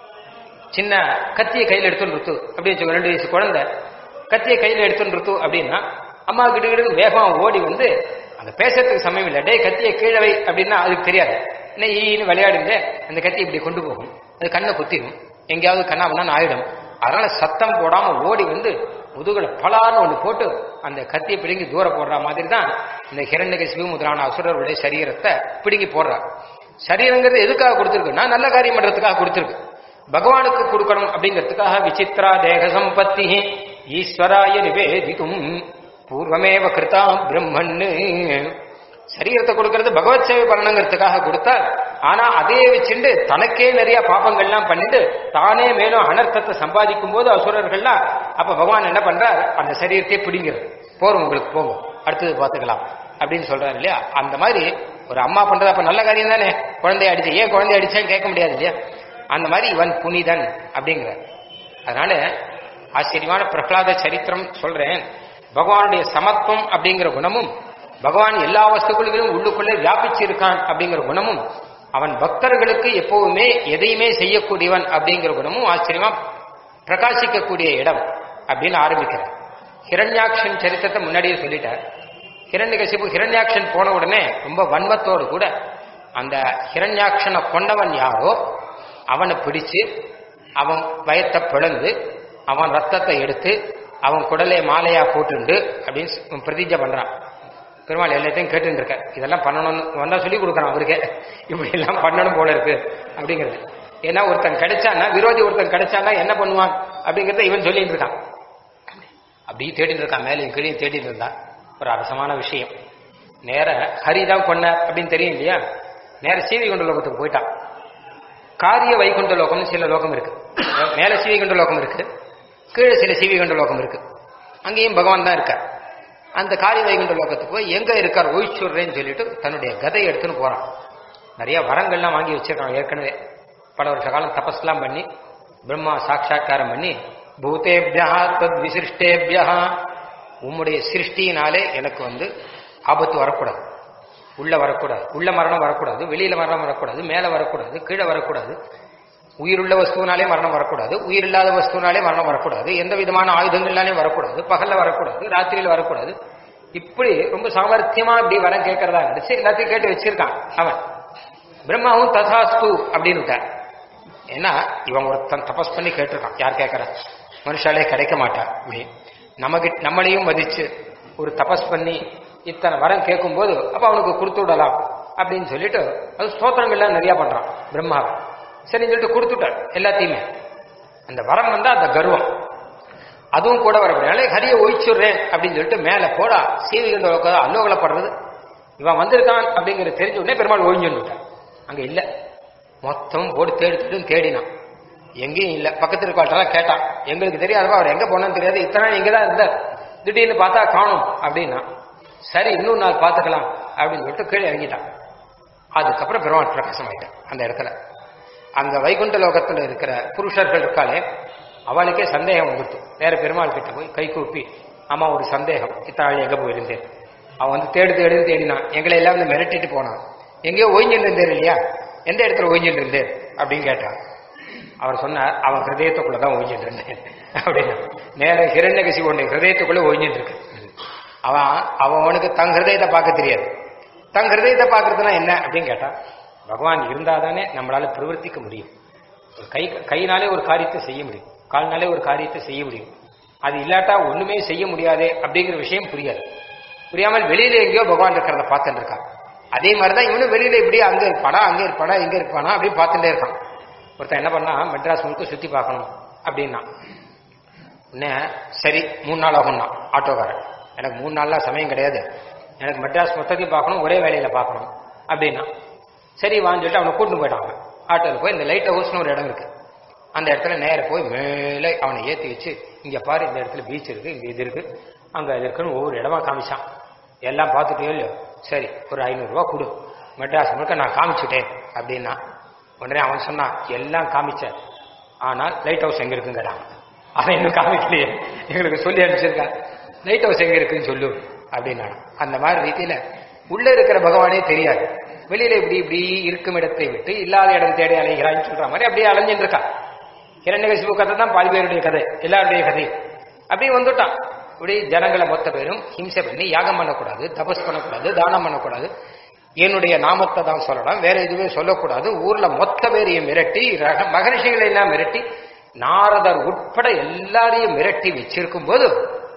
சின்ன கத்தியை கையில் எடுத்துட்டு இருக்கு அப்படி வச்சுக்கோ ரெண்டு வயசு குழந்தை கத்தியை கையில் எடுத்துட்டு இருக்கு அப்படின்னா அம்மா கிட்ட கிட்ட வேகமா ஓடி வந்து அந்த பேசுறதுக்கு சமயம் இல்லை டேய் கத்தியை கீழே வை அப்படின்னா அதுக்கு தெரியாது என்ன ஈன்னு விளையாடுங்க அந்த கத்தி இப்படி கொண்டு போகும் அது கண்ணை குத்திடும் எங்கேயாவது கண்ணாமண்ணா ஆயிடும் அதனால சத்தம் போடாம ஓடி வந்து முதுகுல பலான்னு ஒண்ணு போட்டு அந்த கத்தியை பிடுங்கி தூர போடுற மாதிரி தான் இந்த ஹிரண்யகசிபு முதலான அசுரருடைய சரீரத்தை பிடுங்கி போடுறார் சரீரங்கிறது எதுக்காக கொடுத்துருக்குன்னா நல்ல காரியம் பண்றதுக்காக கொடுத்துருக்கு பகவானுக்கு கொடுக்கணும் அப்படிங்கிறதுக்காக விசித்ரா தேக சம்பத்தி ஈஸ்வராய நிவேதிக்கும் பூர்வமேவ கிருதா பிரம்மன்னு சரீரத்தை கொடுக்கறது பகவத் சேவை பண்ணணுங்கிறதுக்காக கொடுத்தார் ஆனா அதே வச்சுட்டு தனக்கே நிறைய பாப்பங்கள்லாம் பண்ணிட்டு தானே மேலும் அனர்த்தத்தை சம்பாதிக்கும் போது அசுரர்கள்லாம் அப்ப பகவான் என்ன பண்றார் அந்த சரீரத்தை பிடிங்கிறது போறோம் உங்களுக்கு போகும் அடுத்தது பார்த்துக்கலாம் அப்படின்னு சொல்றாரு இல்லையா அந்த மாதிரி ஒரு அம்மா பண்றது அப்ப நல்ல காரியம் தானே குழந்தைய அடிச்சு ஏன் குழந்தைய அடிச்சான்னு கேட்க முடியாது இல்லையா அந்த மாதிரி இவன் புனிதன் அப்படிங்கிறார் அதனால ஆச்சரியமான பிரகலாத சரித்திரம் சொல்றேன் பகவானுடைய சமத்துவம் அப்படிங்கிற குணமும் பகவான் எல்லா வஸ்துக்களிலும் உள்ளுக்குள்ளே வியாபிச்சிருக்கான் அப்படிங்கிற குணமும் அவன் பக்தர்களுக்கு எப்பவுமே எதையுமே செய்யக்கூடியவன் அப்படிங்கிற குணமும் ஆச்சரியமா பிரகாசிக்கக்கூடிய இடம் அப்படின்னு ஆரம்பிக்கிறார் ஹிரண்யாக்ஷன் சரித்திரத்தை முன்னாடியே சொல்லிட்டார் ஹிரண்யகசிபு ஹிரண்யாக்ஷன் போன உடனே ரொம்ப வன்மத்தோடு கூட அந்த ஹிரண்யாக்ஷனை கொண்டவன் யாரோ அவனை பிடிச்சு அவன் வயத்தை பிளந்து அவன் ரத்தத்தை எடுத்து அவன் குடலை மாலையா போட்டுண்டு அப்படின்னு பிரதிஜை பண்றான் பெருமாள் எல்லாத்தையும் கேட்டுட்டு இருக்க இதெல்லாம் பண்ணணும்னு வந்தா சொல்லி கொடுக்குறான் அவருக்கே இப்படி எல்லாம் பண்ணணும் போல இருக்கு அப்படிங்கிறது ஏன்னா ஒருத்தன் கிடைச்சானா விரோதி ஒருத்தன் கிடைச்சானா என்ன பண்ணுவான் அப்படிங்கறத இவன் சொல்லிட்டு இருக்கான் அப்படியே தேடிட்டு இருக்கான் மேலையும் கீழே தேடிட்டு இருந்தான் ஒரு அரசமான விஷயம் நேர ஹரிதான் கொண்டார் அப்படின்னு தெரியும் இல்லையா நேர சீவிகுண்ட லோகத்துக்கு போயிட்டான் காரிய வைகுண்ட லோகம்னு சில லோகம் இருக்கு மேல சீவிகுண்ட லோகம் இருக்கு கீழே சில சீவிகுண்ட லோகம் இருக்கு அங்கேயும் பகவான் தான் இருக்கார் அந்த காரிய வைகுண்ட லோகத்துக்கு போய் எங்க இருக்கார் ஒய்ச்சுடுறேன்னு சொல்லிட்டு தன்னுடைய கதை எடுத்துன்னு போறான் நிறைய வரங்கள்லாம் வாங்கி வச்சிருக்கான் ஏற்கனவே பல வருஷ காலம் தபஸ்லாம் பண்ணி பிரம்மா சாட்சா்காரம் பண்ணி பூதேபியா தத் விசிருஷ்டேபியா உம்முடைய சிருஷ்டியினாலே எனக்கு வந்து ஆபத்து வரக்கூடாது உள்ள வரக்கூடாது உள்ள மரணம் வரக்கூடாது வெளியில மரணம் வரக்கூடாது மேல வரக்கூடாது கீழே வரக்கூடாது உயிருள்ள வஸ்துனாலே மரணம் வரக்கூடாது உயிர் இல்லாத வஸ்துனாலே மரணம் வரக்கூடாது எந்த விதமான ஆயுதங்கள்னாலே வரக்கூடாது பகல்ல வரக்கூடாது ராத்திரியில வரக்கூடாது இப்படி ரொம்ப சாமர்த்தியமா இப்படி வரம் கேட்கறதா இருந்துச்சு எல்லாத்தையும் கேட்டு வச்சிருக்கான் அவன் பிரம்மாவும் ததாஸ்து அப்படின்னு விட்டார் ஏன்னா இவன் ஒருத்தன் தபஸ் பண்ணி கேட்டிருக்கான் யார் கேட்கறா மனுஷாலே கிடைக்க மாட்டான் நமக்கு நம்மளையும் மதிச்சு ஒரு தபஸ் பண்ணி இத்தனை வரம் கேட்கும்போது அப்ப அவனுக்கு கொடுத்து விடலாம் அப்படின்னு சொல்லிட்டு அது ஸ்தோத்திரங்கள்லாம் நிறைய பண்றான் பிரம்மா சரின்னு சொல்லிட்டு கொடுத்துட்டார் எல்லாத்தையுமே அந்த வரம் வந்தா அந்த கர்வம் அதுவும் கூட வரப்படினால ஹரியை ஒழிச்சுடுறேன் அப்படின்னு சொல்லிட்டு மேல போடா சீவிகண்ட உட்காந்து அல்லோகலப்படுறது இவன் வந்திருக்கான் அப்படிங்கிறது தெரிஞ்ச உடனே பெருமாள் ஒழிஞ்சுட்டான் அங்க இல்ல மொத்தம் போட்டு தேடி தேடி தேடினான் எங்கேயும் இல்ல பக்கத்து இருக்காட்டெல்லாம் கேட்டான் எங்களுக்கு தெரியாதப்பா அவர் எங்க போனான்னு தெரியாது இத்தனை நாள் இங்கதான் இருந்தார் திடீர்னு பார்த்தா காணும் அப்படின்னா சரி இன்னொரு நாள் பார்த்துக்கலாம் அப்படின்னு சொல்லிட்டு கீழே இறங்கிட்டான் அதுக்கப்புறம் பெருமாள் பிரகாசம் ஆயிட்டான் அந்த இடத்துல அங்க வைகுண்ட லோகத்துல இருக்கிற புருஷர்கள் இருக்காளே அவளுக்கே சந்தேகம் வந்துட்டு வேற பெருமாள் கிட்ட போய் கை கூப்பி ஆமா ஒரு சந்தேகம் இத்தாழி எங்க போயிருந்தேன் அவன் வந்து தேடு தேடுன்னு தேடினான் எங்களை எல்லாம் வந்து மிரட்டிட்டு போனான் எங்கேயோ ஓய்ஞ்சிட்டு இருந்தேன் இல்லையா எந்த இடத்துல ஓய்ஞ்சிட்டு இருந்தேன் அப்படின்னு கேட்டான் அவர் சொன்னார் அவன் ஹிருதயத்துக்குள்ளதான் ஓய்ஞ்சிட்டு இருந்தேன் அப்படின்னா நேர ஹிரண்யகசி ஒன்று ஹிருதயத்துக்குள்ள ஓய்ஞ்சிட்டு இருக்கு அவன் அவன் அவனுக்கு தன் ஹிருதயத்தை பார்க்க தெரியாது தன் ஹிருதயத்தை பார்க்கறதுனா என்ன அப்படின்னு கேட்டா பகவான் இருந்தாதானே நம்மளால பிரவர்த்திக்க முடியும் ஒரு கை கையினாலே ஒரு காரியத்தை செய்ய முடியும் கால்னாலே ஒரு காரியத்தை செய்ய முடியும் அது இல்லாட்டா ஒண்ணுமே செய்ய முடியாதே அப்படிங்கிற விஷயம் புரியாது புரியாமல் வெளியில எங்கேயோ பகவான் இருக்கிறத பார்த்துட்டு இருக்கான் அதே மாதிரிதான் இவனும் வெளியில இப்படியே அங்க இருப்பானா அங்க இருப்பானா இங்க இருப்பானா அப்படி பார்த்துட்டே இருக்கான் ஒருத்தன் என்ன பண்ணா மெட்ராஸ் முழுக்க சுத்தி பார்க்கணும் அப்படின்னா உடனே சரி மூணு நாள் ஆகும்னா ஆட்டோக்காரன் எனக்கு மூணு நாள்லாம் சமயம் கிடையாது எனக்கு மெட்ராஸ் மொத்தத்தையும் பார்க்கணும் ஒரே வேலையில பார்க்கணும் அப்படின்னா சரி வான்னு சொல்லிட்டு அவனை கூட்டிட்டு போயிட்டாங்க ஆட்டோவில் போய் இந்த லைட் ஹவுஸ்னு ஒரு இடம் இருக்கு அந்த இடத்துல நேர போய் மேலே அவனை ஏற்றி வச்சு இங்க பாரு இந்த இடத்துல பீச் இருக்கு இங்க இது இருக்கு அங்க இது இருக்குன்னு ஒவ்வொரு இடமா காமிச்சான் எல்லாம் பார்த்துட்டே இல்லையோ சரி ஒரு ஐநூறுரூவா கொடு மெட்ராஸ் முழுக்க நான் காமிச்சுட்டேன் அப்படின்னா உடனே அவன் சொன்னான் எல்லாம் காமிச்சேன் ஆனால் லைட் ஹவுஸ் எங்க இருக்குங்கிறான் அவன் இன்னும் காமிக்கலையே எங்களுக்கு சொல்லி அனுப்பிச்சிருக்கான் லைட் ஹவுஸ் எங்க இருக்குன்னு சொல்லு அப்படின்னா அந்த மாதிரி ரீதியில உள்ள இருக்கிற பகவானே தெரியாது வெளியில இப்படி இப்படி இருக்கும் இடத்தை விட்டு இல்லாத இடம் தேடி அலைகிறான்னு சொல்ற மாதிரி அப்படியே அலைஞ்சிட்டு இருக்கான் இரண்டகசிபு கதை தான் பாதி பேருடைய கதை எல்லாருடைய கதை அப்படியே வந்துட்டான் இப்படி ஜனங்களை மொத்த பேரும் ஹிம்சை பண்ணி யாகம் பண்ணக்கூடாது தபஸ் பண்ணக்கூடாது தானம் பண்ணக்கூடாது என்னுடைய நாமத்தை தான் சொல்லலாம் வேற எதுவுமே சொல்லக்கூடாது ஊர்ல மொத்த பேரையும் மிரட்டி ரக- மகரிஷிகளை எல்லாம் மிரட்டி நாரதர் உட்பட எல்லாரையும் மிரட்டி வச்சிருக்கும் போது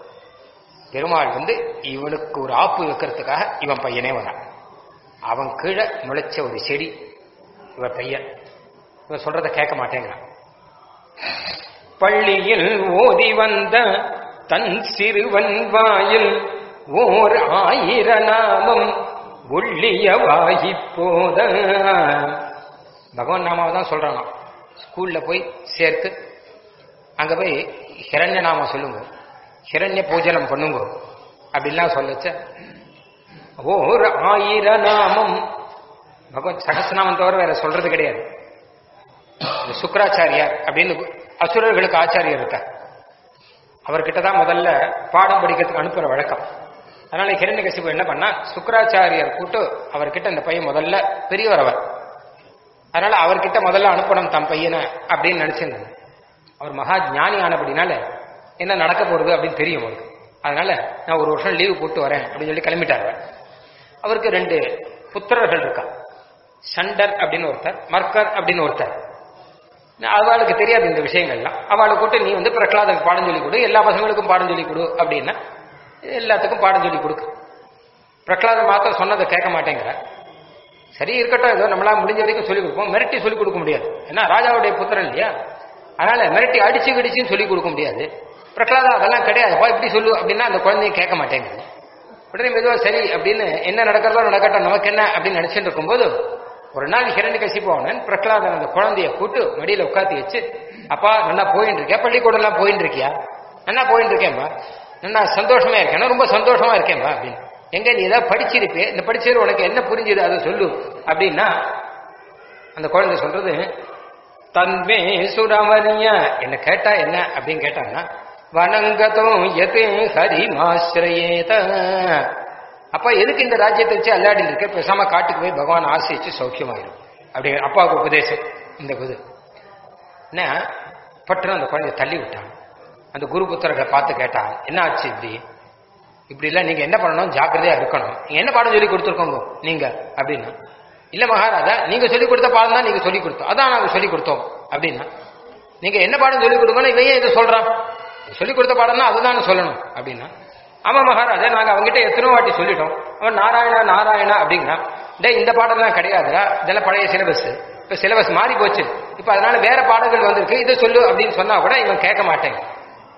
பெருமாள் வந்து இவனுக்கு ஒரு ஆப்பு வைக்கிறதுக்காக இவன் பையனே வரான் அவன் கீழே முளைச்ச ஒரு செடி இவன் பையன் இவன் சொல்றத கேட்க மாட்டேங்கிறான் பள்ளியில் ஓதி வந்த தன் சிறுவன் வாயில் ஓர் ஆயிர நாமம் ஒள்ளியவாகி போத பகவான் நாமாவை தான் சொல்றானா ஸ்கூல்ல போய் சேர்த்து அங்க போய் ஹிரண்ய நாமம் சொல்லுங்க ஹிரண்ய பூஜனம் பண்ணுங்க அப்படிலாம் சொல்லச்ச ஓர் ஆயிர நாமம் பகவத் சகசநாமம் தவிர வேற சொல்றது கிடையாது இந்த சுக்கராச்சாரியார் அப்படின்னு அசுரர்களுக்கு ஆச்சாரியர் இருக்கார் அவர்கிட்ட தான் முதல்ல பாடம் படிக்கிறதுக்கு அனுப்புற வழக்கம் அதனால ஹிரண்யகசிபு என்ன பண்ணா சுக்கராச்சாரியார் கூட்டு அவர்கிட்ட இந்த பையன் முதல்ல பெரியவர் அவர் அதனால அவர்கிட்ட முதல்ல அனுப்பணும் தம் பையனை அப்படின்னு நினைச்சிருந்தாங்க அவர் மகா ஞானி ஆனபடினால என்ன நடக்க போறது அப்படின்னு தெரியும் அவருக்கு அதனால நான் ஒரு வருஷம் லீவு போட்டு வரேன் அப்படின்னு சொல்லி கிளம்பிட்டார் அவர். அவருக்கு ரெண்டு புத்திரர்கள் இருக்கா சண்டர் அப்படின்னு ஒருத்தர் மர்க்கர் அப்படின்னு ஒருத்தர் அவளுக்கு தெரியாது இந்த விஷயங்கள்லாம் அவளை கூட்டு நீ வந்து பிரகலாதனுக்கு பாடம் சொல்லி கொடு எல்லா பசங்களுக்கும் பாடம் சொல்லி கொடு அப்படின்னா எல்லாத்துக்கும் பாடம் சொல்லி கொடுக்கு பிரகலாதன் மாத்திரம் சொன்னதை கேட்க மாட்டேங்கிற சரி இருக்கட்டும் ஏதோ நம்மளால முடிஞ்ச வரைக்கும் சொல்லிக் கொடுப்போம் மிரட்டி சொல்லிக் கொடுக்க முடியாது ஏன்னா ராஜாவுடைய புத்திரன் இல்லையா அதனால மிரட்டி அடிச்சு கிடிச்சுன்னு சொல்லிக் கொடுக்க முடியாது பிரகலாதா அதெல்லாம் கிடையாதுப்பா இப்படி சொல்லு அப்படின்னா அந்த குழந்தைய கேட்க மாட்டேங்குது உடனே மெதுவா சரி அப்படின்னு என்ன நடக்கிறதோ நடக்கட்டும் நமக்கு என்ன அப்படின்னு நினைச்சிட்டு இருக்கும்போது ஒரு நாள் ஹிரண்ய கசிப்பவனன் பிரகலாதன் அந்த குழந்தைய கூட்டு மடியில உட்காத்தி வச்சு அப்பா நல்லா போயின்னு இருக்கியா பள்ளிக்கூடம் எல்லாம் போயின்னு இருக்கியா நல்லா போயின்னு இருக்கேன்பா நல்லா சந்தோஷமா இருக்கேன் ரொம்ப சந்தோஷமா இருக்கேன்பா அப்படின்னு எங்க நீ ஏதாவது படிச்சிருப்பே இந்த படிச்சது உனக்கு என்ன புரிஞ்சுது அதை சொல்லு அப்படின்னா அந்த குழந்தை சொல்றது தன்மே சுரமணிய என்ன கேட்டா என்ன அப்படின்னு கேட்டாங்கன்னா வனங்கதோ எது ஹரிமாசிரயேத அப்பா எதுக்கு இந்த ராஜ்யத்தை வச்சு அல்லாடின்னு இருக்க பேசாம காட்டுக்கு போய் பகவான் ஆசைச்சு சௌக்கியமாயிரும் அப்படி அப்பாவுக்கு உபதேசம் இந்த குது என்ன பட்டுன்னு அந்த குழந்தைய தள்ளி விட்டான் அந்த குரு புத்தர்களை பார்த்து கேட்டான் என்ன ஆச்சு இப்படி இப்படி இல்ல நீங்க என்ன பண்ணணும் ஜாக்கிரதையா இருக்கணும் நீங்க என்ன பாடம் சொல்லி கொடுத்துருக்கோங்க நீங்க அப்படின்னா இல்ல மகாராஜா நீங்க சொல்லி கொடுத்த பாடம் தான் நீங்க சொல்லி கொடுத்தோம் அதான் நாங்க சொல்லி கொடுத்தோம் அப்படின்னா நீங்க என்ன பாடம் சொல்லி கொடுக்கணும் இவன் ஏன் இதை சொல்றான் சொல்லி கொடுத்த பாடம்னா அதுதான் சொல்லணும் அப்படின்னா ஆமா மகாராஜா நாங்க அவங்ககிட்ட எத்தனை வாட்டி சொல்லிட்டோம் அவன் நாராயணா நாராயணா அப்படிங்கிறான் டேய் இந்த பாடம்லாம் கிடையாதுடா இதெல்லாம் பழைய சிலபஸ் இப்ப சிலபஸ் மாறி போச்சு இப்ப அதனால வேற பாடங்கள் வந்திருக்கு இதை சொல்லு அப்படின்னு சொன்னா கூட இவன் கேட்க மாட்டேங்க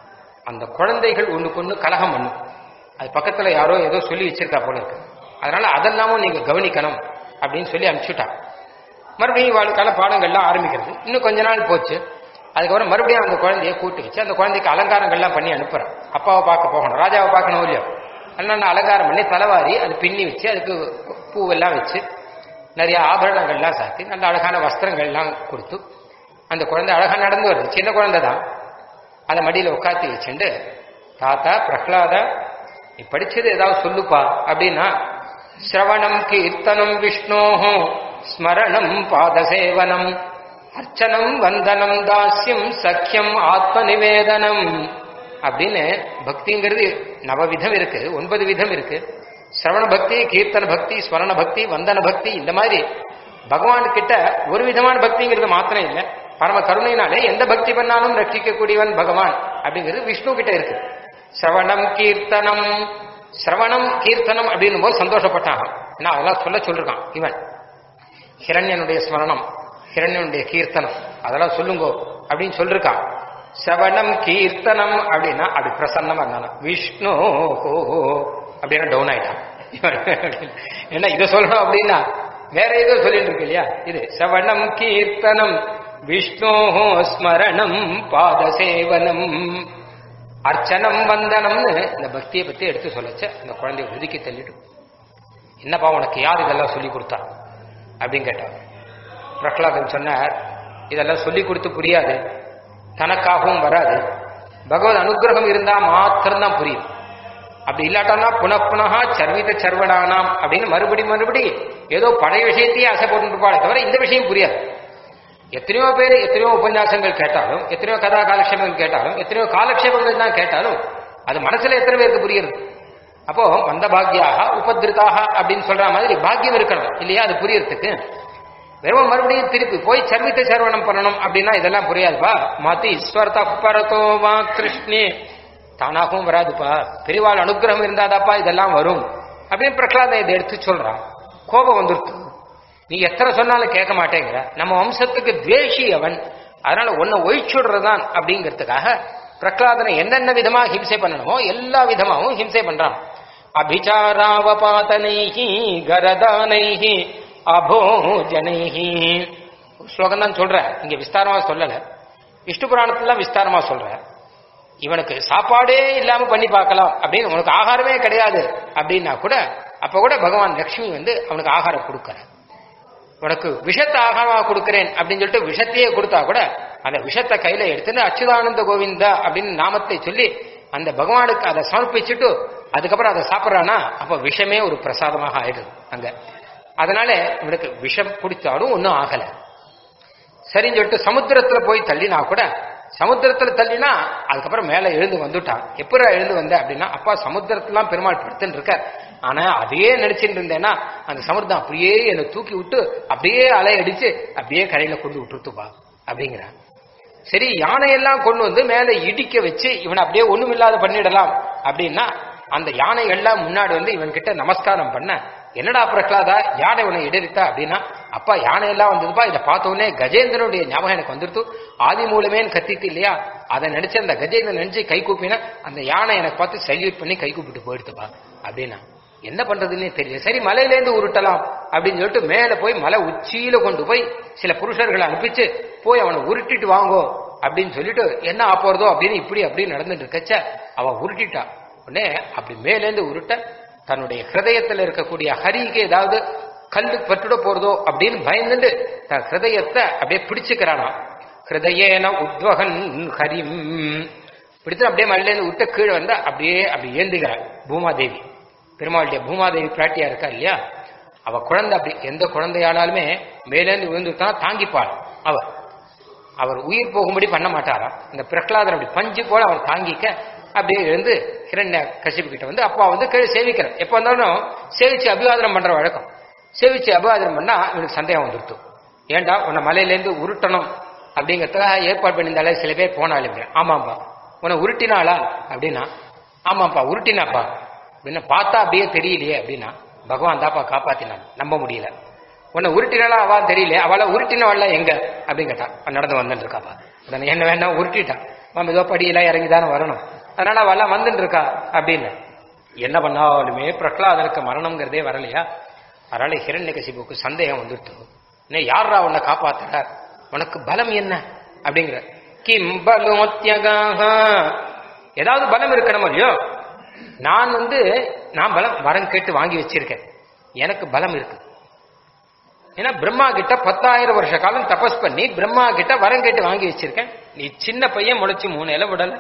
அந்த குழந்தைகள் ஒண்ணுக்கு ஒண்ணு கலகம் பண்ணும் அது பக்கத்துல யாரோ ஏதோ சொல்லி வச்சிருக்கா போல இருக்கு அதனால அதெல்லாமும் நீங்க கவனிக்கணும் அப்படின்னு சொல்லி அனுப்பிச்சுட்டான் மறுபடியும் வாழ்க்கால பாடங்கள்லாம் ஆரம்பிக்கிறது இன்னும் கொஞ்ச நாள் போச்சு அதுக்கப்புறம் மறுபடியும் அந்த குழந்தைய கூட்டு வச்சு அந்த குழந்தைக்கு அலங்காரங்கள்லாம் பண்ணி அனுப்புறேன் அப்பாவை பார்க்க போகணும் ராஜாவை பார்க்கணும் இல்லையோ அதனால அலங்காரம் பண்ணி தலைவாரி அது பின்னி வச்சு அதுக்கு பூவெல்லாம் வச்சு நிறைய ஆபரணங்கள்லாம் சாத்தி நல்ல அழகான வஸ்திரங்கள்லாம் கொடுத்து அந்த குழந்தை அழகா நடந்து வருது சின்ன குழந்தை தான் அதை மடியில உட்காத்தி வச்சுண்டு தாத்தா பிரஹ்லாதா நீ படிச்சது ஏதாவது சொல்லுப்பா அப்படின்னா ஸ்ரவணம் கீர்த்தனம் விஷ்ணோஹோ ஸ்மரணம் பாதசேவனம் அர்ச்சனம் வந்தனம் தாஸ்யம் சக்கியம் ஆத்ம நிவேதனம் அப்படின்னு பக்திங்கிறது நவவிதம் இருக்கு ஒன்பது விதம் இருக்கு சிரவண பக்தி கீர்த்தன பக்தி ஸ்மரண பக்தி வந்தன பக்தி இந்த மாதிரி பகவான் கிட்ட ஒரு விதமான பக்திங்கிறது மாத்திரம் இல்லை பரம கருணையினாலே எந்த பக்தி பண்ணாலும் ரட்சிக்கக்கூடியவன் பகவான் அப்படிங்கிறது விஷ்ணு கிட்ட இருக்கு சிரவணம் கீர்த்தனம் சிரவணம் கீர்த்தனம் அப்படின்னும் போது சந்தோஷப்பட்டான் ஏன்னா அதெல்லாம் சொல்ல சொல்லிருக்கான் இவன் ஹிரண்யனுடைய ஸ்மரணம் ஹிரண்யனுடைய கீர்த்தனம் அதெல்லாம் சொல்லுங்கோ அப்படின்னு சொல்லிருக்கான் சவணம் கீர்த்தனம் அப்படின்னா அது பிரசன்னமா இருந்தாலும் விஷ்ணு ஹோ அப்படின்னா டவுன் ஆயிட்டான் என்ன இதை சொல்லணும் அப்படின்னா வேற ஏதோ சொல்லிட்டு இருக்கு இல்லையா இது சவணம் கீர்த்தனம் விஷ்ணோ ஸ்மரணம் பாதசேவனம் அர்ச்சனம் வந்தனம்னு இந்த பக்தியை பத்தி எடுத்து சொல்லச்சு அந்த குழந்தைய ஒதுக்கி தள்ளிட்டு என்னப்பா உனக்கு யார் இதெல்லாம் சொல்லி கொடுத்தா அப்படின்னு கேட்டார் பிரகலாதன் சொன்னார் இதெல்லாம் சொல்லி கொடுத்து புரியாது தனக்காகவும் வராது பகவத் அனுகிரகம் இருந்தா மாத்திரம்தான் புரியும் அப்படி இல்லாட்டோம்னா புனப்புனகா சர்வித சர்வடானாம் அப்படின்னு மறுபடி மறுபடி ஏதோ பழைய விஷயத்தையே ஆசைப்பட்டு இருப்பாளே தவிர இந்த விஷயம் புரியாது எத்தனையோ பேர் எத்தனையோ உபன்யாசங்கள் கேட்டாலும் எத்தனையோ கதா காலக்ஷேபங்கள் கேட்டாலும் எத்தனையோ காலக்ஷேபங்கள் தான் கேட்டாலும் அது மனசுல எத்தனை பேருக்கு புரியுது அப்போ மந்த பாக்யாக உபதிருத்தாக அப்படின்னு சொல்ற மாதிரி பாக்கியம் இருக்கணும் இல்லையா அது புரியறதுக்கு வெறும் மறுபடியும் திருப்பி போய் சர்வித்த சர்வணம் பண்ணணும் அப்படின்னா இதெல்லாம் புரியாதுப்பா மதி ஈஸ்வர்த பரதோ வா கிருஷ்ணே தானாகவும் வராதுப்பா பெரியவாள் அனுகிரகம் இருந்தாதாப்பா இதெல்லாம் வரும் அப்படின்னு பிரகலாத இதை எடுத்து சொல்றான் கோபம் வந்துருத்து நீ எத்தனை சொன்னாலும் கேட்க மாட்டேங்கிற நம்ம வம்சத்துக்கு துவேஷி அவன் அதனால ஒன்ன ஒழிச்சுடுறதான் அப்படிங்கிறதுக்காக பிரகலாதனை என்னென்ன விதமா ஹிம்சை பண்ணணுமோ எல்லா விதமாவும் ஹிம்சை பண்றான் அபிச்சாராவபாதனைஹி கரதானைஹி அபோஜனைஹி ஸ்லோகம் தான் சொல்ற இங்க விஸ்தாரமா சொல்லல விஷ்ணு புராணத்துல விஸ்தாரமா சொல்ற இவனுக்கு சாப்பாடே இல்லாம பண்ணி பார்க்கலாம் அப்படின்னு உனக்கு ஆகாரமே கிடையாது அப்படின்னா கூட அப்ப கூட பகவான் லக்ஷ்மி வந்து அவனுக்கு ஆகாரம் கொடுக்கற உனக்கு விஷத்தை ஆகாரமாக கொடுக்கிறேன் அப்படின்னு சொல்லிட்டு விஷத்தையே கொடுத்தா கூட அந்த விஷத்தை கையில எடுத்துன்னு அச்சுதானந்த கோவிந்தா அப்படின்னு நாமத்தை சொல்லி அந்த பகவானுக்கு அதை சமர்ப்பிச்சுட்டு அதுக்கப்புறம் அதை சாப்பிட்றானா அப்ப விஷமே ஒரு பிரசாதமாக ஆயிடுது அங்க அதனால இவனுக்கு விஷம் குடித்தாலும் ஒன்றும் ஆகல சரின்னு சொல்லிட்டு சமுத்திரத்துல போய் தள்ளினா கூட சமுத்திரத்துல தள்ளினா அதுக்கப்புறம் மேல எழுந்து வந்துட்டான் எப்படா எழுந்து வந்த அப்படின்னா அப்பா சமுத்திரத்துலாம் பெருமாள் படுத்துன்னு இருக்க ஆனா அதையே நினைச்சிட்டு இருந்தேன்னா அந்த சமுத்திரம் அப்படியே என்னை தூக்கி விட்டு அப்படியே அலை அடிச்சு அப்படியே கரையில கொண்டு விட்டுருத்துப்பா அப்படிங்கிறான் சரி யானையெல்லாம் கொண்டு வந்து மேல இடிக்க வச்சு இவனை அப்படியே ஒண்ணுமில்லாத பண்ணிடலாம் அப்படின்னா அந்த யானைகள்லாம் முன்னாடி வந்து இவன் கிட்ட நமஸ்காரம் பண்ண என்னடா பிரகலாதா யானை உன்னை இடறித்தா அப்படின்னா அப்பா யானையெல்லாம் வந்ததுப்பா இதை பார்த்த உடனே கஜேந்திரனுடைய ஞாபகம் எனக்கு வந்துருத்து ஆதி மூலமேன்னு கத்திட்டு இல்லையா அதை நினைச்சு அந்த கஜேந்திரன் நினைச்சு கை கூப்பினா அந்த யானை எனக்கு பார்த்து சல்யூட் பண்ணி கை கூப்பிட்டு போயிடுத்துப்பா அப்படின்னா என்ன பண்றதுன்னே தெரியல சரி மலையிலேருந்து உருட்டலாம் அப்படின்னு சொல்லிட்டு மேல போய் மலை உச்சியில கொண்டு போய் சில புருஷர்களை அனுப்பிச்சு போய் அவனை உருட்டிட்டு வாங்கோ அப்படின்னு சொல்லிட்டு என்ன ஆப்போறதோ அப்படின்னு இப்படி அப்படி நடந்துட்டு இருக்கச்ச அவன் உருட்டிட்டான் உடனே அப்படி மேலேந்து உருட்ட தன்னுடைய ஹிருதயத்தில் இருக்கக்கூடிய ஹரிக்கு ஏதாவது கல்லு பட்டுட போறதோ அப்படின்னு பயந்துட்டு தன் ஹிருதயத்தை அப்படியே பிடிச்சுக்கிறானா ஹிருதயேன உத்வகன் ஹரிம் பிடிச்சு அப்படியே மலையிலேருந்து விட்டு கீழே வந்தா அப்படியே அப்படி ஏந்துகிறாள் பூமாதேவி பெருமாளுடைய பூமாதேவி பிராட்டியா இருக்கா இல்லையா அவ குழந்தை அப்படி எந்த குழந்தையானாலுமே மேலேந்து விழுந்துட்டான் தாங்கிப்பாள் அவர் அவர் உயிர் போகும்படி பண்ண மாட்டாராம் இந்த பிரகலாதன் அப்படி பஞ்சு போல அவர் தாங்கிக்க அப்படியே எழுந்து ஹிரண்ய கசிப்பு கிட்ட வந்து அப்பா வந்து கீழே சேவிக்கிறார் எப்ப வந்தாலும் சேவிச்சு அபிவாதனம் பண்ற வழக்கம் சேவிச்சு அபிவாதனம் பண்ணா இவனுக்கு சந்தேகம் வந்துருத்து ஏண்டா உன்னை மலையிலேருந்து உருட்டணும் அப்படிங்கிறதுக்காக ஏற்பாடு பண்ணியிருந்தாலே சில பேர் போனாலும் ஆமாப்பா உன்னை உருட்டினாளா அப்படின்னா ஆமாப்பா உருட்டினாப்பா அப்படின்னா பார்த்தா அப்படியே தெரியலையே அப்படின்னா பகவான் தாப்பா காப்பாத்தினான் நம்ப முடியல உன்னை உருட்டினாலா அவா தெரியல அவளை உருட்டினவள எங்க அப்படின்னு கேட்டான் அவன் நடந்து வந்துட்டு இருக்காப்பா உடனே என்ன வேணா உருட்டிட்டான் நம்ம ஏதோ படியெல்லாம் இறங்கி தானே வரணும் அதனால அவெல்லாம் வந்துட்டு இருக்கா அப்படின்னு என்ன பண்ணாலுமே பிரகலாதனுக்கு மரணம்ங்கிறதே வரலையா அதனால ஹிரண்யகசிபுக்கு சந்தேகம் வந்துட்டு என்ன யாரா உன்னை காப்பாத்துறார் உனக்கு பலம் என்ன அப்படிங்கிற கிம் பலோத்யகாக ஏதாவது பலம் இருக்கணுமோ இல்லையோ நான் வந்து நான் பலம் வரம் கேட்டு வாங்கி வச்சிருக்கேன் எனக்கு பலம் இருக்கு ஏன்னா பிரம்மா கிட்ட பத்தாயிரம் வருஷ காலம் தபஸ் பண்ணி பிரம்மா கிட்ட வரம் கேட்டு வாங்கி வச்சிருக்கேன் நீ சின்ன பையன் முளைச்சு மூணு இலை விடல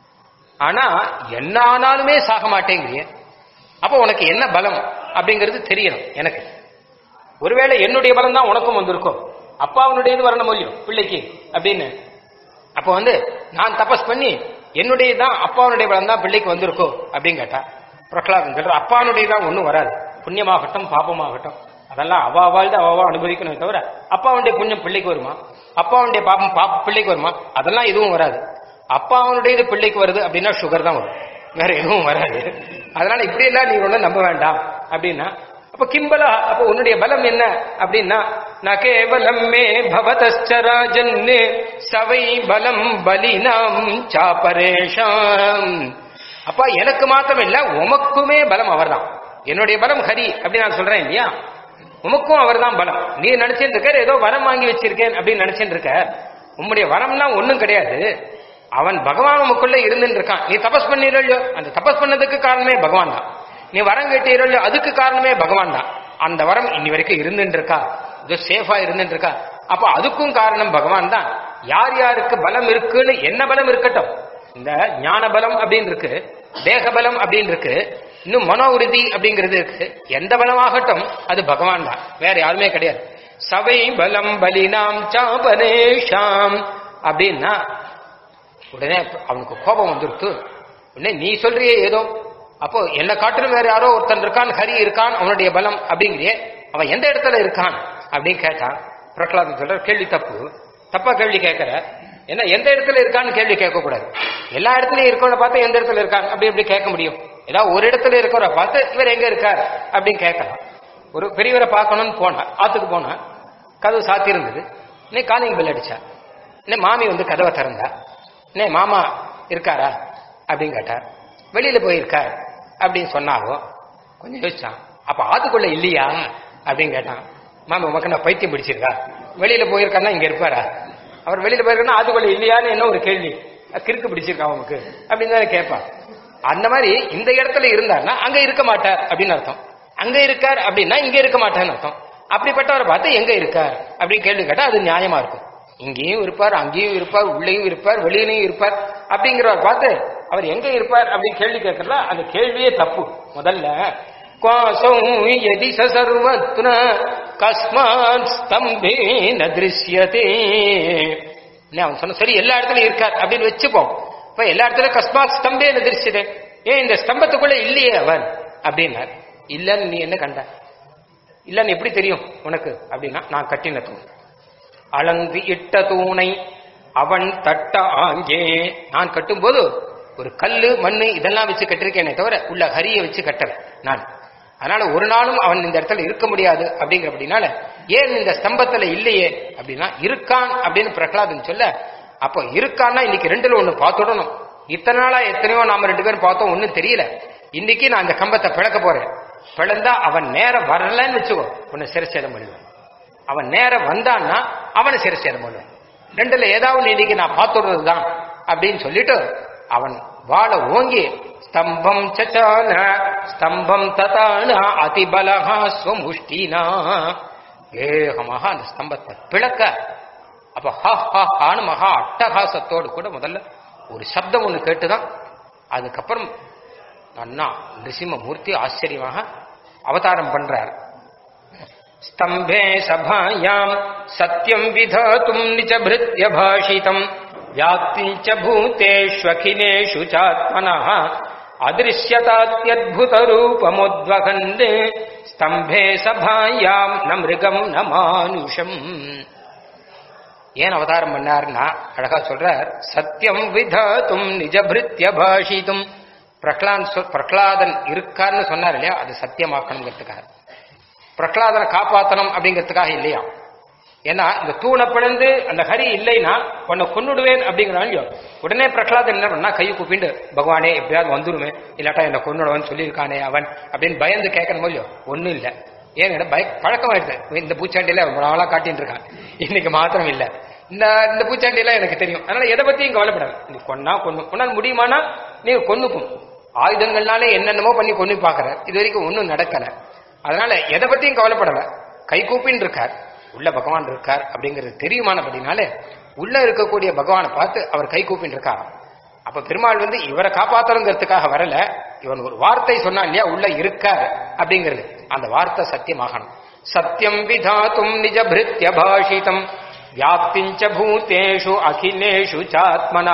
ஆனா என்ன ஆனாலுமே சாக மாட்டேங்கிறிய அப்போ உனக்கு என்ன பலம் அப்படிங்கிறது தெரியணும் எனக்கு ஒருவேளை என்னுடைய பலம் தான் உனக்கும் வந்திருக்கும் அப்பாவுடையது வரணும் முடியும் பிள்ளைக்கு அப்படின்னு அப்போ வந்து நான் தபஸ் பண்ணி என்னுடைய தான் அப்பாவுடைய பலம் தான் பிள்ளைக்கு வந்திருக்கோ அப்படின்னு கேட்டா பிரகலாதன் சொல்ற அப்பாவுடைய தான் ஒன்றும் வராது புண்ணியமாகட்டும் பாபமாகட்டும் அதெல்லாம் அவா வாழ்ந்து அவாவா அனுபவிக்கணுமே தவிர அப்பாவுடைய புண்ணியம் பிள்ளைக்கு வருமா அப்பாவுடைய பாப்பம் பாப்ப பிள்ளைக்கு வருமா அதெல்லாம் எதுவும் வராது அப்பாவுடையது பிள்ளைக்கு வருது அப்படின்னா சுகர் தான் வரும் வேற எதுவும் வராது அதனால இப்படி எல்லாம் நீ ஒன்றும் நம்ப வேண்டாம் அப்படின்னா அப்ப கிம்பலா அப்ப உன்னுடைய பலம் என்ன அப்படின்னா ந கேவலம் மே பவதராஜன் சவை பலம் பலினாம் சாபரேஷாம் அப்பா எனக்கு மாத்திரம் இல்ல உமக்குமே பலம் அவர்தான் என்னுடைய பலம் ஹரி அப்படின்னு நான் சொல்றேன் இல்லையா உமக்கும் அவர்தான் பலம் நீ நினைச்சிட்டு இருக்க ஏதோ வரம் வாங்கி வச்சிருக்கேன் அப்படின்னு நினைச்சிட்டு இருக்க உம்முடைய வரம்னா ஒண்ணும் கிடையாது அவன் பகவான் உமக்குள்ள இருந்துட்டு இருக்கான் நீ தபஸ் பண்ணிடுறோ அந்த தபஸ் பண்ணதுக்கு காரணமே பகவான் தான் நீ வரம் கேட்டீரோ அதுக்கு காரணமே பகவான் தான் அந்த வரம் இன்னி வரைக்கும் இருந்துட்டு இருக்கா இது சேஃபா இருந்துட்டு இருக்கா அப்ப அதுக்கும் காரணம் பகவான் தான் யார் யாருக்கு பலம் இருக்குன்னு என்ன பலம் இருக்கட்டும் இந்த ஞான பலம் அப்படின்னு இருக்கு தேக பலம் அப்படின்னு இருக்கு இன்னும் மனோ உறுதி அப்படிங்கிறது இருக்கு எந்த பலமாகட்டும் அது பகவான் தான் வேற யாருமே கிடையாது சவை பலம் பலினாம் சாபனேஷாம் அப்படின்னா உடனே அவனுக்கு கோபம் வந்துருத்து உடனே நீ சொல்றியே ஏதோ அப்போ என்ன காட்டிலும் வேற யாரோ ஒருத்தன் இருக்கான் ஹரி இருக்கான் அவனுடைய பலம் அப்படிங்கிறியே அவன் எந்த இடத்துல இருக்கான் அப்படின்னு கேட்டான் பிரகலாதன் சொல்ற கேள்வி தப்பு தப்பா கேள்வி கேட்கிற ஏன்னா எந்த இடத்துல இருக்கான்னு கேள்வி கேட்கக்கூடாது எல்லா இடத்துலயும் இருக்கவன பார்த்து எந்த இடத்துல இருக்கான் அப்படி எப்படி கேட்க முடியும் ஏதாவது ஒரு இடத்துல இருக்கிற பார்த்து இவர் எங்க இருக்கார் அப்படின்னு கேட்கலாம் ஒரு பெரியவரை பார்க்கணும்னு போனா ஆத்துக்கு போனா கதவு சாத்தி இருந்தது இன்னே காலிங் பெல் அடிச்சா இன்னே மாமி வந்து கதவை திறந்தா இன்னே மாமா இருக்காரா அப்படின்னு கேட்டார் வெளியில போயிருக்கார் அப்படின்னு சொன்னாரோ கொஞ்சம் யோசிச்சான் அப்ப ஆத்துக்குள்ள இல்லையா அப்படின்னு கேட்டான் மாமி உமக்கு நான் பைத்தியம் பிடிச்சிருக்கா வெளியில போயிருக்காருன்னா இங்க இருப்பாரா அவர் வெளியில போயிருக்கா ஆத்துக்குள்ள இல்லையான்னு என்ன ஒரு கேள்வி கிறுக்கு பிடிச்சிருக்கா உனக்கு அப்படின்னு தானே கேட்பான் அந்த மாதிரி இந்த இடத்துல இருந்தார்னா அங்க இருக்க மாட்டார் அப்படின்னு அர்த்தம் அங்க இருக்கார் அப்படின்னா இங்க இருக்க மாட்டார்னு அர்த்தம் அப்படிப்பட்டவரை பார்த்து எங்க இருக்கார் அப்படின்னு கேள்வி கேட்டா அது நியாயமா இருக்கும் இங்கேயும் இருப்பார் அங்கேயும் இருப்பார் உள்ளேயும் இருப்பார் வெளியிலையும் இருப்பார் அப்படிங்கிறவர் பார்த்து அவர் எங்க இருப்பார் அப்படின்னு கேள்வி கேட்கறதா அந்த கேள்வியே தப்பு முதல்ல குவாசௌ யதி சர்வத்ர கஸ்மாத் ஸ்தம்பே ந திருஷ்யதே அவன் சொன்ன சரி எல்லா இடத்துலயும் இருக்கார் அப்படின்னு வச்சுப்போம் இப்ப எல்லா இடத்துலயும் கஸ்மாத் ஸ்தம்பே ந திருஷ்யதே ஏன் இந்த ஸ்தம்பத்துக்குள்ள இல்லையே அவன் அப்படின்னார் இல்லன்னு நீ என்ன கண்ட இல்லன்னு எப்படி தெரியும் உனக்கு அப்படின்னா நான் கட்டின தூண் அளந்து இட்ட தூணை அவன் தட்ட ஆங்கே நான் கட்டும்போது ஒரு கல்லு மண்ணு இதெல்லாம் வச்சு கட்டிருக்கேனே தவிர உள்ள ஹரியை வச்சு கட்டல நான் அதனால ஒரு நாளும் அவன் இந்த இடத்துல இருக்க முடியாது அப்படிங்கிற அப்படின்னால ஏன் இந்த ஸ்தம்பத்துல இல்லையே அப்படின்னா இருக்கான் அப்படின்னு பிரகலாதன் சொல்ல அப்போ இருக்கான்னா இன்னைக்கு ரெண்டுல ஒண்ணு பார்த்துடணும் இத்தனை நாளா எத்தனையோ நாம ரெண்டு பேரும் பார்த்தோம் ஒன்னும் தெரியல இன்னைக்கு நான் அந்த கம்பத்தை பிளக்க போறேன் பிளந்தா அவன் நேரம் வரலன்னு வச்சுக்கோ உன்னை சிரச்சேதம் பண்ணுவேன் அவன் நேரம் வந்தான்னா அவனை சிரச்சேதம் பண்ணுவேன் ரெண்டுல ஏதாவது இன்னைக்கு நான் பார்த்துடுறது தான் அப்படின்னு சொல்லிட்டு அவன் வாழ ஓங்கி ஸ்தம்பம் சச்சான ஸ்தம்பம் ததான அதிபலகா ஸ்வமுஷ்டினா வேகமாக அந்த ஸ்தம்பத்தை பிளக்க அப்ப ஹா ஹா ஹான்னு மகா அட்டகாசத்தோடு கூட முதல்ல ஒரு சப்தம் ஒன்று கேட்டுதான் அதுக்கப்புறம் அண்ணா நிருசிம்ம மூர்த்தி ஆச்சரியமாக அவதாரம் பண்றார் ஸ்தம்பே சபாயாம் சத்தியம் விதாத்தும் நிஜ பிருத்ய பாஷிதம் व्याप्तिञ्च भूतेष्वखिलेषु चात्मनः अदृश्यतात्यद्भुतरूपमुद्वहन् स्तम्भे सभायाम् न மிருகம் ந மானுஷம் ஏன் அவதாரம் பண்ணார்னா அழகா சொல்றார் சத்தியம் விதாத்தும் நிஜபிருத்திய பாஷித்தும் பிரகலாத் பிரகலாதன் இருக்கார்னு சொன்னார் இல்லையா அது சத்தியமாக்கணுங்கிறதுக்காக பிரகலாதனை காப்பாத்தணும் அப்படிங்கிறதுக்காக இல்லையா ஏன்னா இந்த தூணை பிளந்து அந்த ஹரி இல்லைன்னா உன்னை கொன்னுடுவேன் அப்படிங்கிறாங்க உடனே பிரகலாதன் என்ன பண்ணா கை கூப்பிண்டு பகவானே எப்படியாவது வந்துருமே இல்லாட்டா என்னை கொன்னுடுவன் சொல்லியிருக்கானே அவன் அப்படின்னு பயந்து கேட்கணும் இல்லையோ ஒன்றும் இல்லை ஏன் பய பழக்கமாயிடுது இந்த பூச்சாண்டியில ரொம்ப நாளா காட்டிட்டு இருக்கான் இன்னைக்கு மாத்திரம் இல்ல இந்த இந்த பூச்சாண்டியெல்லாம் எனக்கு தெரியும் அதனால எதை பத்தியும் கவலைப்படாது நீ கொன்னா கொண்டு உன்னால் முடியுமானா நீ கொன்னுக்கும் ஆயுதங்கள்னாலே என்னென்னமோ பண்ணி கொண்டு பாக்குற இது வரைக்கும் ஒன்றும் நடக்கல அதனால எதை பத்தியும் கவலைப்படல கை கூப்பின்னு இருக்கார் உள்ள பகவான் இருக்கார் அப்படிங்கிறது தெரியுமானபடினாலே உள்ள இருக்கக்கூடிய பகவானை பார்த்து அவர் கை கூப்பின்னு இருக்கார் அப்ப பெருமாள் வந்து இவரை காப்பாத்தணுங்கிறதுக்காக வரல இவன் ஒரு வார்த்தை சொன்னா இல்லையா உள்ள இருக்கார் அப்படிங்கிறது அந்த வார்த்தை சத்தியமாகணும் சத்தியம் விதாத்தும் நிஜ பிருத்திய பாஷிதம் வியாப்திஞ்ச பூதேஷு அகிலேஷு சாத்மனா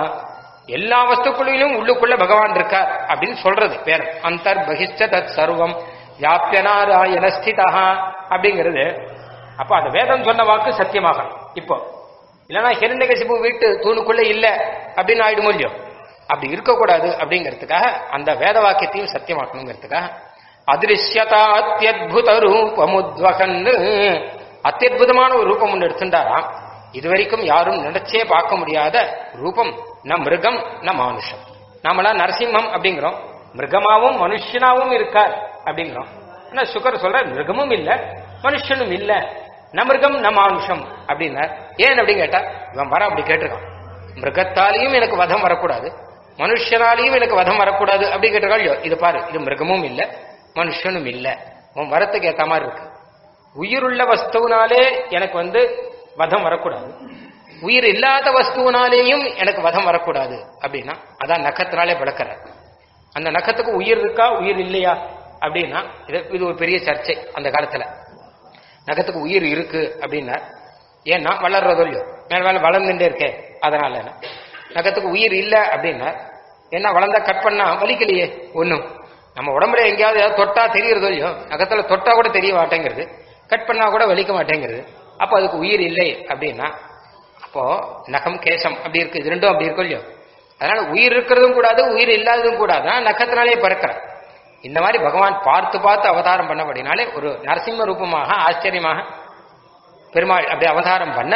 எல்லா வஸ்துக்குள்ளிலும் உள்ளுக்குள்ள பகவான் இருக்கார் அப்படின்னு சொல்றது வேற அந்தர் பகிஷ்ட தத் சர்வம் வியாபிய நாராயண ஸ்திதா அப்படிங்கிறது அப்ப அந்த வேதம் சொன்ன வாக்கு சத்தியமாகணும் இப்போ இல்லைன்னா ஹிரண்யகசிபு வீட்டு தூணுக்குள்ள இல்ல அப்படின்னு ஆயிடும் இல்லையோ அப்படி இருக்கக்கூடாது அப்படிங்கிறதுக்காக அந்த வேத வாக்கியத்தையும் சத்தியமாக்கணுங்கிறதுக்காக அதிருஷ்யதா அத்தியுத ரூபமுத்வகன் அத்தியுதமான ஒரு ரூபம் ஒன்று எடுத்துட்டாராம் இதுவரைக்கும் யாரும் நினைச்சே பார்க்க முடியாத ரூபம் ந மிருகம் ந மானுஷம் நாமெல்லாம் நரசிம்மம் அப்படிங்கிறோம் மிருகமாவும் மனுஷனாவும் இருக்கார் அப்படிங்கிறோம் ஆனா சுகர் சொல்ற மிருகமும் இல்ல மனுஷனும் இல்ல ந மிருகம் ந மானுஷம் அப்படின்னார் ஏன் அப்படின்னு கேட்டா இவன் வர அப்படி கேட்டிருக்கான் மிருகத்தாலையும் எனக்கு வதம் வரக்கூடாது மனுஷனாலையும் எனக்கு வதம் வரக்கூடாது அப்படி கேட்டிருக்காள் இது பாரு இது மிருகமும் இல்ல மனுஷனும் இல்ல உன் வரத்துக்கு ஏத்த மாதிரி இருக்கு உயிருள்ள வஸ்துவினாலே எனக்கு வந்து வதம் வரக்கூடாது உயிர் இல்லாத வஸ்துவினாலேயும் எனக்கு வதம் வரக்கூடாது அப்படின்னா அதான் நக்கத்தினாலே பழக்கிறார் அந்த நக்கத்துக்கு உயிர் இருக்கா உயிர் இல்லையா அப்படின்னா இது இது ஒரு பெரிய சர்ச்சை அந்த காலத்துல நகத்துக்கு உயிர் இருக்கு அப்படின்னா ஏன்னா வளர்றதோ இல்லையோ மேல மேல வளர்ந்துட்டே இருக்கே அதனால என்ன நகத்துக்கு உயிர் இல்லை அப்படின்னா என்ன வளர்ந்தா கட் பண்ணா வலிக்கலையே ஒன்றும் நம்ம உடம்புல எங்கேயாவது ஏதாவது தொட்டா தெரியறதோ இல்லையோ நகத்துல தொட்டா கூட தெரிய மாட்டேங்கிறது கட் பண்ணா கூட வலிக்க மாட்டேங்கிறது அப்போ அதுக்கு உயிர் இல்லை அப்படின்னா அப்போ நகம் கேசம் அப்படி இருக்கு இது ரெண்டும் அப்படி இருக்கும் இல்லையோ அதனால உயிர் இருக்கிறதும் கூடாது உயிர் இல்லாததும் கூடாது நக்கத்தினாலே பிறக்கிற இந்த மாதிரி பகவான் பார்த்து பார்த்து அவதாரம் பண்ணபடினாலே ஒரு நரசிம்ம ரூபமாக ஆச்சரியமாக பெருமாள் அப்படி அவதாரம் பண்ண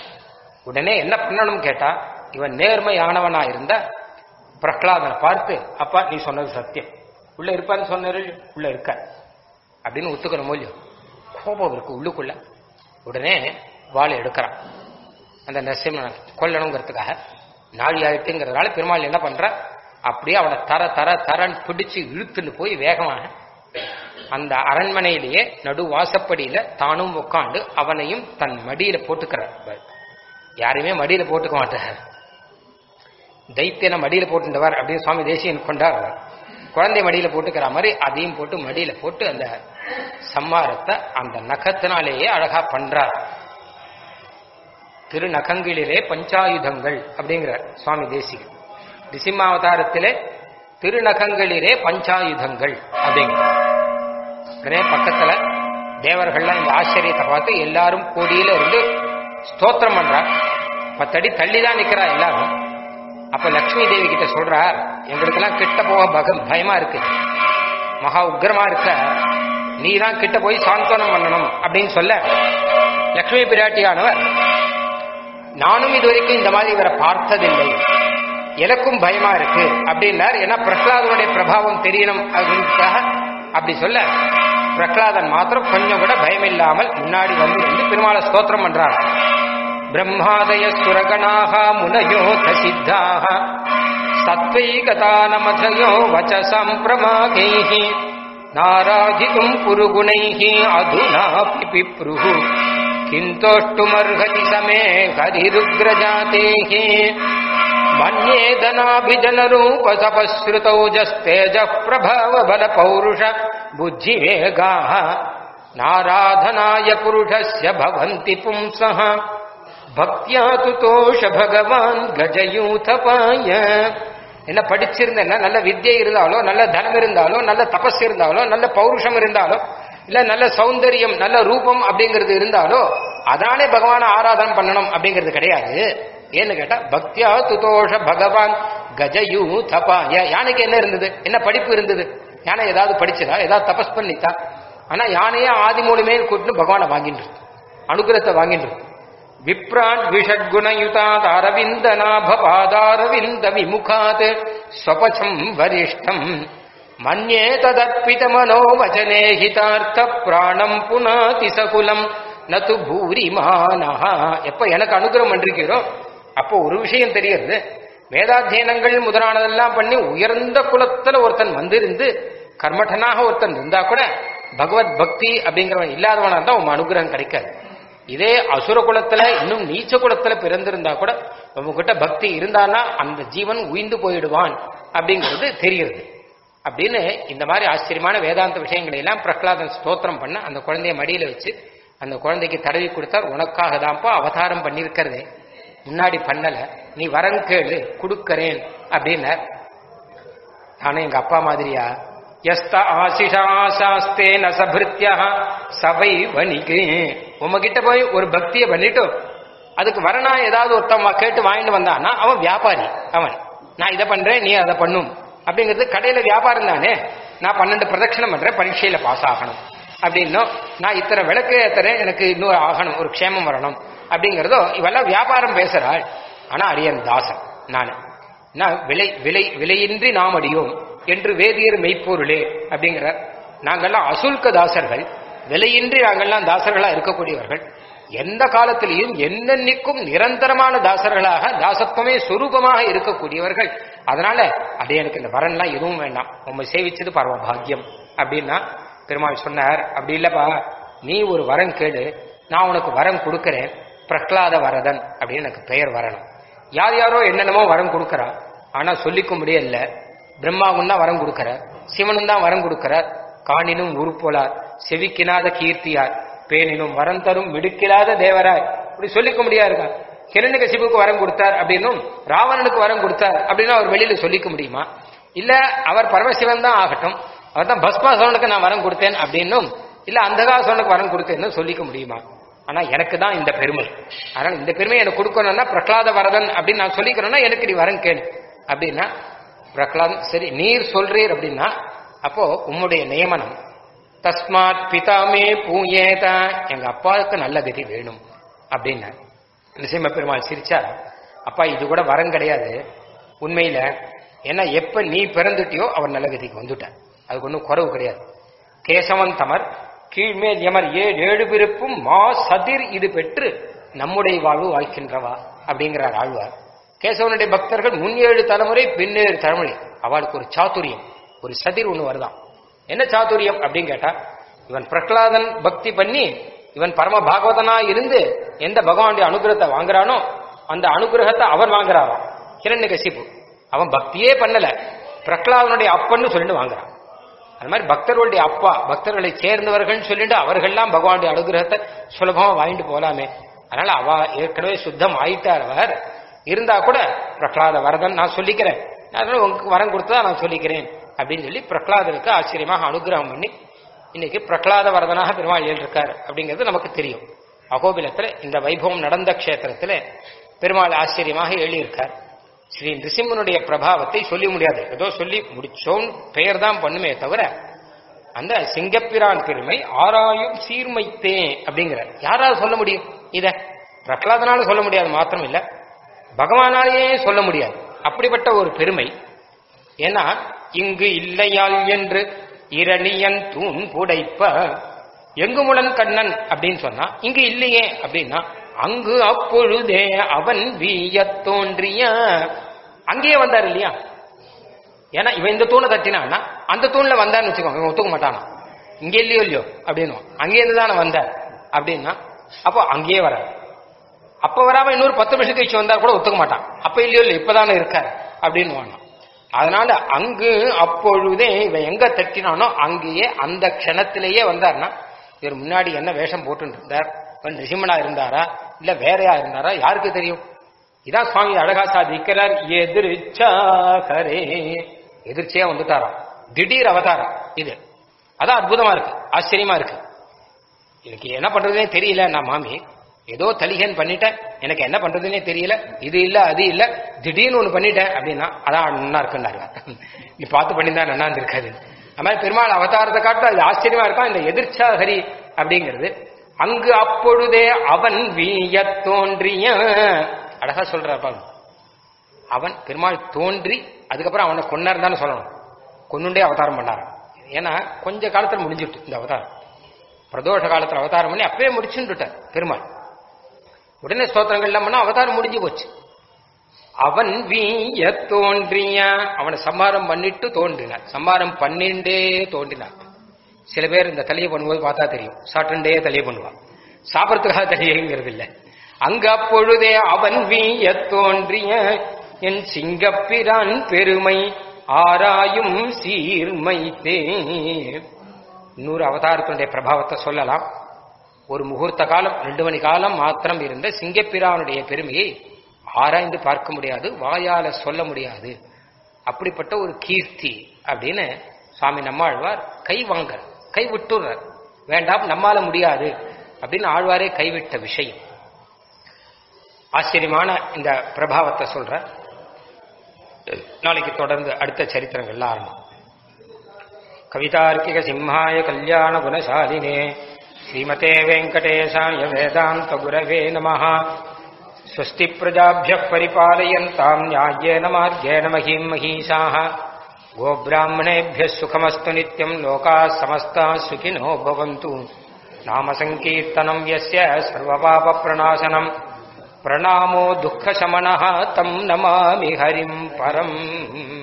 உடனே என்ன பண்ணணும் கேட்டா இவன் நேர்மையானவனா இருந்த பிரகலாதனை பார்த்து அப்பா நீ சொன்னது சத்தியம் உள்ள இருப்பான்னு சொன்னாரு உள்ள இருக்க அப்படின்னு ஒத்துக்கணும் இல்லையோ கோபம் இருக்கு உள்ளுக்குள்ள உடனே வாழை எடுக்கிறான் அந்த நரசிம்மனை கொல்லணுங்கிறதுக்காக நாழி ஆயிட்டுங்கிறதுனால பெருமாள் என்ன பண்ற அப்படியே அவனை தர தர தரன் பிடிச்சு இழுத்துன்னு போய் வேகமாக அந்த அரண்மனையிலேயே நடு வாசப்படியில தானும் உட்காந்து அவனையும் தன் மடியில போட்டுக்கிறார் யாரையுமே மடியில போட்டுக்க மாட்டார் தைத்தியனை மடியில போட்டுட்டவர் அப்படின்னு சுவாமி தேசியன் கொண்டார் குழந்தை மடியில போட்டுக்கிற மாதிரி அதையும் போட்டு மடியில போட்டு அந்த சம்மாரத்தை அந்த நகத்தினாலேயே அழகா பண்றார் திருநகங்களிலே பஞ்சாயுதங்கள் அப்படிங்கிறார் சுவாமி தேசிகன் நிசிம்மாவதாரத்திலே திருநகங்களிலே பஞ்சாயுதங்கள் அப்படிங்கிற உடனே பக்கத்துல தேவர்கள்லாம் இந்த ஆச்சரியத்தை பார்த்து எல்லாரும் கோடியில இருந்து ஸ்தோத்திரம் பண்றா பத்தடி தள்ளிதான் நிக்கிறா எல்லாரும் அப்ப லக்ஷ்மி தேவி கிட்ட சொல்றா எங்களுக்கெல்லாம் கிட்ட போக பக பயமா இருக்கு மகா உக்ரமா இருக்க நீ தான் கிட்ட போய் சாந்தோனம் பண்ணணும் அப்படின்னு சொல்ல லக்ஷ்மி பிராட்டியானவர் நானும் இதுவரைக்கும் இந்த மாதிரி இவரை பார்த்ததில்லை எனக்கும் பயமா இருக்கு அப்படின்னார் ஏன்னா பிரகலாதனுடைய பிரபாவம் தெரியணும் அப்படின்றதுக்காக அப்படி சொல்ல பிரகலாதன் மாத்திரம் கொஞ்சம் கூட பயம் இல்லாமல் முன்னாடி வந்து வந்து பெருமாளை ஸ்தோத்திரம் பண்றார் பிரம்மாதய சுரகணாக முனயோத சித்தாக சத்வைகதானமதயோ வச்சசம் பிரமாகைः நாராதிதும் புருகுணைः அதுனாபி பிப்ருः किन्तोष्टुमर्हति समे हरिरुग्रजातेः मन्येदनाभिजनरूपसपश्रुतौजस्तेजः प्रभावबलपौरुष बुद्धिवेगाः नाराधनाय पुरुषस्य भवन्ति पुंसः பக்தியா துதோஷ பகவான் கஜயூதபாய என்ன படிச்சிருந்தேன்னா நல்ல வித்யை இருந்தாலோ நல்ல தனம் இருந்தாலோ நல்ல தபஸ் இருந்தாலோ நல்ல பௌருஷம் இருந்தாலோ இல்ல நல்ல சௌந்தரியம் நல்ல ரூபம் அப்படிங்கிறது இருந்தாலோ அதனாலே பகவான ஆராதனம் பண்ணணும் அப்படிங்கிறது கிடையாது ஏன்னு கேட்டா பக்தியா துதோஷ பகவான் கஜயூ தபாய யானைக்கு என்ன இருந்தது என்ன படிப்பு இருந்தது யானை ஏதாவது படிச்சதா ஏதாவது தபஸ் பண்ணித்தா ஆனா யானையே ஆதி மூலமே கூட்டு பகவானை வாங்கிட்டு இருக்கு அனுகிரகத்தை வாங்கிட்டு விப்ராட் விஷட்குணயுதாத் அரவிந்த நாப பாதாரவிந்த விமுகாத் ஸ்வபச்சம் வரிஷ்டம் மன்யே ததர்ப்பித மனோவச்சனே ஹிதார்த்த பிராணம் புனாதி சகுலம் நது பூரிமானஹா எப்ப எனக்கு அனுகிரகம் பண்றீங்களோ அப்போ ஒரு விஷயம் தெரியுது வேதாத்தியனங்கள் முதலானதெல்லாம் பண்ணி உயர்ந்த குலத்துல ஒருத்தன் வந்திருந்து கர்மட்டனாக ஒருத்தன் இருந்தா கூட பகவத் பக்தி அப்படிங்கிறவன் இல்லாதவனா தான் உன் அனுகிரகம் கிடைக்காது இதே அசுர குலத்துல இன்னும் நீச்ச குலத்துல பிறந்திருந்தா கூட உங்ககிட்ட பக்தி இருந்தானா அந்த ஜீவன் உயிந்து போயிடுவான் அப்படிங்கிறது தெரிகிறது அப்படின்னு இந்த மாதிரி ஆச்சரியமான வேதாந்த விஷயங்களை எல்லாம் பிரகலாதன் ஸ்தோத்திரம் பண்ண அந்த குழந்தைய மடியில வச்சு அந்த குழந்தைக்கு தடவி கொடுத்தார் உனக்காக தான்ப்பா அவதாரம் பண்ணியிருக்கிறதே முன்னாடி பண்ணல நீ வரம் கேளு கொடுக்கறேன் அப்படின்னார் நானும் எங்க அப்பா மாதிரியா எஸ்த ஆசிஷா சாஸ்தே நசபிருத்தியா சபை வணிகு உமகிட்ட போய் ஒரு பக்தியை பண்ணிட்டு அதுக்கு வரனா ஏதாவது ஒருத்தன் கேட்டு வாங்கிட்டு வந்தான்னா அவன் வியாபாரி அவன் நான் இதை பண்றேன் நீ அதை பண்ணும் அப்படிங்கிறது கடையில வியாபாரம் தானே நான் பன்னெண்டு பிரதட்சணம் பண்றேன் பரீட்சையில பாஸ் ஆகணும் அப்படின்னும் நான் இத்தனை விளக்கு ஏத்துறேன் எனக்கு இன்னும் ஆகணும் ஒரு க்ஷேமம் வரணும் அப்படிங்கிறதோ இவெல்லாம் வியாபாரம் பேசுறாள் ஆனா அடியன் தாசன் நான் நான் விலை விலை விலையின்றி நாம் அடியோம் என்று வேதியர் மெய்ப்பொருளே அப்படிங்கிறார் நாங்கள்லாம் அசுல்க தாசர்கள் விலையின்றி நாங்கள்லாம் தாசர்களா இருக்கக்கூடியவர்கள் எந்த காலத்திலையும் என்னென்னைக்கும் நிரந்தரமான தாசர்களாக தாசத்துவமே சொரூபமாக இருக்கக்கூடியவர்கள் அதனால அது எனக்கு இந்த வரன்லாம் எதுவும் வேண்டாம் உண்மை சேவிச்சது பரவ பாக்கியம் அப்படின்னா பெருமாள் சொன்னார் அப்படி இல்லப்பா நீ ஒரு வரம் கேளு நான் உனக்கு வரம் கொடுக்கறேன் பிரகலாத வரதன் அப்படின்னு எனக்கு பெயர் வரணும் யார் யாரோ என்னென்னமோ வரம் கொடுக்கறா ஆனா சொல்லிக்க முடியல பிரம்மாவும் தான் வரம் கொடுக்கற சிவனும் தான் வரம் கொடுக்கற காணினும் உருப்போலார் செவிக்கினாத கீர்த்தியார் பேனினும் வரம் தரும் மிடுக்கிலாத தேவராய் இப்படி சொல்லிக்க முடியா இருக்கா ஹிரண்யகசிபுக்கு வரம் கொடுத்தார் அப்படின்னும் ராவணனுக்கு வரம் கொடுத்தார் அப்படின்னு அவர் வெளியில சொல்லிக்க முடியுமா இல்ல அவர் பரமசிவன் தான் ஆகட்டும் அவர் தான் பஸ்மாசவனுக்கு நான் வரம் கொடுத்தேன் அப்படின்னும் இல்ல அந்தகாசவனுக்கு வரம் கொடுத்தேன்னு சொல்லிக்க முடியுமா ஆனா எனக்கு தான் இந்த பெருமை அதனால இந்த பெருமையை எனக்கு கொடுக்கணும்னா பிரகலாத வரதன் அப்படின்னு நான் சொல்லிக்கிறேன்னா எனக்கு நீ வரம் கேளு அப்படின்னா பிரகலாதன் சரி நீர் சொல்றீர் அப்படின்னா அப்போ உம்முடைய நியமனம் தஸ்மாத் பிதாமே பூயேத எங்க அப்பாவுக்கு நல்ல கதி வேணும் அப்படின்னு நிசைம பெருமாள் சிரிச்சா அப்பா இது கூட வரம் கிடையாது உண்மையில ஏன்னா எப்ப நீ பிறந்துட்டியோ அவர் நல்ல கதிக்கு வந்துட்டார் அதுக்கு ஒன்றும் குறவு கிடையாது கேசவன் தமர் கீழ்மேல் எமர் ஏழு ஏழு பிறப்பும் மா சதிர் இது பெற்று நம்முடைய வாழ்வு வாழ்க்கின்றவா அப்படிங்கிறார் ஆழ்வார் கேசவனுடைய பக்தர்கள் முன் ஏழு தலைமுறை பின் ஏழு தலைமுறை அவளுக்கு ஒரு சாத்துரியம் ஒரு சதிர் ஒண்ணு வருதான் என்ன சாத்துரியம் அப்படின்னு கேட்டா இவன் பிரகலாதன் பக்தி பண்ணி இவன் பரம பாகவதனா இருந்து எந்த பகவானுடைய அனுகிரகத்தை வாங்குறானோ அந்த அனுகிரகத்தை அவன் வாங்குறாராம் கிரண்ய கசிப்பு அவன் பக்தியே பண்ணல பிரகலாதனுடைய அப்பன்னு சொல்லிட்டு வாங்குறான் அது மாதிரி பக்தர்களுடைய அப்பா பக்தர்களை சேர்ந்தவர்கள் சொல்லிட்டு அவர்கள்லாம் பகவானுடைய அனுகிரகத்தை சுலபமா வாங்கிட்டு போலாமே அதனால அவ ஏற்கனவே சுத்தம் ஆயிட்டார் அவர் இருந்தா கூட பிரகலாத வரதன் நான் சொல்லிக்கிறேன் அதனால உங்களுக்கு வரம் கொடுத்தா நான் சொல்லிக்கிறேன் அப்படின்னு சொல்லி பிரகலாதனுக்கு ஆச்சரியமாக அனுகிரகம் பண்ணி இன்னைக்கு பிரகலாத வரதனாக பெருமாள் இருக்கார் அப்படிங்கிறது நமக்கு தெரியும் அகோபிலத்துல இந்த வைபவம் நடந்த க்ஷேத்திரத்துல பெருமாள் ஆச்சரியமாக எழுதியிருக்கார் ஸ்ரீ நிருசிம்மனுடைய பிரபாவத்தை சொல்லி முடியாது ஏதோ சொல்லி முடிச்சோம் பெயர் தான் பண்ணுமே தவிர அந்த சிங்கப்பிரான் பெருமை ஆராயும் சீர்மைத்தே அப்படிங்கிற யாராவது சொல்ல முடியும் இத பிரகலாதனால சொல்ல முடியாது மாத்திரம் இல்ல பகவானாலேயே சொல்ல முடியாது அப்படிப்பட்ட ஒரு பெருமை ஏன்னா இங்கு இல்லையால் என்று இரணியன் தூண் புடைப்ப எங்குமுளன் கண்ணன் அப்படின்னு சொன்னா இங்கு இல்லையே அப்படின்னா அங்கு அப்பொழுதே அவன் வீயத் தோன்றிய அங்கேயே வந்தார் இல்லையா ஏன்னா இவன் இந்த தூணை தட்டினான்னா அந்த தூண்ல வந்தான்னு வச்சுக்கோங்க இவன் ஒத்துக்க மாட்டானா இங்க இல்லையோ இல்லையோ அப்படின்னு அங்கே இருந்து தானே வந்த அப்படின்னா அப்போ அங்கேயே வர அப்ப வராம இன்னொரு பத்து நிமிஷம் கழிச்சு வந்தா கூட ஒத்துக்க மாட்டான் அப்ப இல்லையோ இல்லையோ இப்பதானே இருக்கார் அப்படின்னு வாங்க அதனால அங்கு அப்பொழுதே இவன் எங்க தட்டினானோ அங்கேயே அந்த க்ஷணத்திலேயே வந்தார்னா இவர் முன்னாடி என்ன வேஷம் போட்டு இருந்தார் இவன் ரிஷிமனா இருந்தாரா இல்ல வேறையா இருந்தாரா யாருக்கு தெரியும் இதான் சுவாமி அழகா சாதிக்கிறார் எதிர்ச்சாகரே எதிர்ச்சியா வந்துட்டாராம் திடீர் அவதாரம் இது அதான் அற்புதமா இருக்கு ஆச்சரியமா இருக்கு எனக்கு என்ன பண்றதுனே தெரியல நான் மாமி ஏதோ தலிகன் பண்ணிட்டேன் எனக்கு என்ன பண்றதுனே தெரியல இது இல்ல அது இல்ல திடீர்னு ஒண்ணு பண்ணிட்டேன் அப்படின்னா அதான் நல்லா இருக்குன்னாரு நீ பார்த்து பண்ணியிருந்தா நல்லா இருந்திருக்காது அது மாதிரி பெருமாள் அவதாரத்தை காட்டு அது ஆச்சரியமா இருக்கும் இந்த எதிர்ச்சா ஹரி அப்படிங்கிறது அங்கு அப்பொழுதே அவன் வீயத் தோன்றிய அழகா சொல்றார் பாருங்க அவன் பெருமாள் தோன்றி அதுக்கப்புறம் அவனை கொண்டார் தானே சொல்லணும் கொன்னுண்டே அவதாரம் பண்ணார் ஏன்னா கொஞ்ச காலத்துல முடிஞ்சிட்டு இந்த அவதாரம் பிரதோஷ காலத்துல அவதாரம் பண்ணி அப்பவே முடிச்சுட்டார் பெருமாள் உடனே ஸ்தோத்திரங்கள் பண்ணா அவதாரம் முடிஞ்சு போச்சு அவன் வீய தோன்றிய அவனை சம்மாரம் பண்ணிட்டு தோன்றினார் சம்மாரம் பண்ணிண்டே தோன்றினார் சில பேர் இந்த தலையை பண்ணும்போது பார்த்தா தெரியும் சாட்டுண்டே தலையை பண்ணுவான் சாப்பிடறதுக்காக தலையங்கிறது இல்லை அங்க அப்பொழுதே அவன் வீய தோன்றிய என் சிங்கப்பிரான் பெருமை ஆராயும் சீர்மை தே நூறு அவதாரத்தினுடைய பிரபாவத்தை சொல்லலாம் ஒரு முகூர்த்த காலம் ரெண்டு மணி காலம் மாத்திரம் இருந்த சிங்கப்பிரானுடைய பெருமையை ஆராய்ந்து பார்க்க முடியாது வாயால சொல்ல முடியாது அப்படிப்பட்ட ஒரு கீர்த்தி அப்படின்னு சுவாமி நம்மாழ்வார் கை வாங்க கை விட்டுறார் வேண்டாம் நம்மால முடியாது அப்படின்னு ஆழ்வாரே கைவிட்ட விஷயம் ஆச்சரியமான இந்த பிரபாவத்தை சொல்ற நாளைக்கு தொடர்ந்து அடுத்த சரித்திரங்கள்லாம் ஆரம்பம் கவிதார்க்கிக சிம்ஹாய கல்யாண குணசாலினே ஸ்ரீமதே வெங்கடேசாய வேதாந்த குரவே நமः स्वस्ति प्रजाभ्यः परिपालयन्ताम् न्याय्येन मार्गेण महीम् महीषाः गोब्राह्मणेभ्यः सुखमस्तु नित्यम् लोकाः समस्ताः सुखिनो भवन्तु नाम सङ्कीर्तनम् यस्य सर्वपापप्रणाशनम् प्रणामो दुःखशमनः तम् नमामि हरिम् परम्